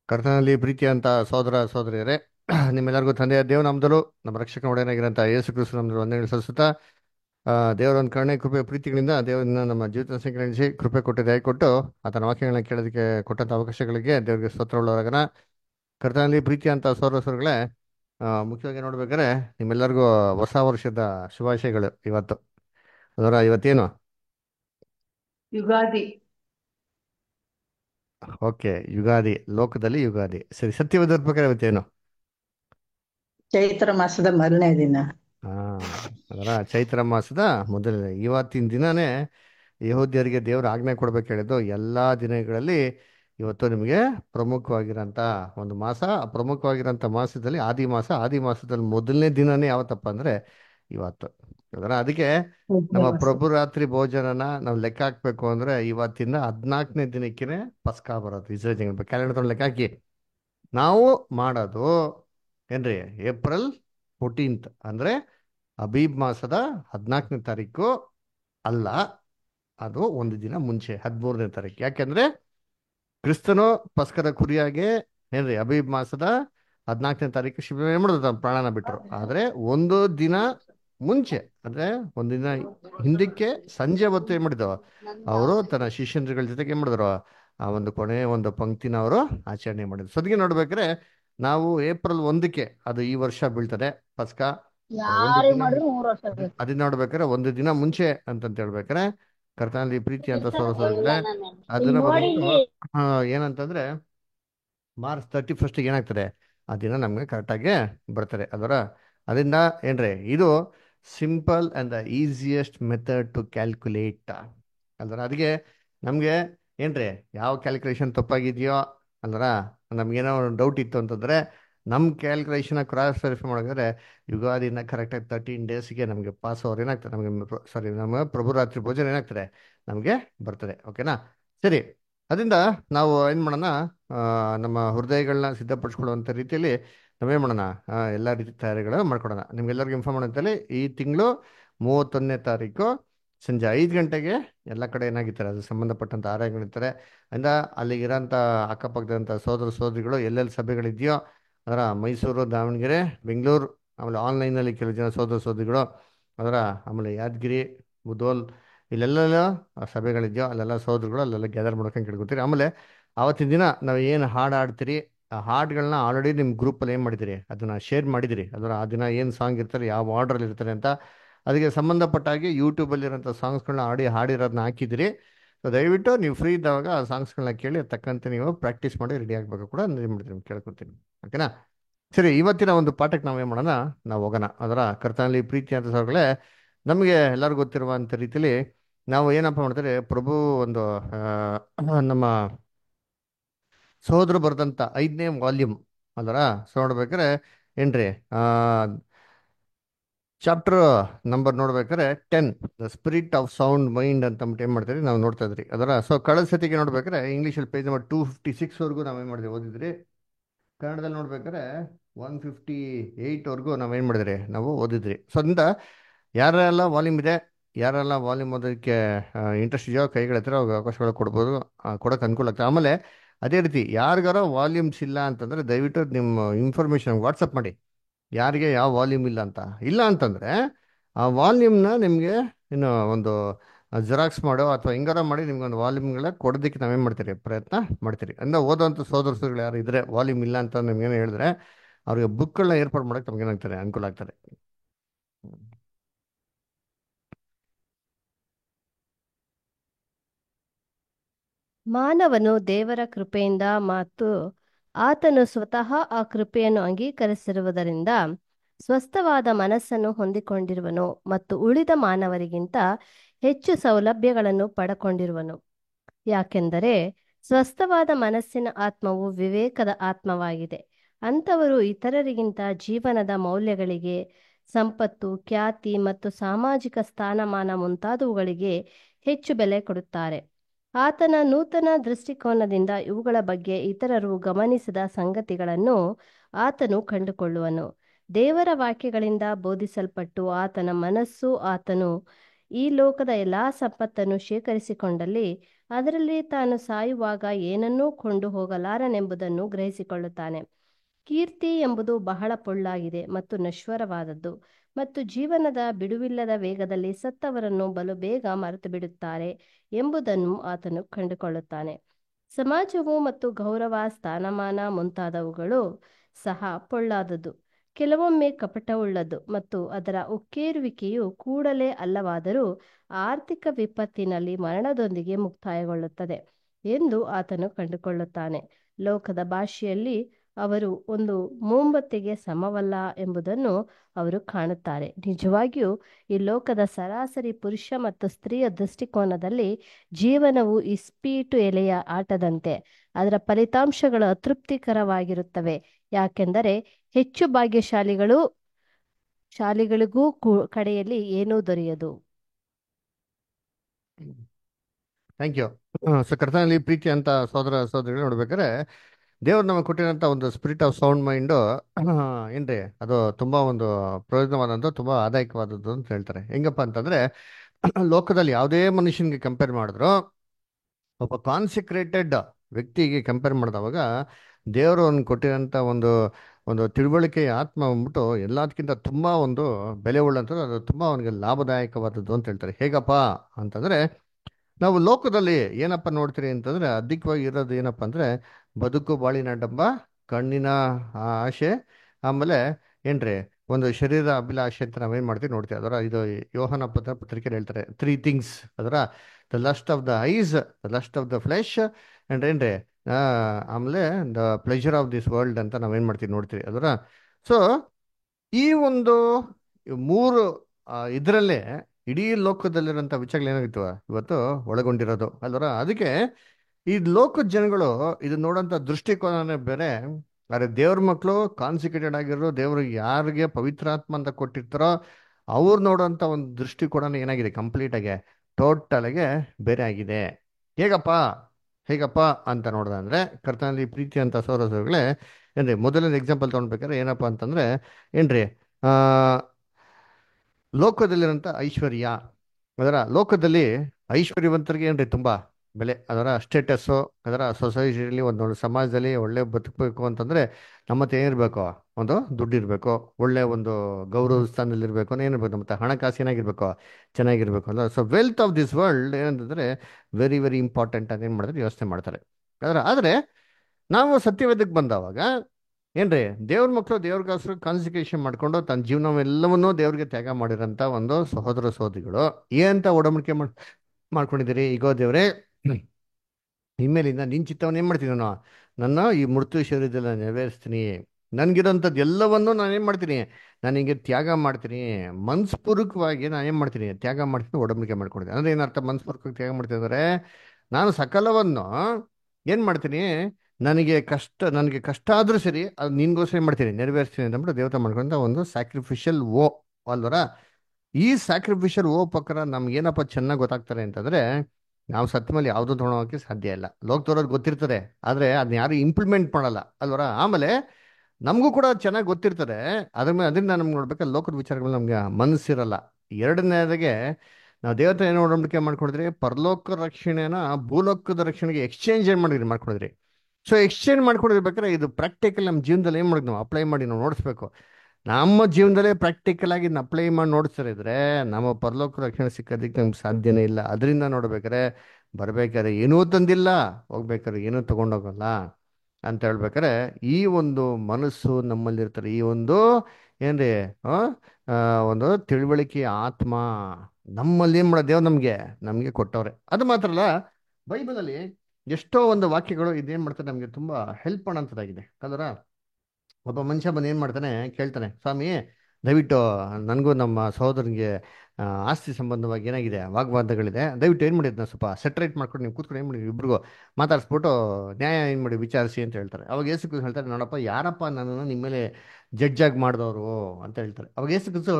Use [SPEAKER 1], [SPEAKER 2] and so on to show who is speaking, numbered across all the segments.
[SPEAKER 1] ಕರ್ತನಲ್ಲಿ ಪ್ರೀತಿಯಂತ ಸಹೋದರ ಸಹೋದರಿಯರೇ ನಿಮ್ಮೆಲ್ಲರಿಗೂ ತಂದೆಯ ದೇವ ನಮ್ದಲು ನಮ್ಮ ರಕ್ಷಕ ಒಡೆಯನಾಗಿರಂತ ಯೇಸು ಕ್ರಿಸ್ತು ನಮ್ದು ಒಂದೇ ಸಲ್ಲಿಸುತ್ತಾ ಆ, ದೇವರ ಒಂದು ಕರುಣೆ ಕೃಪೆ ಪ್ರೀತಿಗಳಿಂದ ದೇವರನ್ನ ನಮ್ಮ ಜೀವಿತ ಸಂಖ್ಯೆಗಳಿಸಿ ಕೃಪೆ ಕೊಟ್ಟು ದಯ ಕೊಟ್ಟು ಆತನ ವಾಕ್ಯಗಳನ್ನ ಕೇಳೋದಕ್ಕೆ ಕೊಟ್ಟಂತ ಅವಕಾಶಗಳಿಗೆ ದೇವರಿಗೆ ಸ್ತೋತ್ರವುಳ್ಳವರಾಗನ ಕರ್ತನಲ್ಲಿ ಪ್ರೀತಿಯಂತ ಸಹೋದರ ಸಹೋದರಿಗಳೇ ಆ, ಮುಖ್ಯವಾಗಿ ನೋಡ್ಬೇಕಾದ್ರೆ ನಿಮ್ಮೆಲ್ಲರಿಗೂ ಹೊಸ ವರ್ಷದ ಶುಭಾಶಯಗಳು ಇವತ್ತು ಅದರ ಇವತ್ತೇನು
[SPEAKER 2] ಯುಗಾದಿ
[SPEAKER 1] ಓಕೆ ಯುಗಾದಿ ಲೋಕದಲ್ಲಿ ಯುಗಾದಿ ಸರಿ ಸತ್ಯವಾದ ಪ್ರಕಾರ ಇವತ್ತೇನು
[SPEAKER 2] ಚೈತ್ರ ಮಾಸದ ಮಾರನೇ ದಿನ
[SPEAKER 1] ಹಾ ಅದರ ಚೈತ್ರ ಮಾಸದ ಮೊದಲನೇ ಇವತ್ತಿನ ದಿನನೇ ಯಹೂದ್ಯರಿಗೆ ದೇವರು ಆಜ್ಞೆ ಕೊಡ್ಬೇಕು ಹೇಳಿದ್ದು ಎಲ್ಲಾ ದಿನಗಳಲ್ಲಿ ಇವತ್ತು ನಿಮಗೆ ಪ್ರಮುಖವಾಗಿರೋಂಥ ಒಂದು ಮಾಸ ಆ ಪ್ರಮುಖವಾಗಿರೋಂಥ ಮಾಸದಲ್ಲಿ ಆದಿ ಮಾಸ ಆದಿ ಮಾಸದಲ್ಲಿ ಮೊದಲನೇ ದಿನನೇ ಯಾವತ್ತಪ್ಪ ಅಂದ್ರೆ ಇವತ್ತು ಅದರ ಅದಕ್ಕೆ ನಮ್ಮ ಪ್ರಭು ರಾತ್ರಿ ಭೋಜನನ ನಾವು ಲೆಕ್ಕ ಹಾಕ್ಬೇಕು ಅಂದ್ರೆ ಇವತ್ತಿಂದ ಹದಿನಾಲ್ಕನೇ ದಿನಕ್ಕೇನೆ ಪಸ್ಕಾ ಬರೋದು ಇಸ್ರೇಲ್ ಕ್ಯಾಲೆಂಡರ್ ತೊಗೊಂಡು ಲೆಕ್ಕ ಹಾಕಿ ನಾವು ಮಾಡೋದು ಏನ್ರಿ ಏಪ್ರಿಲ್ ಫೋರ್ಟೀನ್ತ್ ಅಂದ್ರೆ ಅಬೀಬ್ ಮಾಸದ ಹದಿನಾಲ್ಕನೇ ತಾರೀಕು ಅಲ್ಲ ಅದು ಒಂದು ದಿನ ಮುಂಚೆ ಹದಿಮೂರನೇ ತಾರೀಕು ಯಾಕೆಂದ್ರೆ ಕ್ರಿಸ್ತನು ಪಸ್ಕದ ಕುರಿಯಾಗೆ ಏನ್ರಿ ಅಬೀಬ್ ಮಾಸದ ಹದಿನಾಲ್ಕನೇ ತಾರೀಕು ಶಿವ ಏನ್ ಮಾಡಿದ್ರು ತಮ್ಮ ಪ್ರಾಣನ ಬಿಟ್ರು ಆದ್ರೆ ಒಂದು ದಿನ ಮುಂಚೆ ಅಂದ್ರೆ ಒಂದಿನ ಹಿಂದಕ್ಕೆ ಸಂಜೆ ಹೊತ್ತು ಏನ್ ಮಾಡಿದ್ರು ಅವರು ತನ್ನ ಶಿಷ್ಯಂದ್ರಗಳ ಜೊತೆಗೆ ಏನ್ ಮಾಡಿದ್ರು ಆ ಒಂದು ಕೊನೆ ಒಂದು ಪಂಕ್ತಿನ ಅವರು ಆಚರಣೆ ಮಾಡಿದ್ರು ಸದ್ಗೆ ನೋಡ್ಬೇಕಾದ್ರೆ ನಾವು ಏಪ್ರಿಲ್ ಒಂದಕ್ಕೆ ಅದು ಈ ವರ್ಷ ಬೀಳ್ತದೆ ಪಸ್ಕ ಒಂದು ದಿನ ಅದನ್ನ ನೋಡ್ಬೇಕಾದ್ರೆ ಒಂದು ದಿನ ಮುಂಚೆ ಅಂತಂತ ಹೇಳ್ಬೇಕಾರೆ ಕರ್ತನಲ್ಲಿ ಪ್ರೀತಿ ಅಂತ ಸೋದರಿದ್ರೆ ಅದನ್ನ ಬಂದ್ಬಿಟ್ಟು ಆ, ಏನಂತಂದ್ರೆ ಮಾರ್ಚ್ ತರ್ಟಿ ಫಸ್ಟ್ ಏನಾಗ್ತದೆ ಆ ದಿನ ನಮ್ಗೆ ಕರೆಕ್ಟಾಗಿ ಬರ್ತದೆ ಅದರ ಅದರಿಂದ ಏನ್ರಿ ಇದು simple and the easiest method to calculate ಅಲ್ದ್ರ ಅದಕ್ಕೆ ನಮಗೆ ಏನ್ರಿ ಯಾವ ಕ್ಯಾಲ್ಕುಲೇಷನ್ ತಪ್ಪಾಗಿದೆಯೋ ಅಲ್ದ್ರ ನಮ್ಗೇನೋ ಡೌಟ್ ಇತ್ತು ಅಂತಂದ್ರೆ ನಮ್ಮ ಕ್ಯಾಲ್ಕುಲೇಷನ್ ಕ್ರಾಸ್ ವೆರಿಫೈ ಮಾಡಿದ್ರೆ ಯುಗಾದಿನ ಕರೆಕ್ಟಾಗಿ ತರ್ಟೀನ್ ಡೇಸ್ಗೆ ನಮಗೆ ಪಾಸ್ ಓವರ್ ಏನಾಗ್ತದೆ ನಮಗೆ ಸಾರಿ ನಮ್ಮ ಪ್ರಭು ರಾತ್ರಿ ಭೋಜನ ಏನಾಗ್ತದೆ ನಮಗೆ ಬರ್ತದೆ ಓಕೆನಾ ಸರಿ ಅದರಿಂದ ನಾವು ಏನು ಮಾಡೋಣ ಆ, ನಮ್ಮ ಹೃದಯಗಳನ್ನ ಸಿದ್ಧಪಡಿಸ್ಕೊಳ್ಳುವಂಥ ರೀತಿಯಲ್ಲಿ ನಾವೇನು ಮಾಡೋಣ ಆ, ಎಲ್ಲ ರೀತಿ ತಯಾರಿಗಳು ಮಾಡ್ಕೊಡೋಣ ನಿಮ್ಗೆಲ್ಲರಿಗೂ ಇನ್ಫಾರ್ಮ್ ಮಾಡೋಂತಲ್ಲಿ ಈ ತಿಂಗಳು ಮೂವತ್ತೊಂದನೇ ತಾರೀಕು ಸಂಜೆ ಐದು ಗಂಟೆಗೆ ಎಲ್ಲ ಕಡೆ ಏನಾಗಿರ್ತಾರೆ ಅದು ಸಂಬಂಧಪಟ್ಟಂಥ ಆದಾಯಗಳಿರ್ತಾರೆ ಅಂದ ಅಲ್ಲಿಗಿರೋಂಥ ಅಕ್ಕಪಕ್ಕದಂಥ ಸೋದರ ಸೋದರಿಗಳು ಎಲ್ಲೆಲ್ಲಿ ಸಭೆಗಳಿದೆಯೋ ಅದರ ಮೈಸೂರು ದಾವಣಗೆರೆ ಬೆಂಗಳೂರು ಆಮೇಲೆ ಆನ್ಲೈನಲ್ಲಿ ಕೆಲವು ಜನ ಸೋದರ ಸೋದರಿಗಳು ಅದರ ಆಮೇಲೆ ಯಾದಗಿರಿ ಮುದೋಲ್ ಇಲ್ಲೆಲ್ಲ ಸಭೆಗಳಿದೆಯೋ ಅಲ್ಲೆಲ್ಲ ಸೋದರಗಳು ಅಲ್ಲೆಲ್ಲ ಗ್ಯಾದರ್ ಮಾಡ್ಕೊಂಡು ಕೇಳ್ಕೊತೀರಿ ಆಮೇಲೆ ಆವತ್ತಿನ ದಿನ ನಾವು ಏನು ಹಾಡು ಹಾಡ್ತೀರಿ ಆ ಹಾಡುಗಳನ್ನ ಆಲ್ರೆಡಿ ನಿಮ್ಮ ಗ್ರೂಪಲ್ಲಿ ಏನು ಮಾಡಿದಿರಿ ಅದನ್ನು ಶೇರ್ ಮಾಡಿದಿರಿ ಅದರ ಆ ದಿನ ಏನು ಸಾಂಗ್ ಇರ್ತಾರೆ ಯಾವ ಆರ್ಡ್ರಲ್ಲಿ ಇರ್ತಾರೆ ಅಂತ ಅದಕ್ಕೆ ಸಂಬಂಧಪಟ್ಟ ಹಾಗೆ ಯೂಟ್ಯೂಬಲ್ಲಿರೋಂಥ ಸಾಂಗ್ಸ್ಗಳನ್ನ ಆಡಿ ಹಾಡಿರೋದನ್ನ ಹಾಕಿದಿರಿ ಸೊ ದಯವಿಟ್ಟು ನೀವು ಫ್ರೀ ಇದ್ದಾಗ ಆ ಸಾಂಗ್ಸ್ಗಳನ್ನ ಕೇಳಿ ಅದ್ ತಕ್ಕಂತೆ ನೀವು ಪ್ರಾಕ್ಟೀಸ್ ಮಾಡಿ ರೆಡಿ ಆಗಬೇಕು ಕೂಡ ಏನು ಮಾಡ್ತೀನಿ ಕೇಳ್ಕೊತೀನಿ ಓಕೆನಾ ಸರಿ ಇವತ್ತಿನ ಒಂದು ಪಾಠಕ್ಕೆ ನಾವು ಏನು ಮಾಡೋಣ ನಾವು ಹೋಗೋಣ ಅದರ ಕರ್ತನಲ್ಲಿ ಪ್ರೀತಿ ಅಂತ ಸಹಗಳೇ ನಮಗೆ ಎಲ್ಲರಿಗೂ ಗೊತ್ತಿರುವಂಥ ರೀತಿಯಲ್ಲಿ ನಾವು ಏನಪ್ಪ ಮಾಡ್ತಾರೆ ಪ್ರಭು ಒಂದು ಆ, ನಮ್ಮ ಸಹೋದರು ಬರೆದಂಥ ಐದನೇ ವಾಲ್ಯೂಮ್ ಅಲ್ವರ ಸೊ ನೋಡ್ಬೇಕಾದ್ರೆ ಏನ್ರಿ ಚಾಪ್ಟರ್ ನಂಬರ್ ನೋಡ್ಬೇಕಾದ್ರೆ ten the spirit of sound mind ಅಂತ ಅಂದ್ಬಿಟ್ಟು ಏನು ಮಾಡ್ತೀರಿ ನಾವು ನೋಡ್ತಾ ಇದ್ರಿ ಅದರ ಸೊ ಕಳೆದ ಸತಿಗೆ ನೋಡ್ಬೇಕಾದ್ರೆ ಇಂಗ್ಲೀಷಲ್ಲಿ ಪೇಜ್ ನಂಬರ್ ಟೂ ಫಿಫ್ಟಿ ಸಿಕ್ಸ್ವರೆಗೂ ನಾವೇನು ಮಾಡಿದ್ವಿ ಓದಿದ್ರಿ ಕನ್ನಡದಲ್ಲಿ ನೋಡ್ಬೇಕಾದ್ರೆ ಒನ್ ಫಿಫ್ಟಿ ಏಯ್ಟ್ವರೆಗೂ ನಾವೇನು ಮಾಡಿದ್ರಿ ನಾವು ಓದಿದ್ರಿ ಸೊ ಅದರಿಂದ ಯಾರೆಲ್ಲ ವಾಲ್ಯೂಮ್ ಇದೆ ಯಾರೆಲ್ಲ ವಾಲ್ಯೂಮ್ ಓದೋದಕ್ಕೆ ಇಂಟ್ರೆಸ್ಟ್ ಇದೆಯೋ ಕೈಗಳ ಹತ್ರ ಅವ್ರಿಗೆ ಅವಕಾಶಗಳು ಕೊಡ್ಬೋದು ಆ, ಕೊಡೋಕೆ ಅನುಕೂಲ ಆಗ್ತದೆ ಆಮೇಲೆ ಅದೇ ರೀತಿ ಯಾರಿಗಾರ ವಾಲ್ಯೂಮ್ಸ್ ಇಲ್ಲ ಅಂತಂದರೆ ದಯವಿಟ್ಟು ನಿಮ್ಮ ಇನ್ಫಾರ್ಮೇಷನ್ ವಾಟ್ಸಪ್ ಮಾಡಿ ಯಾರಿಗೆ ಯಾವ ವಾಲ್ಯೂಮ್ ಇಲ್ಲ ಅಂತ ಇಲ್ಲ ಅಂತಂದರೆ ಆ ವಾಲ್ಯೂಮ್ನ ನಿಮಗೆ ಇನ್ನು ಒಂದು ಜೆರಾಕ್ಸ್ ಮಾಡೋ ಅಥವಾ ಹಿಂಗಾರ ಮಾಡಿ ನಿಮ್ಗೆ ಒಂದು ವಾಲ್ಯೂಮ್ಗಳ ಕೊಡೋದಕ್ಕೆ ನಾವೇನು ಮಾಡ್ತೀರಿ ಪ್ರಯತ್ನ ಮಾಡ್ತೀರಿ ಅಂದ್ರೆ ಓದೋಂಥ ಸೋದರ ಸೋದರಿಗಳು ಯಾರು ಇದ್ರೆ ವಾಲ್ಯೂಮ್ ಇಲ್ಲ ಅಂತ ನಿಮ್ಗೇನು ಹೇಳಿದ್ರೆ ಅವ್ರಿಗೆ ಬುಕ್ಗಳನ್ನ ಏರ್ಪಾಡು ಮಾಡೋಕೆ ನಮ್ಗೆ ಏನಾಗ್ತದೆ ಅನುಕೂಲ ಆಗ್ತದೆ
[SPEAKER 3] ಮಾನವನು ದೇವರ ಕೃಪೆಯಿಂದ ಮತ್ತು ಆತನು ಸ್ವತಃ ಆ ಕೃಪೆಯನ್ನು ಅಂಗೀಕರಿಸಿರುವುದರಿಂದ ಸ್ವಸ್ಥವಾದ ಮನಸ್ಸನ್ನು ಹೊಂದಿಕೊಂಡಿರುವನು ಮತ್ತು ಉಳಿದ ಮಾನವರಿಗಿಂತ ಹೆಚ್ಚು ಸೌಲಭ್ಯಗಳನ್ನು ಪಡಕೊಂಡಿರುವನು ಯಾಕೆಂದರೆ ಸ್ವಸ್ಥವಾದ ಮನಸ್ಸಿನ ಆತ್ಮವು ವಿವೇಕದ ಆತ್ಮವಾಗಿದೆ ಅಂಥವರು ಇತರರಿಗಿಂತ ಜೀವನದ ಮೌಲ್ಯಗಳಿಗೆ ಸಂಪತ್ತು ಖ್ಯಾತಿ ಮತ್ತು ಸಾಮಾಜಿಕ ಸ್ಥಾನಮಾನ ಮುಂತಾದವುಗಳಿಗೆ ಹೆಚ್ಚು ಬೆಲೆ ಕೊಡುತ್ತಾರೆ ಆತನ ನೂತನ ದೃಷ್ಟಿಕೋನದಿಂದ ಇವುಗಳ ಬಗ್ಗೆ ಇತರರು ಗಮನಿಸಿದ ಸಂಗತಿಗಳನ್ನು ಆತನು ಕಂಡುಕೊಳ್ಳುವನು ದೇವರ ವಾಕ್ಯಗಳಿಂದ ಬೋಧಿಸಲ್ಪಟ್ಟು ಆತನ ಮನಸ್ಸು ಆತನು ಈ ಲೋಕದ ಎಲ್ಲಾ ಸಂಪತ್ತನ್ನು ಶೇಖರಿಸಿಕೊಂಡಲ್ಲಿ ಅದರಲ್ಲಿ ತಾನು ಸಾಯುವಾಗ ಏನನ್ನೂ ಕೊಂಡು ಹೋಗಲಾರನೆಂಬುದನ್ನು ಗ್ರಹಿಸಿಕೊಳ್ಳುತ್ತಾನೆ ಕೀರ್ತಿ ಎಂಬುದು ಬಹಳ ಪೊಳ್ಳಾಗಿದೆ ಮತ್ತು ನಶ್ವರವಾದದ್ದು ಮತ್ತು ಜೀವನದ ಬಿಡುವಿಲ್ಲದ ವೇಗದಲ್ಲಿ ಸತ್ತವರನ್ನು ಬಲು ಬೇಗ ಮರೆತು ಬಿಡುತ್ತಾರೆ ಎಂಬುದನ್ನು ಆತನು ಕಂಡುಕೊಳ್ಳುತ್ತಾನೆ ಸಮಾಜವು ಮತ್ತು ಗೌರವ ಸ್ಥಾನಮಾನ ಮುಂತಾದವುಗಳು ಸಹ ಪೊಳ್ಳಾದದ್ದು ಕೆಲವೊಮ್ಮೆ ಕಪಟವುಳ್ಳದ್ದು ಮತ್ತು ಅದರ ಉಕ್ಕೇರುವಿಕೆಯು ಕೂಡಲೇ ಅಲ್ಲವಾದರೂ ಆರ್ಥಿಕ ವಿಪತ್ತಿನಲ್ಲಿ ಮರಣದೊಂದಿಗೆ ಮುಕ್ತಾಯಗೊಳ್ಳುತ್ತದೆ ಎಂದು ಆತನು ಕಂಡುಕೊಳ್ಳುತ್ತಾನೆ ಲೋಕದ ಭಾಷೆಯಲ್ಲಿ ಅವರು ಒಂದು ಮೊಂಬತ್ತಿಗೆ ಸಮವಲ್ಲ ಎಂಬುದನ್ನು ಅವರು ಕಾಣುತ್ತಾರೆ ನಿಜವಾಗಿಯೂ ಈ ಲೋಕದ ಸರಾಸರಿ ಪುರುಷ ಮತ್ತು ಸ್ತ್ರೀಯ ದೃಷ್ಟಿಕೋನದಲ್ಲಿ ಜೀವನವು ಇಸ್ಪೀಟು ಎಲೆಯ ಆಟದಂತೆ ಅದರ ಫಲಿತಾಂಶಗಳು ಅತೃಪ್ತಿಕರವಾಗಿರುತ್ತವೆ ಯಾಕೆಂದರೆ ಹೆಚ್ಚು ಭಾಗ್ಯಶಾಲಿಗಳು ಶಾಲಿಗಳಿಗೂ ಕಡೆಯಲ್ಲಿ ಏನೂ ದೊರೆಯದು
[SPEAKER 1] ಥ್ಯಾಂಕ್ ಯು ಸೊ ಕರ್ತನಲ್ಲಿ ಪ್ರೀತಿ ಅಂತ ಸೋದರ ಸೋದರಿಗಳು ನೋಡ್ಬೇಕಾದ್ರೆ ದೇವ್ರು ನಮಗೆ ಕೊಟ್ಟಿರೋಂಥ ಒಂದು ಸ್ಪಿರಿಟ್ ಆಫ್ ಸೌಂಡ್ ಮೈಂಡು ಏನ್ರಿ ಅದು ತುಂಬ ಒಂದು ಪ್ರಯೋಜನವಾದಂಥ ತುಂಬ ಆದಾಯಕವಾದದ್ದು ಅಂತ ಹೇಳ್ತಾರೆ ಹೆಂಗಪ್ಪ ಅಂತಂದರೆ ಲೋಕದಲ್ಲಿ ಯಾವುದೇ ಮನುಷ್ಯನಿಗೆ ಕಂಪೇರ್ ಮಾಡಿದ್ರು ಒಬ್ಬ ಕಾನ್ಸಿಕ್ರೇಟೆಡ್ ವ್ಯಕ್ತಿಗೆ ಕಂಪೇರ್ ಮಾಡಿದವಾಗ ದೇವರು ಅವ್ನು ಕೊಟ್ಟಿರೋಂಥ ಒಂದು ಒಂದು ತಿಳುವಳಿಕೆ ಆತ್ಮ ಅಂದ್ಬಿಟ್ಟು ಎಲ್ಲದಕ್ಕಿಂತ ತುಂಬ ಒಂದು ಬೆಲೆ ಉಳ್ಳಂಥದ್ದು ಅದು ತುಂಬ ಅವನಿಗೆ ಲಾಭದಾಯಕವಾದದ್ದು ಅಂತ ಹೇಳ್ತಾರೆ ಹೇಗಪ್ಪ ಅಂತಂದರೆ ನಾವು ಲೋಕದಲ್ಲಿ ಏನಪ್ಪ ನೋಡ್ತೀರಿ ಅಂತಂದ್ರೆ ಅಧಿಕವಾಗಿ ಇರೋದು ಏನಪ್ಪ ಅಂದ್ರೆ ಬದುಕು ಬಾಳಿನ ಡಬ್ಬ ಕಣ್ಣಿನ ಆಸೆ ಆಮೇಲೆ ಏನ್ರಿ ಒಂದು ಶರೀರ ಅಭಿಲಾಷೆ ಅಂತ ನಾವೇನ್ ಮಾಡ್ತೀವಿ ನೋಡ್ತೀವಿ ಅದರ ಇದು ಯೋಹನ ಪತ್ರ ಪತ್ರಿಕೆ ಹೇಳ್ತಾರೆ ತ್ರೀ ಥಿಂಗ್ಸ್ ಅದರ the lust of the eyes the lust of the flesh and ಏನ್ರಿ ಆಮೇಲೆ the pleasure of this world ಅಂತ ನಾವೇನ್ ಮಾಡ್ತೀವಿ ನೋಡ್ತೀವಿ ಅದರ ಸೊ ಈ ಒಂದು ಮೂರು ಇದರಲ್ಲೇ ಇಡೀ ಲೋಕದಲ್ಲಿರೋಂಥ ವಿಚಾರಗಳು ಏನಾಗಿತ್ತು ಇವತ್ತು ಒಳಗೊಂಡಿರೋದು ಅಲ್ವರ ಅದಕ್ಕೆ ಈ ಲೋಕದ ಜನಗಳು ಇದು ನೋಡೋಂಥ ದೃಷ್ಟಿಕೋನನೇ ಬೇರೆ ಆದರೆ ದೇವ್ರ ಮಕ್ಕಳು ಕಾನ್ಸಿಕ್ರೇಟೆಡ್ ಆಗಿರೋ ದೇವ್ರಿಗೆ ಯಾರಿಗೆ ಪವಿತ್ರಾತ್ಮ ಅಂತ ಕೊಟ್ಟಿರ್ತಾರೋ ಅವ್ರು ನೋಡೋಂಥ ಒಂದು ದೃಷ್ಟಿಕೋನ ಏನಾಗಿದೆ ಕಂಪ್ಲೀಟ್ ಆಗಿ ಟೋಟಲ್ ಆಗಿ ಬೇರೆ ಆಗಿದೆ ಹೇಗಪ್ಪ ಹೇಗಪ್ಪ ಅಂತ ನೋಡೋದಂದ್ರೆ ಕರ್ತನಲ್ಲಿ ಪ್ರೀತಿ ಅಂತ ಸೌರಸಗಳೇ ಏನ್ರಿ ಮೊದಲನೇ ಎಕ್ಸಾಂಪಲ್ ತೊಗೊಳ್ಬೇಕಾದ್ರೆ ಏನಪ್ಪ ಅಂತಂದ್ರೆ ಏನ್ರಿ ಆ ಲೋಕದಲ್ಲಿರೋಂಥ ಐಶ್ವರ್ಯ ಅದರ ಲೋಕದಲ್ಲಿ ಐಶ್ವರ್ಯವಂತರಿಗೆ ಏನ್ರಿ ತುಂಬಾ ಬೆಲೆ ಅದರ ಸ್ಟೇಟಸ್ಸು ಅದರ ಸೊಸೈಟಿಯಲ್ಲಿ ಒಂದು ಸಮಾಜದಲ್ಲಿ ಒಳ್ಳೆ ಬದುಕಬೇಕು ಅಂತಂದ್ರೆ ನಮ್ಮ ಹತ್ರ ಏನಿರಬೇಕು ಒಂದು ದುಡ್ಡು ಇರಬೇಕು ಒಳ್ಳೆ ಒಂದು ಗೌರವ ಸ್ಥಾನದಲ್ಲಿ ಇರಬೇಕು ಏನಿರ್ಬೇಕು ಮತ್ತೆ ಹಣಕಾಸು ಏನಾಗಿರ್ಬೇಕು ಚೆನ್ನಾಗಿರ್ಬೇಕು ಅಲ್ಲ so wealth of this world ಏನಂತಂದ್ರೆ ವೆರಿ ವೆರಿ ಇಂಪಾರ್ಟೆಂಟ್ ಅಂತ ಏನು ಮಾಡ್ತಾರೆ ಯೋಚನೆ ಮಾಡ್ತಾರೆ ಅದರ ಆದರೆ ನಾವು ಸತ್ಯವೇದಕ್ಕೆ ಬಂದವಾಗ ಏನ್ರಿ ದೇವ್ರ ಮಕ್ಕಳು ದೇವ್ರಿಗೋಸ್ಕರ ಕಾನ್ಸಿಕ್ರೇಷನ್ ಮಾಡ್ಕೊಂಡು ತನ್ನ ಜೀವನವೆಲ್ಲವನ್ನೂ ದೇವ್ರಿಗೆ ತ್ಯಾಗ ಮಾಡಿರೋಂಥ ಒಂದು ಸಹೋದರ ಸಹೋದರಿಗಳು ಏನಂತ ಒಡಂಬಡಿಕೆ ಮಾಡ್ ಮಾಡ್ಕೊಂಡಿದ್ದೀರಿ ಈಗೋ ದೇವ್ರೆ ಇನ್ಮೇಲಿಂದ ನಿನ್ನ ಚಿತ್ತವನ್ನು ಏನು ಮಾಡ್ತೀನಿ ನಾನು ನನ್ನ ಈ ಮೃತ್ಯು ಶರೀರದಲ್ಲಿ ನೆರವೇರಿಸ್ತೀನಿ ನನಗಿರೋಂಥದ್ದು ಎಲ್ಲವನ್ನೂ ನಾನು ಏನು ಮಾಡ್ತೀನಿ ನಾನು ಹಿಂಗೆ ತ್ಯಾಗ ಮಾಡ್ತೀನಿ ಮನಸ್ಪೂರ್ವಕವಾಗಿ ನಾನು ಏನು ಮಾಡ್ತೀನಿ ತ್ಯಾಗ ಮಾಡ್ತೀನಿ ಒಡಂಬಡಿಕೆ ಮಾಡ್ಕೊಂಡಿದ್ದೀನಿ ಅಂದರೆ ಏನರ್ಥ ಮನಸ್ಪೂರ್ವಕವಾಗಿ ತ್ಯಾಗ ಮಾಡ್ತೀನಿ ಅಂದರೆ ನಾನು ಸಕಲವನ್ನು ಏನು ಮಾಡ್ತೀನಿ ನನಗೆ ಕಷ್ಟ ನನಗೆ ಕಷ್ಟ ಆದರೂ ಸರಿ ಅದು ನಿನ್ಗೋಸ್ಕರ ಏನು ಮಾಡ್ತೀನಿ ನೆರವೇರಿಸ್ತೀನಿ ಅಂದ್ಬಿಟ್ಟು ದೇವತೆ ಮಾಡ್ಕೊಂಡ ಒಂದು ಸ್ಯಾಕ್ರಿಫಿಷಿಯಲ್ ಓ ಅಲ್ವರ ಈ ಸ್ಯಾಕ್ರಿಫಿಷಿಯಲ್ ಓ ಪ್ರಕಾರ ನಮ್ಗೇನಪ್ಪ ಚೆನ್ನಾಗಿ ಗೊತ್ತಾಗ್ತಾರೆ ಅಂತಂದರೆ ನಾವು ಸತ್ತ ಮೇಲೆ ಯಾವುದೂ ತೊಗೊಳೋಕೆ ಸಾಧ್ಯ ಇಲ್ಲ ಲೋಕದವ್ರದ್ದು ಗೊತ್ತಿರ್ತದೆ ಆದರೆ ಅದನ್ನ ಯಾರು ಇಂಪ್ಲಿಮೆಂಟ್ ಮಾಡಲ್ಲ ಅಲ್ವರ ಆಮೇಲೆ ನಮಗೂ ಕೂಡ ಚೆನ್ನಾಗಿ ಗೊತ್ತಿರ್ತದೆ ಅದ್ರ ಮೇಲೆ ಅದರಿಂದ ನಮ್ಗೆ ನೋಡ್ಬೇಕಾದ್ರೆ ಲೋಕದ ವಿಚಾರಗಳು ನಮ್ಗೆ ಮನಸ್ಸಿರಲ್ಲ ಎರಡನೇದಾಗೆ ನಾವು ದೇವತೆ ಏನು ಒಡಂಬಡಿಕೆ ಮಾಡ್ಕೊಂಡಿದ್ರಿ ಪರಲೋಕ ರಕ್ಷಣೆನ ಭೂಲೋಕದ ರಕ್ಷಣೆಗೆ ಎಕ್ಸ್ಚೇಂಜ್ ಏನು ಮಾಡಿದ್ರಿ ಮಾಡ್ಕೊಂಡಿದ್ರಿ ಸೊ ಎಕ್ಸ್ಚೇಂಜ್ ಮಾಡ್ಕೊಂಡಿರ್ಬೇಕಾದ್ರೆ ಇದು ಪ್ರಾಕ್ಟಿಕಲ್ ನಮ್ಮ ಜೀವನದಲ್ಲಿ ಏನು ಮಾಡಿದ್ವಿ ನಾವು ಅಪ್ಲೈ ಮಾಡಿ ನಾವು ನೋಡಿಸ್ಬೇಕು ನಮ್ಮ ಜೀವನದಲ್ಲೇ ಪ್ರಾಕ್ಟಿಕಲ್ ಆಗಿ ಅಪ್ಲೈ ಮಾಡಿ ನೋಡ್ತಿರಿದ್ರೆ ನಮ್ಮ ಪರಲೋಕ ರಕ್ಷಣೆ ಸಿಕ್ಕೋದಕ್ಕೆ ನಮ್ಗೆ ಸಾಧ್ಯನೇ ಇಲ್ಲ ಅದರಿಂದ ನೋಡ್ಬೇಕಾದ್ರೆ ಬರ್ಬೇಕಾದ್ರೆ ಏನೂ ತಂದಿಲ್ಲ ಹೋಗ್ಬೇಕಾದ್ರೆ ಏನೂ ತಗೊಂಡೋಗಲ್ಲ ಅಂತ ಹೇಳ್ಬೇಕಾರೆ ಈ ಒಂದು ಮನಸ್ಸು ನಮ್ಮಲ್ಲಿರ್ತಾರೆ ಈ ಒಂದು ಏನ್ರಿ ಒಂದು ತಿಳುವಳಿಕೆ ಆತ್ಮ ನಮ್ಮಲ್ಲಿ ಏನು ಮಾಡೋ ದೇವ್ ನಮಗೆ ನಮಗೆ ಕೊಟ್ಟವ್ರೆ ಅದು ಮಾತ್ರ ಅಲ್ಲ ಬೈಬಲಲ್ಲಿ ಎಷ್ಟೋ ಒಂದು ವಾಕ್ಯಗಳು ಇದೇನು ಮಾಡ್ತಾರೆ ನಮಗೆ ತುಂಬ ಹೆಲ್ಪ್ ಮಾಡೋಂಥದ್ದಾಗಿದೆ ಅಲ್ವರ ಒಬ್ಬ ಮನುಷ್ಯ ಬಂದು ಏನು ಮಾಡ್ತಾನೆ ಕೇಳ್ತಾನೆ ಸ್ವಾಮಿ ದಯವಿಟ್ಟು ನನಗೂ ನಮ್ಮ ಸಹೋದರನಿಗೆ ಆಸ್ತಿ ಸಂಬಂಧವಾಗಿ ಏನಾಗಿದೆ ವಾಗ್ವಾದಗಳಿದೆ ದಯವಿಟ್ಟು ಏನು ಮಾಡಿದ್ನ ಸ್ವಲ್ಪ ಸೆಟ್ರೇಟ್ ಮಾಡ್ಕೊಂಡು ನೀವು ಕೂತ್ಕೊಂಡು ಏನು ಮಾಡಿ ಇಬ್ರಿಗೂ ಮಾತಾಡಿಸ್ಬಿಟ್ಟು ನ್ಯಾಯ ಏನು ಮಾಡಿ ವಿಚಾರಿಸಿ ಅಂತ ಹೇಳ್ತಾರೆ ಅವಾಗ ಏಸು ಕ್ರಿಸ್ತು ಹೇಳ್ತಾರೆ ನೋಡಪ್ಪ ಯಾರಪ್ಪ ನನ್ನನ್ನು ನಿಮ್ಮ ಮೇಲೆ ಜಡ್ಜಾಗಿ ಮಾಡಿದವರು ಅಂತ ಹೇಳ್ತಾರೆ ಅವಾಗ ಏಸು ಕ್ರಿಸ್ತು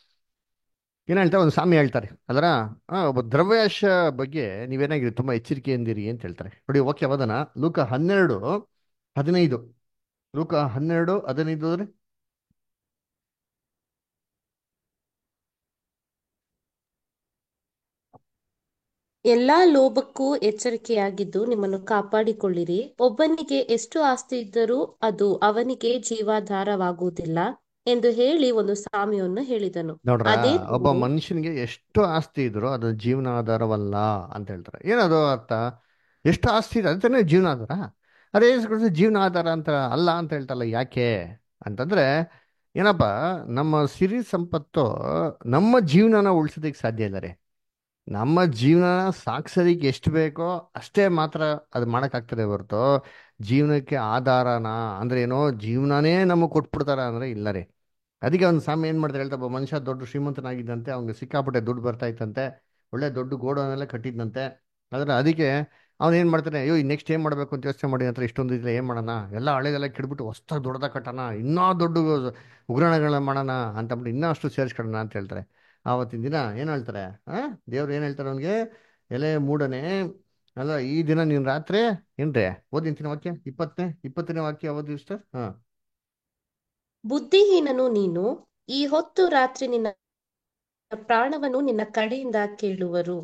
[SPEAKER 1] ಏನು ಹೇಳ್ತಾರೆ ಒಂದು ಸಾಮಿ ಹೇಳ್ತಾರೆ ಅದರ ಒಬ್ಬ ದ್ರವ್ಯಾಶ ಬಗ್ಗೆ ನೀವೇನಾಗಿರಿ ತುಂಬ ಎಚ್ಚರಿಕೆಯಿಂದಿರಿ ಅಂತ ಹೇಳ್ತಾರೆ ನೋಡಿ ಓಕೆ ಅವದನ ಲೂಕ ಹನ್ನೆರಡು ಹದಿನೈದು ಲೂಕ ಹನ್ನೆರಡು ಹದಿನೈದು ಅಂದ್ರೆ
[SPEAKER 2] ಎಲ್ಲಾ ಲೋಭಕ್ಕೂ ಎಚ್ಚರಿಕೆಯಾಗಿದ್ದು ನಿಮ್ಮನ್ನು ಕಾಪಾಡಿಕೊಳ್ಳಿರಿ ಒಬ್ಬನಿಗೆ ಎಷ್ಟು ಆಸ್ತಿ ಇದ್ದರೂ ಅದು ಅವನಿಗೆ ಜೀವಾಧಾರವಾಗುವುದಿಲ್ಲ ಎಂದು ಹೇಳಿ ಒಂದು ಸಾಮ್ಯವನ್ನು ಹೇಳಿದನು
[SPEAKER 1] ನೋಡ್ರ
[SPEAKER 2] ಅದೇ
[SPEAKER 1] ಒಬ್ಬ
[SPEAKER 2] ನೀವು
[SPEAKER 1] ಮನುಷ್ಯನಿಗೆ ಎಷ್ಟು ಆಸ್ತಿ ಇದ್ರು ಅದು ಜೀವನ ಆಧಾರವಲ್ಲ ಅಂತ ಹೇಳ್ತಾರೆ ಏನದು ಅರ್ಥ ಎಷ್ಟು ಆಸ್ತಿ ಇದೆ ಅಂತಾನೆ ಜೀವನ ಆಧಾರ ಅದೇ ಜೀವನ ಆಧಾರ ಅಂತ ಅಲ್ಲ ಅಂತ ಹೇಳ್ತಲ್ಲ ಯಾಕೆ ಅಂತಂದ್ರೆ ಏನಪ್ಪ ನಮ್ಮ ಸಿರಿ ಸಂಪತ್ತು ನಮ್ಮ ಜೀವನನ ಉಳಿಸೋದಕ್ಕೆ ಸಾಧ್ಯ ಇಲ್ಲ ರೀ ನಮ್ಮ ಜೀವನ ಸಾಕ್ಸೋದಕ್ಕೆ ಎಷ್ಟು ಬೇಕೋ ಅಷ್ಟೇ ಮಾತ್ರ ಅದು ಮಾಡೋಕ್ಕಾಗ್ತದೆ ಹೊರತು ಜೀವನಕ್ಕೆ ಆಧಾರನ ಅಂದ್ರೆ ಏನೋ ಜೀವನನೇ ನಮಗೆ ಕೊಟ್ಬಿಡ್ತಾರ ಅಂದ್ರೆ ಇಲ್ಲ ರೀ ಅದಕ್ಕೆ ಅವ್ನು ಸಾಮಿ ಏನು ಮಾಡ್ತಾರೆ ಹೇಳ್ತಾ ಒಬ್ಬ ಮನುಷ್ಯ ದೊಡ್ಡ ಶ್ರೀಮಂತನಾಗಿದ್ದಂತೆ ಅವ್ನಿಗೆ ಸಿಕ್ಕಾಪಟ್ಟೆ ದುಡ್ಡು ಬರ್ತಾ ಇತ್ತಂತೆ ಒಳ್ಳೆ ದೊಡ್ಡ ಗೋಡೌನೆಲ್ಲ ಕಟ್ಟಿದ್ದಂತೆ ಆದ್ರೆ ಅದಕ್ಕೆ ಅವ್ನು ಏನು ಮಾಡ್ತಾನೆ ಅಯ್ಯೋ ನೆಕ್ಸ್ಟ್ ಏನು ಮಾಡಬೇಕು ಅಂತ ಯೋಚನೆ ಮಾಡಿ ಹತ್ರ ಇಷ್ಟೊಂದು ಇದ್ರೆ ಏನು ಮಾಡೋಣ ಎಲ್ಲ ಹಳೆದೆಲ್ಲ ಕೆಡ್ಬಿಟ್ಟು ಹೊಸ್ದಾಗಿ ದೊಡ್ಡದಾಗ ಕಟ್ಟೋಣ ಇನ್ನೂ ದೊಡ್ಡ ಉಗ್ರಾಣಗಳನ್ನ ಮಾಡೋಣ ಅಂತಂದ್ಬಿಟ್ಟು ಇನ್ನೂ ಅಷ್ಟು ಸೇರಿಸ್ಕೊಳ್ಳೋಣ ಅಂತ ಹೇಳ್ತಾರೆ ಆವತ್ತಿನ ದಿನ ಏನು ಹೇಳ್ತಾರೆ ಆ ದೇವ್ರು ಏನು ಹೇಳ್ತಾರೆ ಅವನಿಗೆ ಎಲೆ ಮೂಡನೆ ಅಲ್ಲ ಈ ದಿನ ನೀನು ರಾತ್ರಿ ಏನ್ರಿ ಓದಿಂತೀನಿ ವಾಕ್ಯ ಇಪ್ಪತ್ತನೇ ಇಪ್ಪತ್ತನೇ ವಾಕ್ಯ ಓದಿ ಸರ್ ಹಾಂ
[SPEAKER 2] ಬುದ್ಧಿಹೀನನು ನೀನು ಈ ಹೊತ್ತು ರಾತ್ರಿ ನಿನ್ನ ಪ್ರಾಣವನ್ನು ನಿನ್ನ ಕಡೆಯಿಂದ ಕೇಳುವರು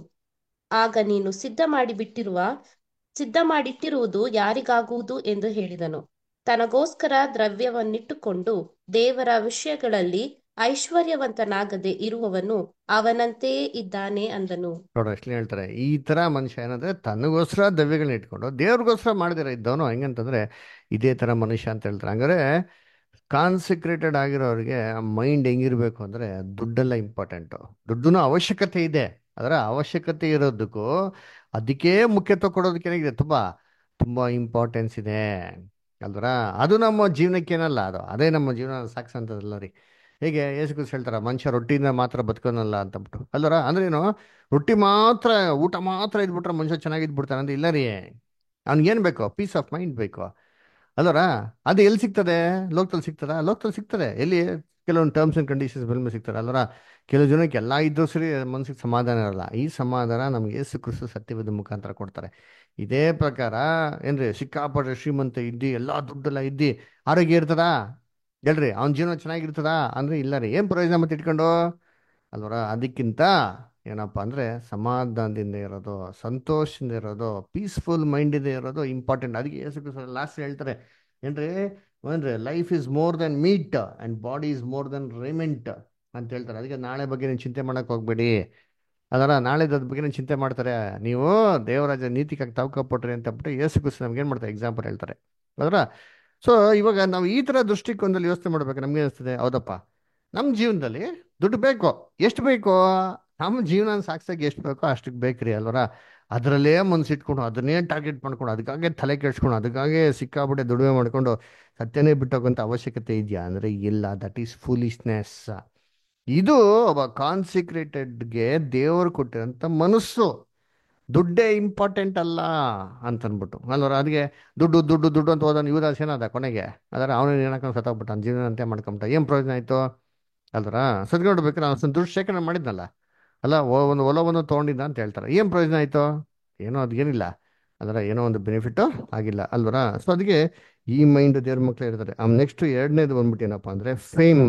[SPEAKER 2] ಆಗ ನೀನು ಸಿದ್ಧ ಮಾಡಿಬಿಟ್ಟಿರುವ ಸಿದ್ಧ ಮಾಡಿಟ್ಟಿರುವುದು ಯಾರಿಗಾಗುವುದು ಎಂದು ಹೇಳಿದನು ತನಗೋಸ್ಕರ ದ್ರವ್ಯವನ್ನಿಟ್ಟುಕೊಂಡು ದೇವರ ವಿಷಯಗಳಲ್ಲಿ ಐಶ್ವರ್ಯವಂತನಾಗದೆ ಇರುವವನು ಅವನಂತೆಯೇ ಇದ್ದಾನೆ ಅಂದನು
[SPEAKER 1] ನೋಡ್ರಿ ಅಷ್ಟೇ ಹೇಳ್ತಾರೆ ಈ ತರ ಮನುಷ್ಯ ಏನಂದ್ರೆ ತನಗೋಸ್ಕರ ದವ್ಯಗಳನ್ನ ಇಟ್ಕೊಂಡು ದೇವ್ರಿಗೋಸ್ಕರ ಮಾಡಿದಿರ ಇದ್ದವನು ಹೆಂಗಂತಂದ್ರೆ ಇದೇ ತರ ಮನುಷ್ಯ ಅಂತ ಹೇಳ್ತಾರೆ ಹಂಗಾರೆ ಕಾನ್ಸಿಕ್ರೇಟೆಡ್ ಆಗಿರೋರಿಗೆ ಮೈಂಡ್ ಹೆಂಗಿರ್ಬೇಕು ಅಂದ್ರೆ ದುಡ್ಡೆಲ್ಲ ಇಂಪಾರ್ಟೆಂಟು ದುಡ್ಡನ್ನು ಅವಶ್ಯಕತೆ ಇದೆ ಅದರ ಅವಶ್ಯಕತೆ ಇರೋದಕ್ಕೂ ಅದಕ್ಕೆ ಮುಖ್ಯತ್ವ ಕೊಡೋದಕ್ಕೆ ಏನಾಗಿದೆ ತುಂಬಾ ತುಂಬಾ ಇಂಪಾರ್ಟೆನ್ಸ್ ಇದೆ ಅಲ್ವರ ಅದು ನಮ್ಮ ಜೀವನಕ್ಕೇನಲ್ಲ ಅದು ಅದೇ ನಮ್ಮ ಜೀವನ ಸಾಕ್ಸಂತದಲ್ಲ ರೀ ಹೇಗೆ ಯೇಸು ಕ್ರಿಸ್ತ ಹೇಳ್ತಾರ ಮನುಷ್ಯ ರೊಟ್ಟಿಯಿಂದ ಮಾತ್ರ ಬದುಕೋನಲ್ಲ ಅಂತಂದ್ಬಿಟ್ಟು ಅಲ್ವರ ಅಂದ್ರೆ ಏನು ರೊಟ್ಟಿ ಮಾತ್ರ ಊಟ ಮಾತ್ರ ಇದ್ಬಿಟ್ರೆ ಮನುಷ್ಯ ಚೆನ್ನಾಗಿದ್ಬಿಡ್ತಾನೆ ಅಂದ್ರೆ ಇಲ್ಲ ರೀ ಅವ್ನಿಗೇನು ಬೇಕು ಪೀಸ್ ಆಫ್ ಮೈಂಡ್ ಬೇಕು ಅಲ್ವರ ಅದು ಎಲ್ಲಿ ಸಿಗ್ತದೆ ಲೋಕದಲ್ಲಿ ಸಿಗ್ತದ ಲೋಕದಲ್ಲಿ ಸಿಗ್ತದೆ ಎಲ್ಲಿ ಕೆಲವೊಂದು ಟರ್ಮ್ಸ್ ಅಂಡ್ ಕಂಡೀಷನ್ಸ್ ಮೇಲೆ ಸಿಗ್ತದೆ ಅಲ್ವರ ಕೆಲವು ಜನಕ್ಕೆ ಎಲ್ಲ ಇದ್ರೂ ಸರಿ ಮನಸ್ಸಿಗೆ ಸಮಾಧಾನ ಇರಲ್ಲ ಈ ಸಮಾಧಾನ ನಮ್ಗೆ ಯೇಸು ಕ್ರಿಸ್ತು ಸತ್ಯವಾದ ಮುಖಾಂತರ ಕೊಡ್ತಾರೆ ಇದೇ ಪ್ರಕಾರ ಏನ್ರಿ ಸಿಕ್ಕಾಪಟ್ಟೆ ಶ್ರೀಮಂತ ಇದ್ದಿ ಎಲ್ಲ ದುಡ್ಡೆಲ್ಲ ಇದ್ದಿ ಆರೋಗ್ಯ ಇರ್ತದಾ ಹೇಳ್ರಿ ಅವ್ನ ಜೀವನ ಚೆನ್ನಾಗಿರ್ತದಾ ಅಂದ್ರೆ ಇಲ್ಲ ರೀ ಏನು ಪ್ರಯೋಜನ ಮತ್ತೆ ಇಟ್ಕೊಂಡು ಅಲ್ವರ ಅದಕ್ಕಿಂತ ಏನಪ್ಪ ಅಂದ್ರೆ ಸಮಾಧಾನದಿಂದ ಇರೋದು ಸಂತೋಷದಿಂದ ಇರೋದು ಪೀಸ್ಫುಲ್ ಮೈಂಡಿಂದ ಇರೋದು ಇಂಪಾರ್ಟೆಂಟ್ ಅದಕ್ಕೆ ಯೇಸು ಲಾಸ್ಟ್ ಹೇಳ್ತಾರೆ ಏನ್ರಿ ಏನ್ರಿ life is more than meat and body is more than raiment ಅಂತ ಹೇಳ್ತಾರೆ ಅದಕ್ಕೆ ನಾಳೆ ಬಗ್ಗೆ ನೀವು ಚಿಂತೆ ಮಾಡಕ್ ಹೋಗ್ಬೇಡಿ ಅದರ ನಾಳೆದ ಬಗ್ಗೆ ಚಿಂತೆ ಮಾಡ್ತಾರೆ ನೀವು ದೇವರಾಜ ನೀತಿಗಾಗಿ ತಾವ್ಕೊಟ್ರಿ ಅಂತ ಬಿಟ್ಟು ಯೇಸು ಕ್ರಿಸ್ತು ನಮ್ಗೆ ಏನು ಮಾಡ್ತಾರೆ ಎಕ್ಸಾಂಪಲ್ ಹೇಳ್ತಾರೆ ಅದರ ಸೊ ಇವಾಗ ನಾವು ಈ ಥರ ದೃಷ್ಟಿಕೋನದಲ್ಲಿ ಯೋಚನೆ ಮಾಡ್ಬೇಕು ನಮ್ಗೆ ಅನಿಸ್ತದೆ ಹೌದಪ್ಪ ನಮ್ಮ ಜೀವನದಲ್ಲಿ ದುಡ್ಡು ಬೇಕು ಎಷ್ಟು ಬೇಕು ನಮ್ಮ ಜೀವನ ಸಾಕ್ಸಕ್ಕೆ ಎಷ್ಟು ಬೇಕೋ ಅಷ್ಟಕ್ಕೆ ಬೇಕ್ರಿ ಅಲ್ವರ ಅದರಲ್ಲೇ ಮನ್ಸಿಟ್ಕೊಂಡು ಅದನ್ನೇ ಟಾರ್ಗೆಟ್ ಮಾಡ್ಕೊಂಡು ಅದಕ್ಕಾಗೆ ತಲೆ ಕೆಡ್ಸ್ಕೊಂಡು ಅದಕ್ಕಾಗೆ ಸಿಕ್ಕಾಬಿಟ್ಟೆ ದುಡಿಮೆ ಮಾಡ್ಕೊಂಡು ಸತ್ಯನೇ ಬಿಟ್ಟೋಗಂತ ಅವಶ್ಯಕತೆ ಇದೆಯಾ ಅಂದರೆ ಇಲ್ಲ ದಟ್ ಈಸ್ ಫೂಲಿಶ್ನೆಸ್ ಇದು ಒಬ್ಬ ಕಾನ್ಸಿಕ್ರೇಟೆಡ್ಗೆ ದೇವರು ಕೊಟ್ಟಿರೋಂಥ ಮನಸ್ಸು ದುಡ್ಡೇ ಇಂಪಾರ್ಟೆಂಟ್ ಅಲ್ಲ ಅಂತನ್ಬಿಟ್ಟು ಅಲ್ವರ ಅದಕ್ಕೆ ದುಡ್ಡು ದುಡ್ಡು ದುಡ್ಡು ಅಂತ ಹೋದನು ಯುವದಾಸ್ ಏನದ ಕೊನೆಗೆ ಅದರ ಅವನೇನು ಏನಕ್ಕೆ ಸತ್ತೋಗ್ಬಿಟ್ಟ ಅವ್ನ ಜೀವನ ಅಂತೆ ಮಾಡ್ಕೊಂಬಿಟ್ಟ ಏನು ಪ್ರಯೋಜನ ಆಯಿತು ಅಲ್ವರ ಸದ್ಕೊಡ್ಬೇಕಾದ್ರೆ ಅವನು ದುಡ್ಡು ಶೇಖರಣೆ ಮಾಡಿದ್ನಲ್ಲ ಅಲ್ಲ ಓ ಒಂದು ಒಲವನ್ನು ತೊಗೊಂಡಿದ್ದ ಅಂತ ಹೇಳ್ತಾರೆ ಏನು ಪ್ರಯೋಜನ ಆಯಿತು ಏನೋ ಅದೇನಿಲ್ಲ ಅದರ ಏನೋ ಒಂದು ಬೆನಿಫಿಟ್ಟು ಆಗಿಲ್ಲ ಅಲ್ವರ ಸೊ ಅದಕ್ಕೆ ಈ ಮೈಂಡ್ ದೇವ್ರ ಮಕ್ಳು ಇರ್ತಾರೆ ಆಮೇಲೆ ನೆಕ್ಸ್ಟ್ ಎರಡನೇದು ಬಂದ್ಬಿಟ್ಟು ಏನಪ್ಪ ಅಂದರೆ ಫೇಮ್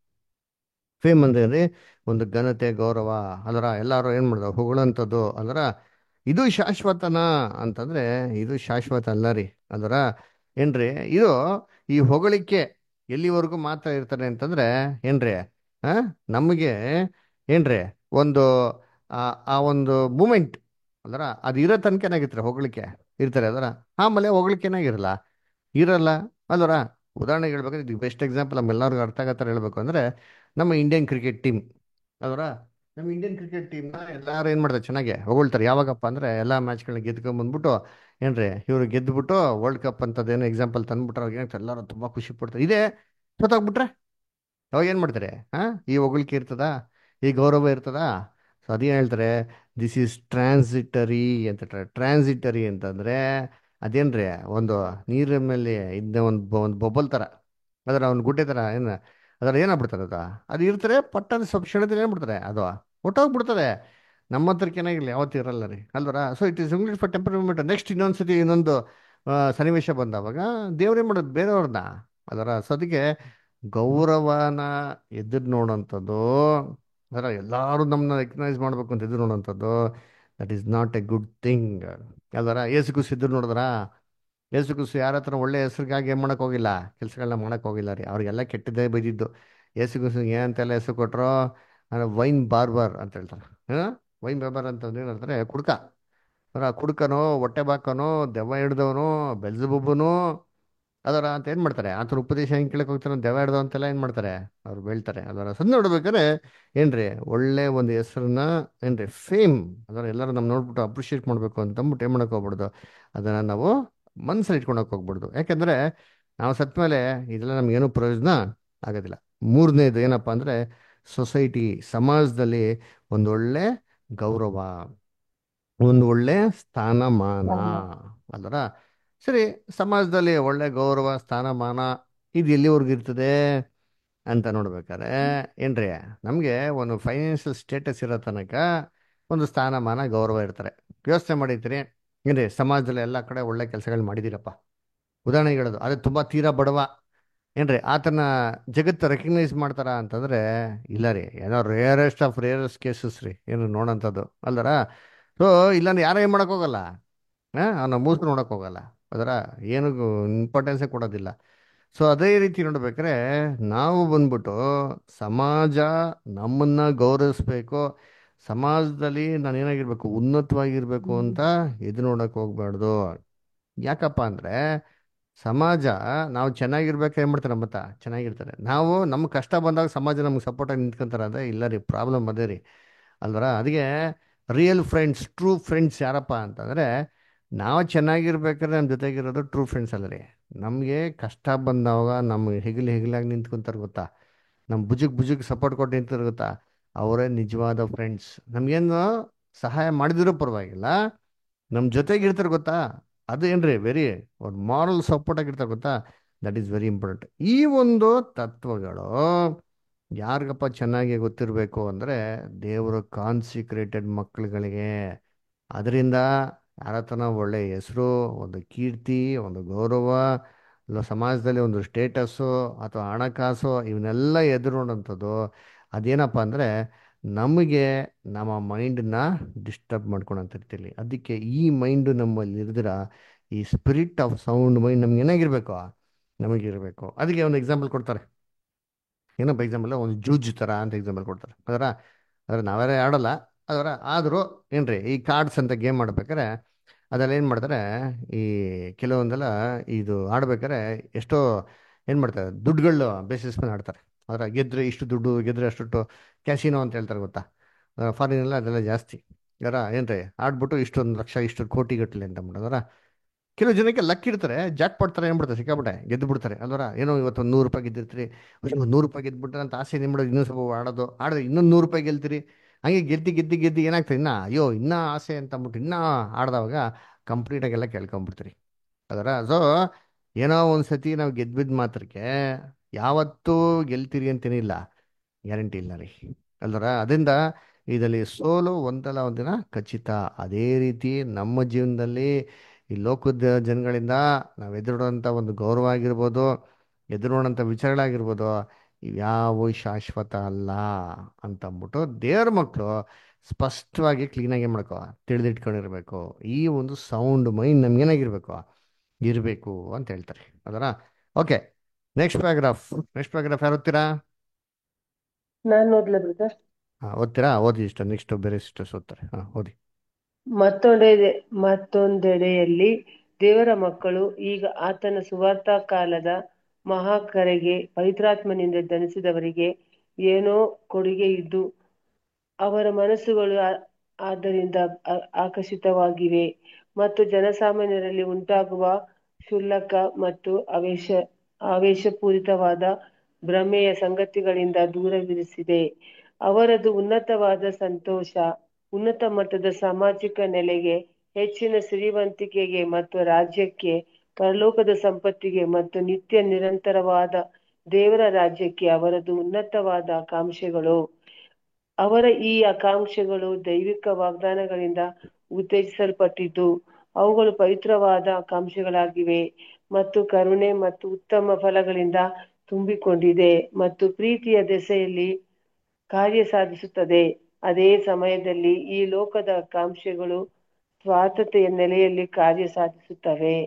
[SPEAKER 1] ಫೇಮ್ ಅಂದ್ರೆ ಒಂದು ಘನತೆ ಗೌರವ ಅದರ ಎಲ್ಲರೂ ಏನು ಮಾಡಿದ್ರು ಹೊಗಳಂಥದ್ದು ಅದರ ಇದು ಶಾಶ್ವತನ ಅಂತಂದ್ರೆ ಇದು ಶಾಶ್ವತ ಅಲ್ಲ ರೀ ಅದರ ಏನ್ರಿ ಇದು ಈ ಹೊಗಳಿಕೆ ಎಲ್ಲಿವರೆಗೂ ಮಾತ್ರ ಇರ್ತಾರೆ ಅಂತಂದ್ರೆ ಏನ್ರಿ ಆ ನಮಗೆ ಏನ್ರಿ ಒಂದು ಆ ಆ ಒಂದು ಮೂಮೆಂಟ್ ಅದರ ಅದು ಇರೋ ತನಕ ಏನಾಗಿರ್ತಾರೆ ಹೊಗಳಿಕೆ ಇರ್ತಾರೆ ಅದರ ಆಮೇಲೆ ಹೊಗಳಿಕೆ ಏನಾಗಿರಲ್ಲ ಇರಲ್ಲ ಅಲ್ವರ ಉದಾಹರಣೆಗೆ ಹೇಳ್ಬೇಕಾದ್ರೆ ಇದು ಬೆಸ್ಟ್ ಎಕ್ಸಾಂಪಲ್ ನಮ್ಮೆಲ್ಲರಿಗೂ ಅರ್ಥ ಆಗೋ ಥರ ಹೇಳ್ಬೇಕು ಅಂದ್ರೆ ನಮ್ಮ ಇಂಡಿಯನ್ ಕ್ರಿಕೆಟ್ ಟೀಮ್ ಅದರ ನಮ್ಮ ಇಂಡಿಯನ್ ಕ್ರಿಕೆಟ್ ಟೀಮ್ನ ಎಲ್ಲರೂ ಏನು ಮಾಡ್ತಾರೆ ಚೆನ್ನಾಗಿ ಹೊಗಳ್ತಾರೆ ಯಾವಾಗಪ್ಪ ಅಂದರೆ ಎಲ್ಲ ಮ್ಯಾಚ್ಗಳನ್ನ ಗೆದ್ಕೊಂಡ್ ಬಂದ್ಬಿಟ್ಟು ಏನ್ರಿ ಇವರು ಗೆದ್ದುಬಿಟ್ಟು ವರ್ಲ್ಡ್ ಕಪ್ ಅಂತದೇನೋ ಎಕ್ಸಾಂಪಲ್ ತಂದ್ಬಿಟ್ರೆ ಅವಾಗ ಏನಾಗ್ತದೆ ಎಲ್ಲರೂ ತುಂಬ ಖುಷಿ ಪಡ್ತಾರೆ ಇದೇ ಸೋತಾಗ್ಬಿಟ್ರೆ ಅವಾಗ ಏನು ಮಾಡ್ತಾರೆ ಹಾಂ ಈ ಹೊಗಳಿಕೆ ಇರ್ತದಾ ಈ ಗೌರವ ಇರ್ತದಾ ಸೊ ಅದೇನು ಹೇಳ್ತಾರೆ ದಿಸ್ ಈಸ್ ಟ್ರಾನ್ಸಿಟರಿ ಅಂತ ಹೇಳ್ತಾರೆ ಟ್ರಾನ್ಸಿಟರಿ ಅಂತಂದರೆ ಅದೇನ್ರಿ ಒಂದು ನೀರಿನ ಮೇಲೆ ಇದ್ದ ಒಂದು ಒಂದು ಬೊಬ್ಬಲ್ ಥರ ಅದರ ಒಂದು ಗುಡ್ಡೆ ಥರ ಏನು ಅದರ ಏನಾಗ್ಬಿಡ್ತದೆ ಅದು ಅದು ಇರ್ತಾರೆ ಪಟ್ಟದ ಸ್ವಲ್ಪ ಕ್ಷಣದಲ್ಲಿ ಏನ್ಬಿಡ್ತಾರೆ ಅದು ಹೊಟ್ಟೋಗ್ಬಿಡ್ತದೆ ನಮ್ಮ ಹತ್ರಕ್ಕೆ ಏನಾಗಿರಲಿ ಯಾವತ್ತೂ ಇರಲ್ಲ ರೀ ಅಲ್ವರ so it is English for temper moment next ಇನ್ನೊಂದು ಸತಿ ಇನ್ನೊಂದು ಆ, ಸನ್ನಿವೇಶ ಬಂದವಾಗ ದೇವ್ರೇನು ಮಾಡೋದು ಬೇರೆಯವ್ರನ್ನ ಅದರ ಸೊ ಅದಕ್ಕೆ ಗೌರವನ ಎದುರು ನೋಡೋಂಥದ್ದು ಅದರ ಎಲ್ಲರೂ ನಮ್ಮನ್ನ ರೆಕಗ್ನೈಸ್ ಮಾಡಬೇಕು ಅಂತ ಎದುರು ನೋಡೋಂಥದ್ದು that is not a good thing ಅಲ್ವರ ಏಸು ಕುಸಿದ್ರು ನೋಡಿದ್ರ ಏಸು ಕುಸು ಯಾರ ಹತ್ರ ಒಳ್ಳೆ ಹೆಸರಿಗಾಗಿ ಏನು ಮಾಡಕ್ ಹೋಗಿಲ್ಲ ಕೆಲಸಗಳನ್ನ ಮಾಡಕ್ ಹೋಗಿಲ್ಲ ರೀ ಅವ್ರಿಗೆಲ್ಲ ಕೆಟ್ಟದ್ದೇ ಬೈದಿದ್ದು ಏಸು ಕುಸು ಏನಂತೆಲ್ಲ ಹೆಸರು ಕೊಟ್ಟರು ವೈನ್ ಬಾರ್ಬರ್ ಅಂತ ಹೇಳ್ತಾರೆ ಹಾಂ ವೈನ್ ಬಾರ್ಬರ್ ಅಂತಂದ್ರೆ ಏನಂತಾರೆ ಕುಡ್ಕ ಅವರ ಕುಡ್ಕನೋ ಹೊಟ್ಟೆ ಬಾಕನೋ ದೆವ್ವ ಹಿಡ್ದವನು ಬೆಲ್ಜಬುಬ್ಬನು ಅದರ ಅಂತ ಏನು ಮಾಡ್ತಾರೆ ಆತರ ಉಪದೇಶ ಹೆಂಗೆ ಕೇಳಕ್ ಹೋಗ್ತಾರೆ ದೆವ್ವ ಹಿಡ್ದವ ಅಂತೆಲ್ಲ ಏನು ಮಾಡ್ತಾರೆ ಅವ್ರು ಬೀಳ್ತಾರೆ ಅದರ ಸದ್ ನೋಡ್ಬೇಕಾದ್ರೆ ಏನ್ರಿ ಒಳ್ಳೆ ಒಂದು ಹೆಸರನ್ನ ಏನ್ರಿ ಫೇಮ್ ಅದರ ಎಲ್ಲರೂ ನಮ್ಮ ನೋಡ್ಬಿಟ್ಟು ಅಪ್ರಿಷಿಯೇಟ್ ಮಾಡಬೇಕು ಅಂತ ಅಂದ್ಬಿಟ್ಟು ಏನು ಮಾಡಕ್ ಹೋಗ್ಬಿಡ್ದು ಅದನ್ನ ನಾವು ಮನಸ್ಸಲ್ಲಿ ಇಟ್ಕೊಳಕ್ ಹೋಗ್ಬಿಡ್ದು ಯಾಕಂದ್ರೆ ನಾವು ಸತ್ ಮೇಲೆ ಇದೆಲ್ಲ ನಮ್ಗೇನು ಪ್ರಯೋಜನ ಆಗೋದಿಲ್ಲ ಮೂರನೇದು ಏನಪ್ಪಾ ಅಂದ್ರೆ ಸೊಸೈಟಿ ಸಮಾಜದಲ್ಲಿ ಒಂದೊಳ್ಳೆ ಗೌರವ ಒಂದು ಒಳ್ಳೆ ಸ್ಥಾನಮಾನ ಅಲ್ವರ ಸರಿ ಸಮಾಜದಲ್ಲಿ ಒಳ್ಳೆ ಗೌರವ ಸ್ಥಾನಮಾನ ಇದು ಎಲ್ಲಿವರೆಗೂ ಇರ್ತದೆ ಅಂತ ನೋಡ್ಬೇಕಾದ್ರೆ ಏನ್ರಿ ನಮಗೆ ಒಂದು ಫೈನಾನ್ಷಿಯಲ್ ಸ್ಟೇಟಸ್ ಇರೋ ತನಕ ಒಂದು ಸ್ಥಾನಮಾನ ಗೌರವ ಇರ್ತಾರೆ ಯೋಚನೆ ಮಾಡಿರ್ತೀರಿ ಏನ್ರಿ ಸಮಾಜದಲ್ಲಿ ಎಲ್ಲ ಕಡೆ ಒಳ್ಳೆ ಕೆಲಸಗಳು ಮಾಡಿದ್ದೀರಪ್ಪ ಉದಾಹರಣೆಗೆ ಹೇಳೋದು ಅದು ತುಂಬ ತೀರಾ ಬಡವ ಏನ್ರಿ ಆತನ ಜಗತ್ತು ರೆಕಗ್ನೈಸ್ ಮಾಡ್ತಾರ ಅಂತಂದ್ರೆ ಇಲ್ಲ ರೀ ಏನೋ ರೇರೆಸ್ಟ್ ಆಫ್ ರೇರೆಸ್ಟ್ ಕೇಸಸ್ ರೀ ಏನು ನೋಡೋಂಥದ್ದು ಅಲ್ದರ ಸೊ ಇಲ್ಲಾಂದ್ರೆ ಯಾರು ಏನು ಮಾಡಕ್ ಹೋಗಲ್ಲ ಹಾಂ ಅವನ ಮೂಸು ನೋಡಕ್ ಹೋಗಲ್ಲ ಅದರ ಏನು ಇಂಪಾರ್ಟೆನ್ಸೇ ಕೊಡೋದಿಲ್ಲ ಸೊ ಅದೇ ರೀತಿ ನೋಡ್ಬೇಕಾದ್ರೆ ನಾವು ಬಂದ್ಬಿಟ್ಟು ಸಮಾಜ ನಮ್ಮನ್ನ ಗೌರವಿಸ್ಬೇಕು ಸಮಾಜದಲ್ಲಿ ನಾನು ಏನಾಗಿರ್ಬೇಕು ಉನ್ನತವಾಗಿರ್ಬೇಕು ಅಂತ ಎದು ನೋಡಕ್ ಹೋಗ್ಬಾರ್ದು ಯಾಕಪ್ಪ ಅಂದ್ರೆ ಸಮಾಜ ನಾವು ಚೆನ್ನಾಗಿರ್ಬೇಕು ಏನ್ ಮಾಡ್ತಾರೆ ಮತ್ತ ಚೆನ್ನಾಗಿರ್ತಾರೆ ನಾವು ನಮ್ಮ ಕಷ್ಟ ಬಂದಾಗ ಸಮಾಜ ನಮ್ಗೆ ಸಪೋರ್ಟಾಗಿ ನಿಂತ್ಕೊಂತಾರೆ ಅದೇ ಇಲ್ಲ ರೀ ಪ್ರಾಬ್ಲಮ್ ಅದೇ ರೀ ಅಲ್ವರ ಅದಕ್ಕೆ ರಿಯಲ್ ಫ್ರೆಂಡ್ಸ್ ಟ್ರೂ ಫ್ರೆಂಡ್ಸ್ ಯಾರಪ್ಪ ಅಂತಂದರೆ ನಾವು ಚೆನ್ನಾಗಿರ್ಬೇಕಾದ್ರೆ ನಮ್ಮ ಜೊತೆಗಿರೋದು ಟ್ರೂ ಫ್ರೆಂಡ್ಸ್ ಅಲ್ಲ ರೀ ನಮಗೆ ಕಷ್ಟ ಬಂದಾಗ ನಮ್ಮ ಹೆಗಲು ಹೆಗಲಾಗಿ ನಿಂತ್ಕೊಂತಾರೆ ಗೊತ್ತಾ ನಮ್ಮ ಭುಜಕ್ಕೆ ಭುಜಕ್ಕೆ ಸಪೋರ್ಟ್ ಕೊಟ್ಟು ನಿಂತಾರೆ ಗೊತ್ತಾ ಅವರೇ ನಿಜವಾದ ಫ್ರೆಂಡ್ಸ್ ನಮಗೇನು ಸಹಾಯ ಮಾಡಿದಿರೋ ಪರವಾಗಿಲ್ಲ ನಮ್ಮ ಜೊತೆಗೆ ಇರ್ತಾರೆ ಗೊತ್ತಾ ಅದು ಏನ್ರಿ ವೆರಿ ಒಂದು ಮಾರಲ್ ಸಪೋರ್ಟ್ ಆಗಿರ್ತಾರೆ ಗೊತ್ತಾ ದಟ್ ಈಸ್ ವೆರಿ ಇಂಪಾರ್ಟೆಂಟ್ ಈ ಒಂದು ತತ್ವಗಳು ಯಾರಿಗಪ್ಪ ಚೆನ್ನಾಗಿ ಗೊತ್ತಿರಬೇಕು ಅಂದರೆ ದೇವರು ಕಾನ್ಸಿಕ್ರೇಟೆಡ್ ಮಕ್ಕಳುಗಳಿಗೆ ಅದರಿಂದ ಯಾರತನ ಒಳ್ಳೆ ಹೆಸರು ಒಂದು ಕೀರ್ತಿ ಒಂದು ಗೌರವ ಇಲ್ಲ ಸಮಾಜದಲ್ಲಿ ಒಂದು ಸ್ಟೇಟಸ್ಸು ಅಥವಾ ಹಣಕಾಸು ಇವನ್ನೆಲ್ಲ ಎದುರೋಣಂಥದ್ದು ಅದೇನಪ್ಪ ಅಂದರೆ ನಮಗೆ ನಮ್ಮ ಮೈಂಡನ್ನ ಡಿಸ್ಟರ್ಬ್ ಮಾಡ್ಕೊಳಂತಿರ್ತೀವಿ ಅದಕ್ಕೆ ಈ ಮೈಂಡು ನಮ್ಮಲ್ಲಿ ಇರ್ದಿರ ಈ ಸ್ಪಿರಿಟ್ ಆಫ್ ಸೌಂಡ್ ಮೈಂಡ್ ನಮ್ಗೆ ಏನಾಗಿರ್ಬೇಕು ನಮಗಿರಬೇಕು ಅದಕ್ಕೆ ಒಂದು ಎಕ್ಸಾಂಪಲ್ ಕೊಡ್ತಾರೆ ಏನಪ್ಪ ಎಕ್ಸಾಂಪಲ್ ಒಂದು ಜೂಜ್ ಥರ ಅಂತ ಎಕ್ಸಾಂಪಲ್ ಕೊಡ್ತಾರೆ ಅದರ ಅದರ ನಾವ್ಯಾರೇ ಆಡೋಲ್ಲ ಅದರ ಆದರೂ ಏನ್ರಿ ಈ ಕಾರ್ಡ್ಸ್ ಅಂತ ಗೇಮ್ ಆಡ್ಬೇಕಾರೆ ಅದೆಲ್ಲ ಏನು ಮಾಡ್ತಾರೆ ಈ ಕೆಲವೊಂದೆಲ್ಲ ಇದು ಆಡ್ಬೇಕಾರೆ ಎಷ್ಟೋ ಏನು ಮಾಡ್ತಾರೆ ದುಡ್ಡುಗಳು ಬೇಸಿಸ್ ಮೇಲೆ ಆಡ್ತಾರೆ ಅದರ ಗೆದ್ರೆ ಇಷ್ಟು ದುಡ್ಡು ಗೆದ್ರೆ ಅಷ್ಟು ಕ್ಯಾಸಿನೋ ಅಂತ ಹೇಳ್ತಾರೆ ಗೊತ್ತಾ ಫಾರಿನೆಲ್ಲ ಅದೆಲ್ಲ ಜಾಸ್ತಿ ಯಾರ ಏನ್ರಿ ಆಡ್ಬಿಟ್ಟು ಇಷ್ಟೊಂದು ಲಕ್ಷ ಇಷ್ಟು ಕೋಟಿ ಗಟ್ಟಲೆ ಅಂತ ಅಂದ್ಬಿಡೋದರ ಕೆಲವು ಜನಕ್ಕೆ ಲಕ್ ಇರ್ತಾರೆ ಜಾಕ್ ಪಡ್ತಾರೆ ಏನ್ಬಿಡ್ತಾರೆ ಸಿಕ್ಕಾಬಿಟ್ಟೆ ಗೆದ್ದು ಬಿಡ್ತಾರೆ ಅಲ್ವರ ಏನೋ ಇವತ್ತು ಒಂದು ನೂರು ರೂಪಾಯಿ ಗೆದ್ದಿರ್ತೀರಿ ಒಂದು ನೂರು ರೂಪಾಯಿ ಗೆದ್ಬಿಟ್ರೆ ಅಂತ ಆಸೆ ಏನು ಮಾಡೋದು ಇನ್ನೂ ಸ್ವಲ್ಪ ಆಡೋದು ಆಡಿದ್ರೆ ಇನ್ನೊಂದು ನೂರು ರೂಪಾಯಿ ಗೆಲ್ತೀರಿ ಹಂಗೆ ಗೆದ್ದಿ ಗೆದ್ದಿ ಗೆದ್ದಿ ಏನಾಗ್ತದೆ ಇನ್ನ ಅಯ್ಯೋ ಇನ್ನೂ ಆಸೆ ಅಂತ ಅಂದ್ಬಿಟ್ಟು ಇನ್ನೂ ಆಡ್ದವಾಗ ಕಂಪ್ಲೀಟಾಗೆಲ್ಲ ಕೇಳ್ಕೊಂಬಿಡ್ತೀರಿ ಅದರ ಸೊ ಏನೋ ಒಂದು ಸತಿ ನಾವು ಗೆದ್ಬಿದ್ದು ಮಾತ್ರಕ್ಕೆ ಯಾವತ್ತೂ ಗೆಲ್ತೀರಿ ಅಂತೇನಿಲ್ಲ ಗ್ಯಾರಂಟಿ ಇಲ್ಲ ರೀ ಅಲ್ವರ ಅದರಿಂದ ಇದರಲ್ಲಿ ಸೋಲು ಒಂದಲ್ಲ ಒಂದಿನ ಖಚಿತ ಅದೇ ರೀತಿ ನಮ್ಮ ಜೀವನದಲ್ಲಿ ಈ ಲೋಕದ ಜನಗಳಿಂದ ನಾವು ಎದುರುಡೋಂಥ ಒಂದು ಗೌರವ ಆಗಿರ್ಬೋದು ಎದುರುಡೋಂಥ ವಿಚಾರಗಳಾಗಿರ್ಬೋದು ಇವ್ಯಾವು ಶಾಶ್ವತ ಅಲ್ಲ ಅಂತಂದ್ಬಿಟ್ಟು ದೇವ್ರ ಮಕ್ಕಳು ಸ್ಪಷ್ಟವಾಗಿ ಕ್ಲೀನಾಗಿ ಮಾಡ್ಕೋ ತಿಳಿದಿಟ್ಕೊಂಡಿರ್ಬೇಕು ಈ ಒಂದು ಸೌಂಡ್ ಮೈಂಡ್ ನಮ್ಗೇನಾಗಿರ್ಬೇಕು ಇರಬೇಕು ಅಂತ ಹೇಳ್ತಾರೆ ಅದರ okay next paragraph next paragraph ಯಾರು ಓದ್ತೀರಾ
[SPEAKER 4] ನಾನು ಓದ್ಲಾ ಬ್ರದರ್
[SPEAKER 1] ಹಾಂ ಓದ್ತೀರಾ ಓದಿ ಇಷ್ಟ ನೆಕ್ಸ್ಟ್ ಬೇರೆ ಸಿಸ್ಟರ್ಸ್ ಓದ್ತಾರೆ ಹಾಂ ಓದಿ
[SPEAKER 4] ಮತ್ತೊಂದೆಡೆ ಮತ್ತೊಂದೆಡೆಯಲ್ಲಿ ದೇವರ ಮಕ್ಕಳು ಈಗ ಆತನ ಸುವಾರ್ಥ ಕಾಲದ ಮಹಾಕರೆಗೆ ಪವಿತ್ರಾತ್ಮನಿಂದ ಧನಿಸಿದವರಿಗೆ ಏನೋ ಕೊಡುಗೆ ಇದ್ದು ಅವರ ಮನಸ್ಸುಗಳು ಆ- ಆದ್ದರಿಂದ ಆ- ಆಕರ್ಷಿತವಾಗಿವೆ ಮತ್ತು ಜನಸಾಮಾನ್ಯರಲ್ಲಿ ಉಂಟಾಗುವ ಕ್ಷುಲ್ಲಕ ಮತ್ತು ಆವೇಶ ಆವೇಶಪೂರಿತವಾದ ಭ್ರಮೆಯ ಸಂಗತಿಗಳಿಂದ ದೂರವಿರಿಸಿದೆ ಅವರದು ಉನ್ನತವಾದ ಸಂತೋಷ ಉನ್ನತ ಮಟ್ಟದ ಸಾಮಾಜಿಕ ನೆಲೆಗೆ ಹೆಚ್ಚಿನ ಶ್ರೀಮಂತಿಕೆಗೆ ಮತ್ತು ರಾಜ್ಯಕ್ಕೆ ಪರಲೋಕದ ಸಂಪತ್ತಿಗೆ ಮತ್ತು ನಿತ್ಯ ನಿರಂತರವಾದ ದೇವರ ರಾಜ್ಯಕ್ಕೆ ಅವರದು ಉನ್ನತವಾದ ಆಕಾಂಕ್ಷೆಗಳು ಅವರ ಈ ಆಕಾಂಕ್ಷೆಗಳು ದೈವಿಕ ವಾಗ್ದಾನಗಳಿಂದ ಉತ್ತೇಜಿಸಲ್ಪಟ್ಟಿದ್ದು ಅವುಗಳು ಪವಿತ್ರವಾದ ಆಕಾಂಕ್ಷೆಗಳಾಗಿವೆ ಮತ್ತು ಕರುಣೆ ಮತ್ತು ಉತ್ತಮ ಫಲಗಳಿಂದ ತುಂಬಿಕೊಂಡಿದೆ ಮತ್ತು ಪ್ರೀತಿಯ ದೆಸೆಯಲ್ಲಿ ಕಾರ್ಯ ಸಾಧಿಸುತ್ತದೆ ಅದೇ ಸಮಯದಲ್ಲಿ ಈ ಲೋಕದ ಆಕಾಂಕ್ಷೆಗಳು ಸ್ವಾರ್ಥತೆಯ ನೆಲೆಯಲ್ಲಿ ಕಾರ್ಯ ಸಾಧಿಸುತ್ತವೆ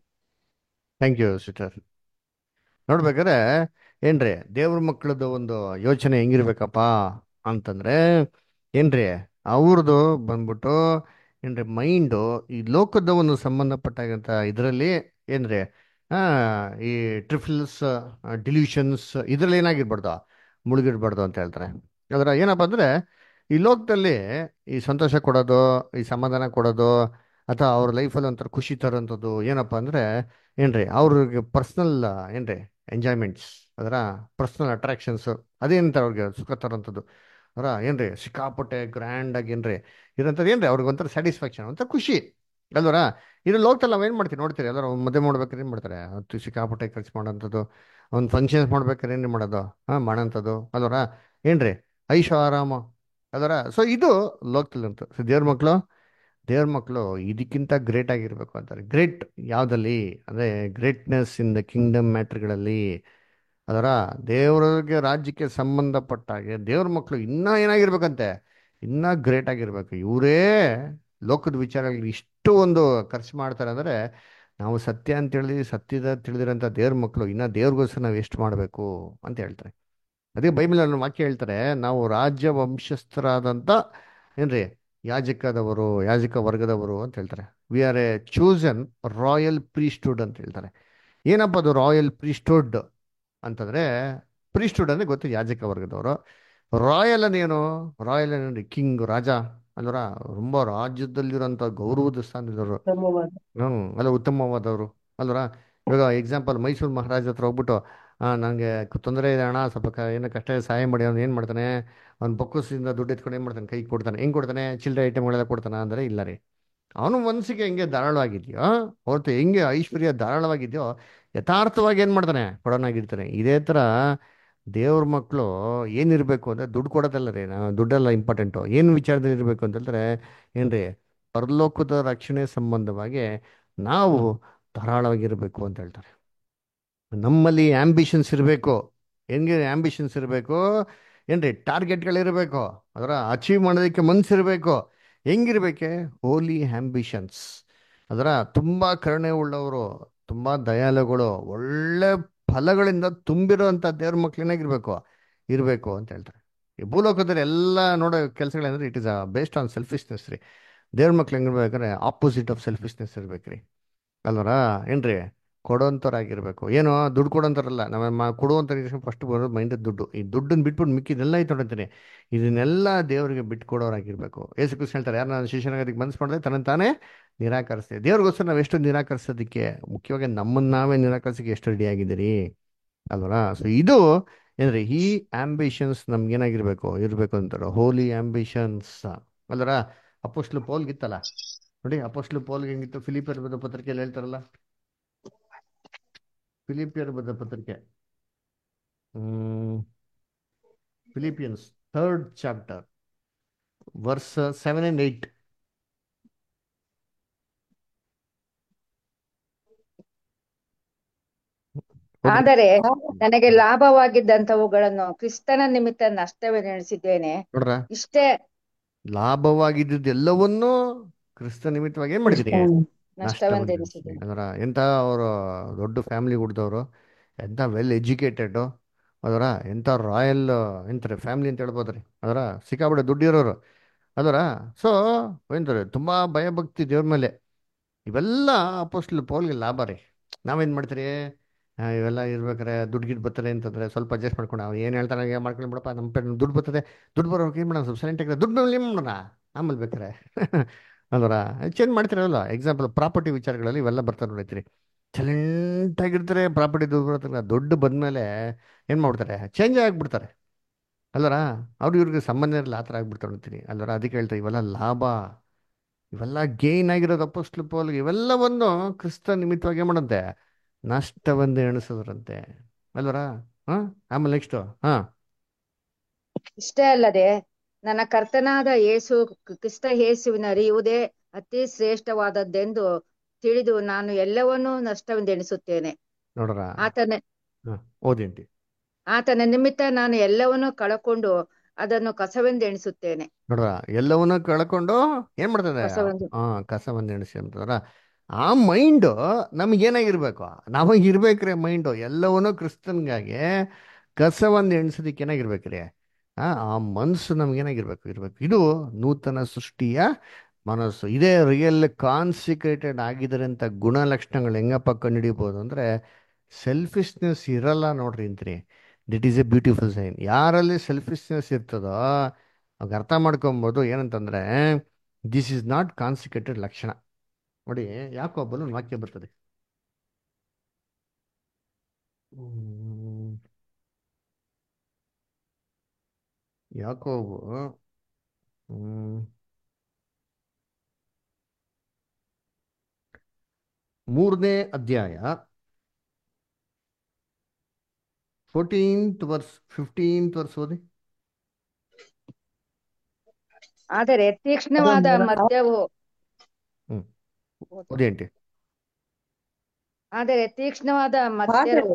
[SPEAKER 1] ಥ್ಯಾಂಕ್ ಯು ಸಿಸ್ಟರ್ ನೋಡ್ಬೇಕಾದ್ರೆ ಏನ್ರಿ ದೇವ್ರ ಮಕ್ಕಳದ್ದು ಒಂದು ಯೋಚನೆ ಹೆಂಗಿರ್ಬೇಕಪ್ಪ ಅಂತಂದ್ರೆ ಏನ್ರಿ ಅವ್ರದ್ದು ಬಂದ್ಬಿಟ್ಟು ಏನ್ರಿ ಮೈಂಡು ಈ ಲೋಕದ ಒಂದು ಸಂಬಂಧಪಟ್ಟಾಗಂತ ಇದರಲ್ಲಿ ಏನ್ರಿ ಆ ಈ ಟ್ರಿಫಿಲ್ಸ್ ಡಿಲ್ಯೂಷನ್ಸ್ ಇದ್ರಲ್ಲಿ ಏನಾಗಿರ್ಬಾರ್ದು ಮುಳುಗಿರ್ಬಾರ್ದು ಅಂತ ಹೇಳ್ತಾರೆ ಅದರ ಏನಪ್ಪ ಅಂದ್ರೆ ಈ ಲೋಕದಲ್ಲಿ ಈ ಸಂತೋಷ ಕೊಡೋದು ಈ ಸಮಾಧಾನ ಕೊಡೋದು ಅಥವಾ ಅವ್ರ ಲೈಫಲ್ಲಿ ಒಂಥರ ಖುಷಿ ತರೋಂಥದ್ದು ಏನಪ್ಪ ಅಂದ್ರೆ ಏನ್ರಿ ಅವ್ರಿಗೆ ಪರ್ಸ್ನಲ್ ಏನ್ರಿ ಎಂಜಾಯ್ಮೆಂಟ್ಸ್ ಅದರ ಪರ್ಸ್ನಲ್ ಅಟ್ರಾಕ್ಷನ್ಸ್ ಅದೇನಂತ ಅವ್ರಿಗೆ ಸುಖ ತರೋಂಥದ್ದು ಅವರ ಏನ್ರಿ ಸಿಕ್ಕಾಪಟ್ಟೆ ಗ್ರ್ಯಾಂಡ್ ಆಗಿ ಏನ್ರಿ ಇರೋಂಥದ್ದು ಏನ್ರಿ ಅವ್ರಿಗೆ ಒಂಥರ ಸ್ಯಾಟಿಸ್ಫ್ಯಾಕ್ಷನ್ ಒಂಥರ ಖುಷಿ ಅಲ್ವರ ಇದು ಲೋಕದಲ್ಲಿ ನಾವು ಏನು ಮಾಡ್ತೀವಿ ನೋಡ್ತೀರಿ ಎಲ್ಲರೂ ಒಂದು ಮದುವೆ ಮಾಡ್ಬೇಕಾದ್ರೆ ಏನು ಮಾಡ್ತಾರೆ ಹತ್ತು ಸಿಕ್ಕಾಪಟ್ಟೆ ಖರ್ಚು ಮಾಡೋಂಥದ್ದು ಒಂದು ಫಂಕ್ಷನ್ಸ್ ಮಾಡ್ಬೇಕಾದ್ರೆ ಏನು ಮಾಡೋದು ಹಾಂ ಮಾಡೋಂಥದ್ದು ಅಲ್ವರ ಏನ್ರಿ ಐಶೋ ಆರಾಮ ಅಲ್ವರ ಸೊ ಇದು ಲೋಕದಲ್ಲಿ ಅಂತ ಸೊ ದೇವ್ರ ಮಕ್ಕಳು ದೇವ್ರ ಮಕ್ಕಳು ಇದಕ್ಕಿಂತ ಗ್ರೇಟ್ ಆಗಿರ್ಬೇಕು ಅಂತಾರೆ ಗ್ರೇಟ್ ಯಾವುದಲ್ಲಿ ಅಂದರೆ ಗ್ರೇಟ್ನೆಸ್ ಇನ್ ದ ಕಿಂಗ್ಡಮ್ ಮ್ಯಾಟ್ರ್ಗಳಲ್ಲಿ ಅದರ ದೇವರಿಗೆ ರಾಜ್ಯಕ್ಕೆ ಸಂಬಂಧಪಟ್ಟ ಹಾಗೆ ದೇವ್ರ ಮಕ್ಕಳು ಇನ್ನೂ ಏನಾಗಿರ್ಬೇಕಂತೆ ಇನ್ನೂ ಗ್ರೇಟ್ ಆಗಿರ್ಬೇಕು ಇವರೇ ಲೋಕದ ವಿಚಾರಗಳಲ್ಲಿ ಇಷ್ಟು ಒಂದು ಖರ್ಚು ಮಾಡ್ತಾರೆ ಅಂದರೆ ನಾವು ಸತ್ಯ ಅಂತ ಹೇಳಿ ಸತ್ಯದ ತಿಳಿದಿರೋಂಥ ದೇವ್ರ ಮಕ್ಕಳು ಇನ್ನೂ ದೇವ್ರಿಗೋಸ್ಕರ ನಾವು ಎಷ್ಟು ಮಾಡಬೇಕು ಅಂತ ಹೇಳ್ತಾರೆ ಅದೇ ಬೈಬಲಲ್ಲಿ ವಾಕ್ಯ ಹೇಳ್ತಾರೆ ನಾವು ರಾಜ್ಯ ವಂಶಸ್ಥರಾದಂಥ ಏನ್ರಿ ಯಾಜಕದವರು ಯಾಜಕ ವರ್ಗದವರು ಅಂತ ಹೇಳ್ತಾರೆ we are a chosen royal priesthood ಅಂತ ಹೇಳ್ತಾರೆ ಏನಪ್ಪ ಅದು ರಾಯಲ್ ಪ್ರೀಸ್ಟುಡ್ ಅಂತಂದ್ರೆ ಪ್ರೀಸ್ಟುಡ್ ಅಂದ್ರೆ ಗೊತ್ತು ಯಾಜಕ ವರ್ಗದವರು ರಾಯಲ್ ಏನು ರಾಯಲ್ ಏನ್ರಿ ಕಿಂಗ್ ರಾಜ ಅಂದ್ರ ரொம்ப ರಾಜ್ಯದಲ್ಲಿರೋಂಥ ಗೌರವದ ಸ್ಥಾನದವರು
[SPEAKER 4] ಉತ್ತಮವಾದ
[SPEAKER 1] ಹ್ಮ್ ಅಲ್ಲ ಉತ್ತಮವಾದವರು ಅಲ್ವರ ಇವಾಗ ಎಕ್ಸಾಂಪಲ್ ಮೈಸೂರು ಮಹಾರಾಜ ಹತ್ರ ಹೋಗ್ಬಿಟ್ಟು ಆ ನನಗೆ ತೊಂದರೆ ಇದೆ ಅಣ್ಣ ಸ್ವಲ್ಪ ಕ ಏನೋ ಕಷ್ಟ ಇದೆ, ಸಹಾಯ ಮಾಡಿ ಅವ್ನು ಏನು ಮಾಡ್ತಾನೆ ಅವ್ನು ಬೊಕ್ಕಸದಿಂದ ದುಡ್ಡು ಎತ್ಕೊಂಡು ಏನು ಮಾಡ್ತಾನೆ ಕೈಗೆ ಕೊಡ್ತಾನೆ ಹೆಂಗೆ ಕೊಡ್ತಾನೆ ಚಿಲ್ಲರೆ ಐಟಮ್ಗಳೆಲ್ಲ ಕೊಡ್ತಾನೆ ಅಂದರೆ ಇಲ್ಲ ರೀ ಅವನು ಮನಸ್ಸಿಗೆ ಹೆಂಗೆ ಧಾರಾಳವಾಗಿದೆಯೋ ಹೊರತು ಹೆಂಗೆ ಐಶ್ವರ್ಯ ಧಾರಾಳವಾಗಿದೆಯೋ ಯಥಾರ್ಥವಾಗಿ ಏನು ಮಾಡ್ತಾನೆ ಕೊಡೋನಾಗಿರ್ತಾನೆ ಇದೇ ಥರ ದೇವ್ರ ಮಕ್ಕಳು ಏನಿರಬೇಕು ಅಂದರೆ ದುಡ್ಡು ಕೊಡೋದಲ್ಲ ರೀ ನಾವು ದುಡ್ಡೆಲ್ಲ ಇಂಪಾರ್ಟೆಂಟು ಏನು ವಿಚಾರದಲ್ಲಿ ಇರಬೇಕು ಅಂತಂದ್ರೆ ಏನ್ರಿ ಪರಲೋಕದ ರಕ್ಷಣೆ ಸಂಬಂಧವಾಗಿ ನಾವು ಧಾರಾಳವಾಗಿರಬೇಕು ಅಂತ ಹೇಳ್ತಾರೆ ನಮ್ಮಲ್ಲಿ ಆಂಬಿಷನ್ಸ್ ಇರಬೇಕು ಹೆಂಗೆ ಆಂಬಿಷನ್ಸ್ ಇರಬೇಕು ಏನ್ರಿ ಟಾರ್ಗೆಟ್ಗಳಿರಬೇಕು ಅದರ ಅಚೀವ್ ಮಾಡೋದಕ್ಕೆ ಮನಸ್ಸಿರಬೇಕು ಹೆಂಗಿರ್ಬೇಕೆ ಹೋಲಿ ಆಂಬಿಷನ್ಸ್ ಅದರ ತುಂಬ ಕರುಣೆ ಉಳ್ಳವರು ತುಂಬ ದಯಾಳುಗಳು ಒಳ್ಳೆ ಫಲಗಳಿಂದ ತುಂಬಿರುವಂಥ ದೇವ್ರ ಮಕ್ಳೇನಾಗಿರ್ಬೇಕು ಇರಬೇಕು ಅಂತ ಹೇಳ್ತಾರೆ ಈ ಭೂಲೋಕದಲ್ಲಿ ಎಲ್ಲ ನೋಡೋ ಕೆಲಸಗಳಂದ್ರೆ it is a based on selfishness ರೀ ದೇವ್ರ ಮಕ್ಳು ಹೆಂಗಿರ್ಬೇಕಾದ್ರೆ ಆಪೋಸಿಟ್ ಆಫ್ ಸೆಲ್ಫಿಶ್ನೆಸ್ ಇರ್ಬೇಕ್ರಿ ಅಲ್ವರ ಏನ್ರಿ ಕೊಡೋಂಥವ್ರಾಗಿರ್ಬೇಕು ಏನೋ ದುಡ್ಡು ಕೊಡೋಂಥರಲ್ಲ ನಮ್ಮ ಮ ಕೊಡುವಂಥ ಫಸ್ಟ್ ಬರೋದು ಮೈಂಡ್ ದುಡ್ಡು ಈ ದುಡ್ಡನ್ನು ಬಿಟ್ಬಿಟ್ಟು ಮಿಕ್ಕಿದೆಲ್ಲ ಐತೆ ನೋಡ್ತೀನಿ ಇದನ್ನೆಲ್ಲ ದೇವರಿಗೆ ಬಿಟ್ಕೊಡೋರಾಗಿರ್ಬೇಕು ಯೇಸು ಕೃಷ್ಣ ಹೇಳ್ತಾರೆ ಯಾರು ನಾನು ಶಿಷ್ಯನಾಗ ಅದಕ್ಕೆ ಮನಸ್ಸು ಮಾಡಿದ್ರೆ ತನ್ನ ತಾನೇ ನಿರಾಕರಿಸ್ತೇವೆ ದೇವ್ರಿಗೋಸ್ಕರ ನಾವು ಎಷ್ಟು ನಿರಾಕರಿಸೋದಕ್ಕೆ ಮುಖ್ಯವಾಗಿ ನಮ್ಮನ್ನ ನಾವೇ ನಿರಾಕರಿಸೋಕೆ ಎಷ್ಟು ರೆಡಿ ಆಗಿದ್ದೀರಿ ಅಲ್ವರ ಸೊ ಇದು ಏನ್ರಿ ಈ ಆಂಬಿಷನ್ಸ್ ನಮ್ಗೇನಾಗಿರ್ಬೇಕು ಇರಬೇಕು ಅಂತಾರೆ ಹೋಲಿ ಆಂಬಿಷನ್ಸ್ ಅಲ್ವರ ಅಪೋಸ್ಲು ಪೋಲ್ಗಿತ್ತಲ್ಲ ನೋಡಿ ಅಪೋಸ್ಲು ಪೋಲ್ಗೆ ಹೆಂಗಿತ್ತು ಫಿಲಿಪಿಯರ್ ಬದ ಪತ್ರಿಕೆಯಲ್ಲಿ ಹೇಳ್ತಾರಲ್ಲ ಫಿಲಿಪಿಯರ್ ಬದ ಪತ್ರಿಕೆ hmm Philippians third chapter verse seven and eight
[SPEAKER 5] ಆದರೆ ನನಗೆ ಲಾಭವಾಗಿದ್ದಂಥವುಗಳನ್ನು ಕ್ರಿಸ್ತನ ನಿಮಿತ್ತ ನಷ್ಟವೆನಿಸಿದ್ದೇನೆ
[SPEAKER 1] ನೋಡ್ರ
[SPEAKER 5] ಇಷ್ಟೇ
[SPEAKER 1] ಲಾಭವಾಗಿದ್ದುದು ಎಲ್ಲವನ್ನೂ ಕ್ರಿಸ್ತ ನಿಮಿತ್ತವಾಗಿ ಏನ್ ಮಾಡಿದೀನಿ
[SPEAKER 5] ನಷ್ಟವೆಂದೆನಿಸಿದ್ದೇನೆ
[SPEAKER 1] ಅದರ ಎಂತ ಅವರು ದೊಡ್ಡ ಫ್ಯಾಮಿಲಿ ಹುಡ್ದವರು ಎಂತ ವೆಲ್ ಎಜುಕೇಟೆಡ್ ಅದರ ಎಂತ ರಾಯಲ್ ಎಂತಾರೆ ಫ್ಯಾಮಿಲಿ ಅಂತ ಹೇಳ್ಬೋದ್ರಿ ಅದರ ಸಿಕ್ಕಾಬಿಡೆ ದುಡ್ಡಿರೋರು ಅದರ ಸೊ ಏನಂತಾರೆ ತುಂಬಾ ಭಯಭಕ್ತಿ ದೇವ್ರ ಮೇಲೆ ಇವೆಲ್ಲ ಅಪೋಸ್ಟ್ಲ್ ಪೌಲ್ಗೆ ಲಾಭ ರೀ ನಾವೇನ್ ಮಾಡ್ತೀರಿ ಆ, ಇವೆಲ್ಲ ಇರ್ಬೇಕಾರೆ ದುಡ್ಡು ಗಿಡ್ ಬರ್ತಾರೆ ಅಂತಂದ್ರೆ ಸ್ವಲ್ಪ ಅಡ್ಜಸ್ಟ್ ಮಾಡ್ಕೊಂಡು ಅವ್ನು ಏನು ಹೇಳ್ತಾನೆ ಹಾಗೆ ಮಾಡ್ಕೊಂಡು ಬಿಡಪ್ಪ ನಮ್ಮ ಪೇ ದುಡ್ಡು ಬರ್ತದೆ ದುಡ್ಡು ಬರೋಕೆ ಏನು ಮಾಡೋಣ ಸ್ವಲ್ಪ ಸೈಲೆಂಟ್ ಆಗಿದ್ರೆ ದುಡ್ಡು ಮೇಲೆ ಏನು ಮಾಡೋಣ ಆಮೇಲೆ ಬೇಕಾರೆ ಅಲ್ವರ ಚೇಂಜ್ ಮಾಡ್ತಿರಲ್ಲ ಎಕ್ಸಾಂಪಲ್ ಪ್ರಾಪರ್ಟಿ ವಿಚಾರಗಳಲ್ಲಿ ಇವೆಲ್ಲ ಬರ್ತಾರೆ ನೋಡಿದ್ರಿ ಸೈಲೆಂಟ್ ಆಗಿರ್ತಾರೆ ಪ್ರಾಪರ್ಟಿ ದುಡ್ಡು ಬರುತ್ತೆ ದುಡ್ಡು ಬಂದಮೇಲೆ ಏನು ಮಾಡ್ಬಿಡ್ತಾರೆ ಚೇಂಜ್ ಆಗಿಬಿಡ್ತಾರೆ ಅಲ್ವರ ಅವ್ರು ಇವ್ರಿಗೆ ಸಂಬಂಧ ಇರಲ್ಲ ಆ ಥರ ಆಗ್ಬಿಡ್ತಾರೆ ಅಂತೀನಿ ಅಲ್ವರ ಅದಕ್ಕೆ ಹೇಳ್ತಾರೆ ಇವೆಲ್ಲ ಲಾಭ ಇವೆಲ್ಲ ಗೇನ್ ಆಗಿರೋದು ಅಪೋಸ್ಟ್ಲ್ ಪೌಲ್ಗೆ ಇವೆಲ್ಲವನ್ನು ಕ್ರಿಸ್ತ ನಿಮಿತ್ತವಾಗಿ ಮಾಡಂತೆ ನಷ್ಟವೆಂದು ಎಣಿಸಿದ್ರಂತೆ ಅಲ್ವರ ಹಾ ಆಮೇಲೆ ನೆಕ್ಸ್ಟ್ ಹಾ
[SPEAKER 5] ಇಷ್ಟೇ ಅಲ್ಲದೆ ನನ್ನ ಕರ್ತನಾದ ಯೇಸು ಕ್ರಿಸ್ತ ಯೇಸುವಿನ ಅರಿಯುವುದೇ ಅತಿ ಶ್ರೇಷ್ಠವಾದದ್ದೆಂದು ತಿಳಿದು ನಾನು ಎಲ್ಲವನ್ನೂ ನಷ್ಟವೆಂದೆಣಿಸುತ್ತೇನೆ
[SPEAKER 1] ನೋಡ್ರ
[SPEAKER 5] ಆತನ
[SPEAKER 1] ಹಾ ಓದಿಂಟಿ
[SPEAKER 5] ಆತನ ನಿಮಿತ್ತ ನಾನು ಎಲ್ಲವನ್ನೂ ಕಳಕೊಂಡು ಅದನ್ನು ಕಸವೆಂದು ಎಣಿಸುತ್ತೇನೆ
[SPEAKER 1] ನೋಡ್ರ ಎಲ್ಲವನ್ನ ಕಳ್ಕೊಂಡು ಏನ್ ಮಾಡ್ತದೆ
[SPEAKER 5] ಕಸವೆಂದು
[SPEAKER 1] ಹಾ ಕಸವನ್ನು ಎಣಿಸಿ ಅಂತಂದ್ರ ಆ ಮೈಂಡ್ ನಮಗೇನಾಗಿರ್ಬೇಕು ನಮಗೆ ಇರ್ಬೇಕ್ರಿ ಮೈಂಡು ಎಲ್ಲವನ್ನೂ ಕ್ರಿಸ್ತನ್ಗಾಗಿ ಕಸವನ್ನು ಎಣಿಸೋದಕ್ಕೆ ಏನಾಗಿರ್ಬೇಕ್ರಿ ಆ ಆ ಮನಸ್ಸು ನಮ್ಗೇನಾಗಿರ್ಬೇಕು ಇರ್ಬೇಕು ಇದು ನೂತನ ಸೃಷ್ಟಿಯ ಮನಸ್ಸು ಇದೇ ರಿಯಲ್ ಕಾನ್ಸಿಕ್ರೇಟೆಡ್ ಆಗಿದ್ರಂತ ಗುಣಲಕ್ಷಣಗಳು ಹೆಂಗಪ್ಪ ಕಂಡುಹಿಡಿಬೋದು ಅಂದ್ರೆ ಸೆಲ್ಫಿಶ್ನೆಸ್ ಇರಲ್ಲ ನೋಡ್ರಿ ಅಂತ್ರಿ this is a beautiful sign ಯಾರಲ್ಲಿ ಸೆಲ್ಫಿಶ್ನೆಸ್ ಇರ್ತದೋ ಅವಾಗ ಅರ್ಥ ಮಾಡ್ಕೊಬೋದು ಏನಂತಂದ್ರೆ ದಿಸ್ ಇಸ್ ನಾಟ್ ಕಾನ್ಸಿಕ್ರೇಟೆಡ್ ಲಕ್ಷಣ ನೋಡಿ ಯಾಕೊಬ್ಬಲು ಒಂದು ವಾಕ್ಯ ಬರ್ತದೆ ಹ್ಮ್. ಯಾಕೋಬು ಹ್ಮ್, ಮೂರನೇ ಅಧ್ಯಾಯ ಫೋರ್ಟೀನ್ತ್ ವರ್ಸ್ ಫಿಫ್ಟೀನ್ತ್ ವರ್ಸ್ ಓದಿ
[SPEAKER 5] ಆದರೆ ತೀಕ್ಷ್ಣವಾದ
[SPEAKER 6] ಅದು ಮೂರ-
[SPEAKER 5] ಮದ್ಯವು
[SPEAKER 1] ಹ್ಮ್ ಓದಿ ಆಂಟಿ
[SPEAKER 5] ಆದರೆ ತೀಕ್ಷ್ಣವಾದ ಮದ್ಯವು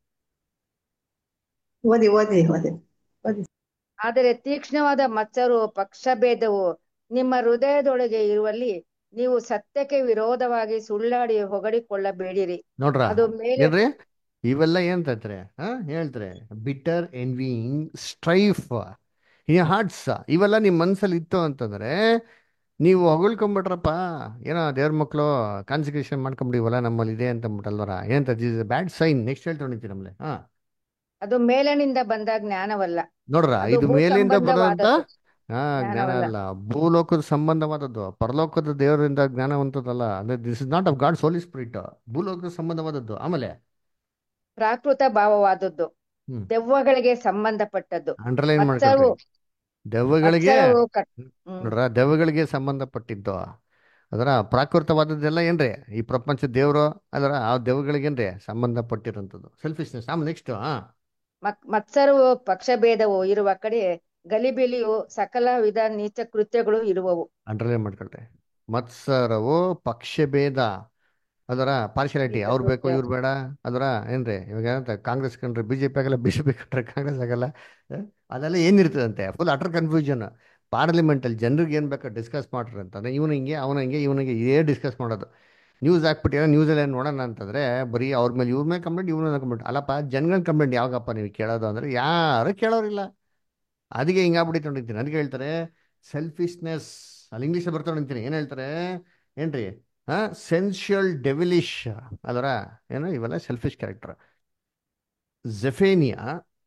[SPEAKER 6] ಓದಿ ಓದಿ ಓದಿ ಓದಿ
[SPEAKER 5] ಆದರೆ ತೀಕ್ಷ್ಣವಾದ ಮತ್ಸರು ಪಕ್ಷಭೇದವು ನಿಮ್ಮ ಹೃದಯದೊಳಗೆ ಇರುವಲ್ಲಿ ನೀವು ಸತ್ಯಕ್ಕೆ ವಿರೋಧವಾಗಿ ಸುಳ್ಳಾಡಿ ಹೊಗಳಿಕೊಳ್ಳಬೇಡಿರಿ
[SPEAKER 1] ನೋಡ್ರ
[SPEAKER 5] ಅದು ಮೇಲೆ
[SPEAKER 1] ಏನ್ರಿ ಇವೆಲ್ಲ ಏನ್ ತಂತ್ರೆ ಹಾ ಹೇಳ್ತಾರೆ ಬಿಟರ್ ಎನ್ವಿಂಗ್ ಸ್ಟ್ರೈಫ್ ಈ ಹಾರ್ಟ್ಸ್ ಇವೆಲ್ಲ ನಿಮ್ಮ ಮನ್ಸಲ್ಲಿ ಇತ್ತು ಅಂತಂದ್ರೆ ನೀವು ಹೊಗಳ್ಕೊಂಬಿಟ್ರಪ್ಪ ಏನೋ ದೇವ್ರ ಮಕ್ಕಳು ಕಾನ್ಸಿಕ್ರೇಷನ್ ಮಾಡ್ಕೊಂಬಿಡಿವಲ್ಲ ನಮ್ಮಲ್ಲಿ ಇದೆ ಅಂತ ಅಂದ್ಬಿಟ್ಟಲ್ವರ ಏನಂತ ದಿಸ್ ಬ್ಯಾಡ್ ಸೈನ್ ನೆಕ್ಸ್ಟ್ ಹೇಳ್ತಾ ಹೊಣಿತೀವಿ ನಮ್ಮಲ್ಲಿ ಹಾ
[SPEAKER 5] ಅದು ಮೇಲನಿಂದ ಬಂದ ಜ್ಞಾನವಲ್ಲ
[SPEAKER 1] ನೋಡ್ರ
[SPEAKER 5] ಅದು
[SPEAKER 1] ಇದು
[SPEAKER 5] ಭೂ
[SPEAKER 1] ಮೇಲಿಂದ ಬರೋಂತ
[SPEAKER 5] ಸಂಬಂಧವಾದದ್ದು
[SPEAKER 1] ಹಾ ಜ್ಞಾನ
[SPEAKER 5] ಜ್ಞಾನವಲ್ಲ
[SPEAKER 1] ಅಲ್ಲ ಭೂಲೋಕದ ಸಂಬಂಧವಾದದ್ದು ಪರಲೋಕದ ದೇವರಿಂದ ಜ್ಞಾನವಂತದಲ್ಲ ಅಂದ್ರೆ this is not of God solely spirit ಭೂಲೋಕದ ಸಂಬಂಧವಾದದ್ದು ಆಮೇಲೆ
[SPEAKER 5] ಪ್ರಾಕೃತ ಭಾವವಾದದ್ದು
[SPEAKER 1] ಹ್ಮ್
[SPEAKER 5] ದೆವ್ವಗಳಿಗೆ ಸಂಬಂಧಪಟ್ಟದ್ದು
[SPEAKER 1] ಅಂಡರ್ಲೈನ್
[SPEAKER 5] ಮತ್ಸರವು
[SPEAKER 1] ಮಾಡ್ಕೊಳ್ರಿ ದೆವ್ವಗಳಿಗೆ
[SPEAKER 5] ಮತ್ಸರವು ಕ- ಹ್ಮ್
[SPEAKER 1] ನೋಡ್ರ ದೆವ್ವಗಳಿಗೆ ಸಂಬಂಧಪಟ್ಟಿದ್ದು ಅದರ ಪ್ರಾಕೃತವಾದದ್ದೆಲ್ಲ ಏನ್ರಿ ಈ ಪ್ರಪಂಚ ದೇವರು ಅದರ ಆ ದೆವ್ವಗಳಿಗೇನ್ರಿ ಸಂಬಂಧಪಟ್ಟಿರೋಂಥದ್ದು ಸೆಲ್ಫಿಶ್ನೆಸ್ ಆಮೇಲೆ ನೆಕ್ಸ್ಟ್ ಹಾ
[SPEAKER 5] ಮತ್- ಮತ್ಸರವು ಪಕ್ಷಭೇದವು ಇರುವ ಕಡೆ ಗಲಿಬಿಲಿಯು ಸಕಲ ವಿಧ ನೀಚ ಕೃತ್ಯಗಳು ಇರುವವು
[SPEAKER 1] ಅಂಡರ್ಲೈನ್ ಮಾಡ್ಕೊಳ್ರಿ ಮತ್ಸರವು ಪಕ್ಷಭೇದ ಅದರ ಪಾರ್ಶಾಲಿಟಿ
[SPEAKER 5] ನೀಚ
[SPEAKER 1] ಅವ್ರು ಬೇಕು
[SPEAKER 5] ಕೃತ್ಯ
[SPEAKER 1] ಇವ್ರು ಬೇಡ ಅದರ ಏನ್ರಿ ಇವಾಗ ಏನಂತ ಕಾಂಗ್ರೆಸ್ ಕಂಡ್ರೆ ಬಿ ಜೆ ಪಿ ಆಗಲ್ಲ ಬಿ ಜೆ ಪಿ ಕಂಡ್ರೆ ಕಾಂಗ್ರೆಸ್ ಆಗಲ್ಲ ಆ? ಅದೆಲ್ಲ ಏನಿರ್ತದಂತೆ ಫುಲ್ ಅಟರ್ ಕನ್ಫ್ಯೂಷನ್ ಪಾರ್ಲಿಮೆಂಟಲ್ಲಿ ಜನರಿಗೆ ಏನು ಬೇಕಾ ಡಿಸ್ಕಸ್ ಮಾಡ್ರಿ ಅಂತಂದ್ರೆ ಇವನು ಹಿಂಗೆ ಅವನ ಹಿಂಗೆ ಇವನಿಗೆ ಇದೇ ಡಿಸ್ಕಸ್ ಮಾಡೋದು ನ್ಯೂಸ್ ಹಾಕ್ಬಿಟ್ಟು ನ್ಯೂಸಲ್ಲಿ ಏನು ನೋಡೋಣ ಅಂತಂದ್ರೆ ಬರೀ ಅವ್ರ ಮೇಲೆ ಇವ್ರ ಮೇಲೆ ಕಂಪ್ಲೇಂಟ್ ಇವ್ರ ಮೇಲೆ ಕಂಪ್ಲೇಂಟ್ ಅಲ್ಲಪ್ಪ ಜನಗಳ ಕಂಪ್ಲೇಂಟ್ ಯಾವಾಗಪ್ಪ ನೀವು ಕೇಳೋದು ಅಂದ್ರೆ ಯಾರು ಕೇಳೋರಿಲ್ಲ ಅದಕ್ಕೆ ಹಿಂಗಾಗ್ಬಿಟ್ಟು ನೋಡಿರ್ತೀನಿ ಅದಕ್ಕೆ ಹೇಳ್ತಾರೆ ಸೆಲ್ಫಿಶ್ನೆಸ್ ಅಲ್ಲಿ ಇಂಗ್ಲೀಷ್ ಬರ್ತಾ ನೋಡಿರ್ತೀನಿ ಏನು ಹೇಳ್ತಾರೆ ಏನ್ರಿ ಹಾ ಸೆನ್ಶಿಯಲ್ ಡೆವಿಲಿಶ್ ಅದರ ಏನು ಇವೆಲ್ಲ selfish character Zephaniah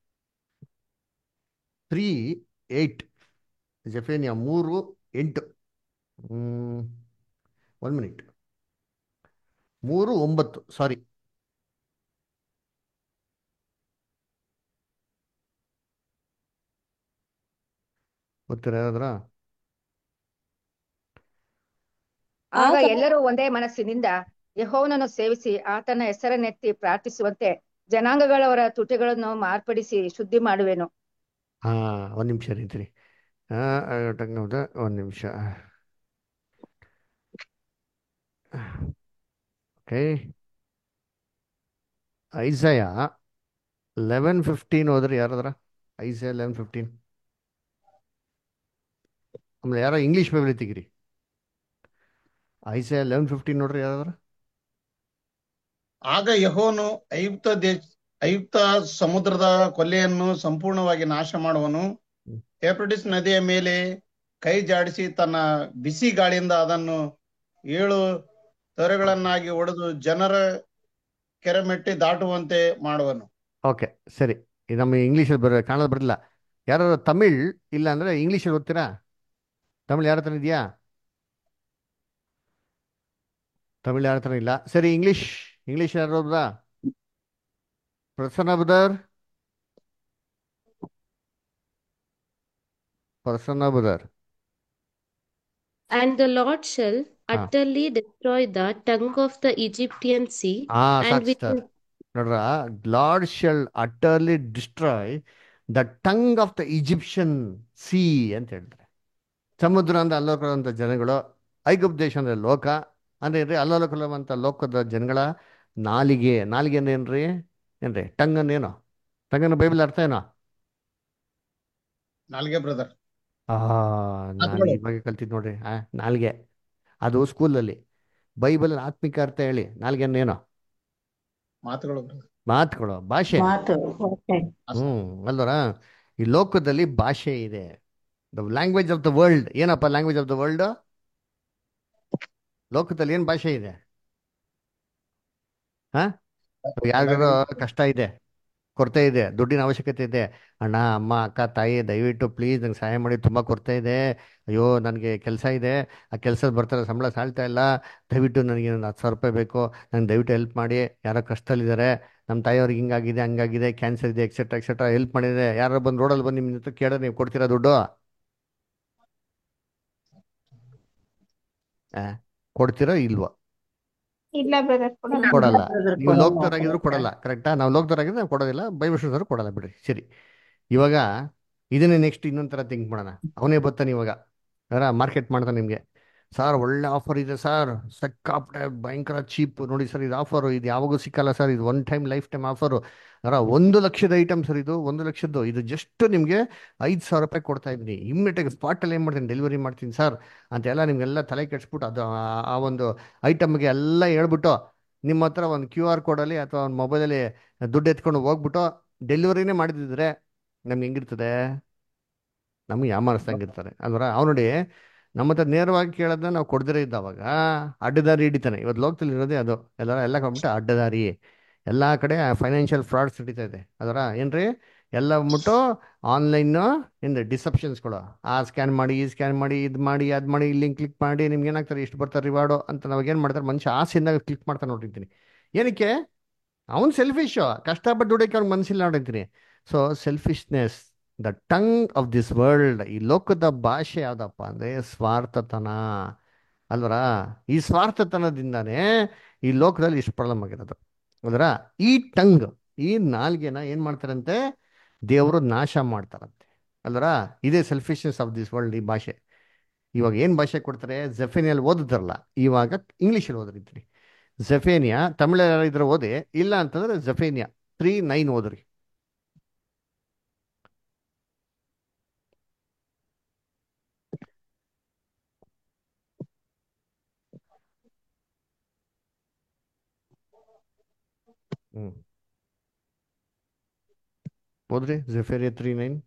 [SPEAKER 1] three eight Zephaniah ಮೂರು ಎಂಟು ಒನ್ ಮಿನಿಟ್ ಮೂರು ಒಂಬತ್ತು ಸಾರಿ ಗೊತ್ತಿರ ಯಾರಾದ್ರ
[SPEAKER 5] ಆಗ
[SPEAKER 2] ಆಗ
[SPEAKER 5] ಎಲ್ಲರೂ ಒಂದೇ ಮನಸ್ಸಿನಿಂದ ಯೆಹೋವನನ್ನು ಸೇವಿಸಿ ಆತನ ಹೆಸರನ್ನೆತ್ತಿ ಪ್ರಾರ್ಥಿಸುವಂತೆ ಜನಾಂಗಗಳವರ ತುಟಿಗಳನ್ನು ಮಾರ್ಪಡಿಸಿ ಶುದ್ಧಿ ಮಾಡುವೆನು
[SPEAKER 1] ಹಾ ಒಂದು ನಿಮಿಷ ರೀತಿ ಒಂದು ನಿಮಿಷ ಓಕೆ ಐಸಯ ಲೆವೆನ್ ಫಿಫ್ಟೀನ್ ಹೋದ್ರಿ ಯಾರಾದ್ರ ಐಸಯ ಲೆವೆನ್ ಫಿಫ್ಟೀನ್ ಆಮೇಲೆ ಯಾರೋ ಇಂಗ್ಲೀಷ್ ಬೈಬಲ್ ತೆಗಿರಿ ಐಸಯ ಲೆವೆನ್ ಫಿಫ್ಟೀನ್ ನೋಡ್ರಿ ಯಾರಾದ್ರ
[SPEAKER 7] ಆಗ ಯೆಹೋವನು ಐಗುಪ್ತ ದೇಶ ಐಗುಪ್ತ ಸಮುದ್ರದ ಕೊಲ್ಲೆಯನ್ನು ಸಂಪೂರ್ಣವಾಗಿ ನಾಶ ಮಾಡುವನು
[SPEAKER 1] ಹ್ಮ್.
[SPEAKER 7] ಏಫ್ರಟಿಸ್ ನದಿಯ ಮೇಲೆ ಕೈ ಜಾಡಿಸಿ ತನ್ನ ಬಿಸಿ ಗಾಳಿಯಿಂದ ಅದನ್ನು ಏಳು ತೊರೆಗಳನ್ನಾಗಿ ಒಡೆದು ಜನರ ಕೆರೆಮೆಟ್ಟಿ ದಾಟುವಂತೆ ಮಾಡುವನು
[SPEAKER 1] ಓಕೆ ಸರಿ ಇದು ನಮ್ಮ ಇಂಗ್ಲೀಷಲ್ಲಿ ಬರ ಕಾಣೋದು ಬರಲಿಲ್ಲ ಯಾರು ತಮಿಳ್ ಇಲ್ಲ ಅಂದರೆ ಇಂಗ್ಲೀಷಲ್ಲಿ ಓದ್ತೀರಾ ತಮಿಳ್ ಯಾರ ಹತ್ರ ಇದೆಯಾ ತಮಿಳ್ ಯಾರ ಹತ್ರ ಇಲ್ಲ ಸರಿ ಇಂಗ್ಲೀಷ್ ಇಂಗ್ಲೀಷ್ ಯಾರು ಓದ್ರಾ Prasanna brother Prasanna brother
[SPEAKER 2] And the Lord shall
[SPEAKER 1] ಹಾ
[SPEAKER 2] utterly destroy the tongue of the Egyptian sea,
[SPEAKER 1] ಹಾ
[SPEAKER 2] and
[SPEAKER 1] ಸಾಕು
[SPEAKER 2] with
[SPEAKER 1] ಸರ್
[SPEAKER 2] his
[SPEAKER 1] ನೋಡ್ರ Lord shall utterly destroy the tongue of the Egyptian sea ಅಂತ ಹೇಳ್ತಾರೆ ಸಮುದ್ರ ಅಂದ್ರೆ ಅಲ್ಲೋಕರಂತ ಜನಗಳು ಐಗುಪ್ತ ದೇಶ ಅಂದ್ರೆ ಲೋಕ ಅಂದ್ರೆ ಏನ್ರಿ ಅಲ್ಲೋಕಲವಂತ ಲೋಕದ ಜನಗಳ ನಾಲಿಗೆ ನಾಲಿಗೆ ಅಂದ್ರೆ ಏನ್ರಿ ಏನ್ರಿ ಟಂಗ್ ಅನ್ನೇನು ಟಂಗ್ ಅನ್ನೋ ಬೈಬಲ್ ಅರ್ಥ ಏನೋ
[SPEAKER 7] ನಾಲ್ಗೆ ಬ್ರದರ್
[SPEAKER 1] ಆ ನಾನು
[SPEAKER 7] ಮಾತುಗಳು
[SPEAKER 1] ಇವಾಗ ಕಲ್ತಿದ್ ನೋಡ್ರಿ ಆ ನಾಲ್ಗೆ ಅದು ಸ್ಕೂಲಲ್ಲಿ ಬೈಬಲ್ ಆತ್ಮಿಕ ಅರ್ಥ ಹೇಳಿ ನಾಲ್ಗೆ ಏನು
[SPEAKER 7] ಮಾತುಗಳು brother.
[SPEAKER 1] ಮಾತುಗಳು ಭಾಷೆ
[SPEAKER 6] ಮಾತು ಓಕೆ
[SPEAKER 1] ಹ್ಮ್ ಅಲ್ವರ ಈ ಲೋಕದಲ್ಲಿ ಭಾಷೆ ಇದೆ the language of the world ಏನಪ್ಪ ಲ್ಯಾಂಗ್ವೇಜ್ ಆಫ್ ದ ವರ್ಲ್ಡ್ ಲೋಕದಲ್ಲಿ ಏನ್ ಭಾಷೆ ಇದೆ ಹಾ ಯಾರಿಗಾರೋ ಕಷ್ಟ ಇದೆ ಕೊರತೆ ಇದೆ ದುಡ್ಡಿನ ಅವಶ್ಯಕತೆ ಇದೆ ಅಣ್ಣ ಅಮ್ಮ ಅಕ್ಕ ತಾಯಿ ದಯವಿಟ್ಟು ಪ್ಲೀಸ್ ನಂಗೆ ಸಹಾಯ ಮಾಡಿ ತುಂಬ ಕೊರತೆ ಇದೆ ಅಯ್ಯೋ ನನಗೆ ಕೆಲಸ ಇದೆ ಆ ಕೆಲಸದ ಬರ್ತಾರೆ ಸಂಬಳ ಸಾಲ್ತಾ ಇಲ್ಲ ದಯವಿಟ್ಟು ನನಗೆ ಒಂದು ಹತ್ತು ಸಾವಿರ ರೂಪಾಯಿ ಬೇಕು ನಂಗೆ ದಯವಿಟ್ಟು ಹೆಲ್ಪ್ ಮಾಡಿ ಯಾರೋ ಕಷ್ಟದಲ್ಲಿದ್ದಾರೆ ನಮ್ಮ ತಾಯಿಯವ್ರಿಗೆ ಹಿಂಗಾಗಿದೆ ಹಂಗಾಗಿದೆ ಕ್ಯಾನ್ಸರ್ ಇದೆ ಎಕ್ಸೆಟ್ರಾ ಎಕ್ಸೆಟ್ರಾ ಹೆಲ್ಪ್ ಮಾಡಿದೆ ಯಾರೋ ಬಂದು ರೋಡಲ್ಲಿ ಬಂದು ನಿಮ್ಮ ಹತ್ರ ಕೇಳಿದ್ರೆ ನೀವು ಕೊಡ್ತೀರಾ ದುಡ್ಡು ಆ, ಕೊಡ್ತೀರೋ ಇಲ್ವೋ
[SPEAKER 8] ಇಲ್ಲ ಬ್ರದರ್ ಕೊಡಲ್ಲ
[SPEAKER 1] ಕೊಡಲ್ಲ
[SPEAKER 6] brother
[SPEAKER 1] ನೀವು
[SPEAKER 6] ಕೊಡಲ್ಲ.
[SPEAKER 1] ಲೋಕದವರಾಗಿದ್ರು ಕೊಡಲ್ಲ ಕರೆಕ್ಟಾ ನಾವು ಲೋಕದವರಾಗಿದ್ರೆ ನಾವು ಕೊಡೋದಿಲ್ಲ ಬೈಬಲ್ ಕೊಡಲ್ಲ ಬಿಡ್ರಿ ಸರಿ ಇವಾಗ ಇದನ್ನೇ ನೆಕ್ಸ್ಟ್ ಇನ್ನೊಂದ್ ಥರ ಥಿಂಕ್ ಮಾಡೋಣ ಅವನೇ ಬರ್ತಾನೆ ಇವಾಗ ಅರ ಮಾರ್ಕೆಟ್ ಮಾಡ್ತಾನೆ ನಿಮಗೆ ಸರ್ ಒಳ್ಳೆ ಆಫರ್ ಇದೆ ಸರ್ ಸಕ್ಕಾಪಟ್ಟೆ ಭಯಂಕರ ಚೀಪ್ ನೋಡಿ ಸರ್ ಇದು ಆಫರು ಇದು ಯಾವಾಗೂ ಸಿಕ್ಕಲ್ಲ ಸರ್ ಇದು one time lifetime offer ಅರ ಒಂದು ಲಕ್ಷದ ಐಟಮ್ ಸರ್ ಇದು ಒಂದು ಲಕ್ಷದ್ದು ಇದು ಜಸ್ಟ್ ನಿಮಗೆ ಐದು ಸಾವಿರ ರೂಪಾಯಿ ಕೊಡ್ತಾ ಇದ್ದೀನಿ ಇಮ್ಮಿಡಿಯೇಟಾಗಿ ಸ್ಪಾಟಲ್ಲಿ ಏನು ಮಾಡ್ತೀನಿ ಡೆಲಿವರಿ ಮಾಡ್ತೀನಿ ಸರ್ ಅಂತೆಲ್ಲ ನಿಮಗೆಲ್ಲ ತಲೆ ಕೆಡಿಸ್ಬಿಟ್ಟು ಅದು ಆ- ಆ ಒಂದು ಐಟಮ್ಗೆ ಎಲ್ಲ ಹೇಳ್ಬಿಟ್ಟು ನಿಮ್ಮ ಹತ್ರ ಒಂದು ಕ್ಯೂ ಆರ್ ಕೋಡಲ್ಲಿ ಅಥವಾ ಒಂದು ಮೊಬೈಲಲ್ಲಿ ದುಡ್ಡು ಎತ್ಕೊಂಡು ಹೋಗ್ಬಿಟ್ಟು ಡೆಲಿವರಿನೇ ಮಾಡಿದಿದ್ರೆ ನಮ್ಗೆ ಹೆಂಗಿರ್ತದೆ ನಮ್ಗೆ ಯಾಮಾರಿಸ್ದಂಗೆ ಇರ್ತಾರೆ ಅಲ್ವರ ಅವ್ನು ನೋಡಿ ನಮ್ಮ ಹತ್ರ ನೇರವಾಗಿ ಕೇಳೋದನ್ನ ನಾವು ಕೊಡದಿರೇ ಇದ್ದಾವಾಗ ಅಡ್ಡದಾರಿ ಹಿಡಿತಾನೆ ಇವತ್ತು ಲೋಕದಲ್ಲಿ ಇರೋದೇ ಅದು ಎಲ್ಲರ ಎಲ್ಲ ಕಂಬಿಟ್ಟು ಅಡ್ಡದಾರಿ ಎಲ್ಲ ಕಡೆ ಫೈನಾನ್ಷಿಯಲ್ ಫ್ರಾಡ್ಸ್ ನಡೀತಾ ಇದೆ ಅದರ ಏನ್ರಿ ಎಲ್ಲ ಬಂದ್ಬಿಟ್ಟು ಆನ್ಲೈನ್ ಏನು ಡಿಸೆಪ್ಷನ್ಸ್ಗಳು ಆ ಸ್ಕ್ಯಾನ್ ಮಾಡಿ ಈ ಸ್ಕ್ಯಾನ್ ಮಾಡಿ ಇದು ಮಾಡಿ ಅದು ಮಾಡಿ ಇಲ್ಲಿ ಕ್ಲಿಕ್ ಮಾಡಿ ನಿಮ್ಗೆ ಏನಾಗ್ತಾರೆ ಇಷ್ಟು ಬರ್ತಾರೆ ರಿವಾರ್ಡು ಅಂತ ನಾವಾಗ ಏನು ಮಾಡ್ತಾರೆ ಮನುಷ್ಯ ಆಸೆಯಿಂದ ಕ್ಲಿಕ್ ಮಾಡ್ತಾ ನೋಡಿರ್ತೀನಿ ಏನಕ್ಕೆ ಅವನು ಸೆಲ್ಫಿಶ್ ಕಷ್ಟಪಟ್ಟು ದುಡಿಯೋಕೆ ಅವ್ನಿಗೆ ಮನಸ್ಸಿಲ್ಲ ನೋಡಿರ್ತೀನಿ so selfishness the tongue of this world ಈ ಲೋಕದ ಭಾಷೆ ಯಾವ್ದಪ್ಪ ಅಂದರೆ ಸ್ವಾರ್ಥತನ ಅಲ್ವರಾ ಈ ಸ್ವಾರ್ಥತನದಿಂದಾನೇ ಈ ಲೋಕದಲ್ಲಿ ಇಷ್ಟು ಪ್ರಾಬ್ಲಮ್ ಆಗಿರೋದು ಅದರ ಈ ಟಂಗ್ ಈ ನಾಲ್ಗೆನ ಏನು ಮಾಡ್ತಾರಂತೆ ದೇವರು ನಾಶ ಮಾಡ್ತಾರಂತೆ ಅಲ್ವರಾ ಇದೇ ಸೆಲ್ಫಿಶ್ನೆಸ್ ಆಫ್ ದಿಸ್ ವರ್ಲ್ಡ್ ಈ ಭಾಷೆ ಇವಾಗ ಏನು ಭಾಷೆ ಕೊಡ್ತಾರೆ ಜೆಫೇನಿಯಲ್ಲಿ ಓದಿದ್ರಲ್ಲ ಇವಾಗ ಇಂಗ್ಲೀಷಲ್ಲಿ ಓದ್ರಿದ್ರಿ ಜೆಫೇನಿಯಾ ತಮಿಳ ಇದ್ರೆ ಓದಿ ಇಲ್ಲ ಅಂತಂದ್ರೆ ಜಫೇನಿಯಾ ತ್ರೀ ನೈನ್ ಓದ್ರಿ ಹ್ಮ್ ಓದ್ರಿ ಜೆಫೇರಿಯಾ ತ್ರೀ ನೈನ್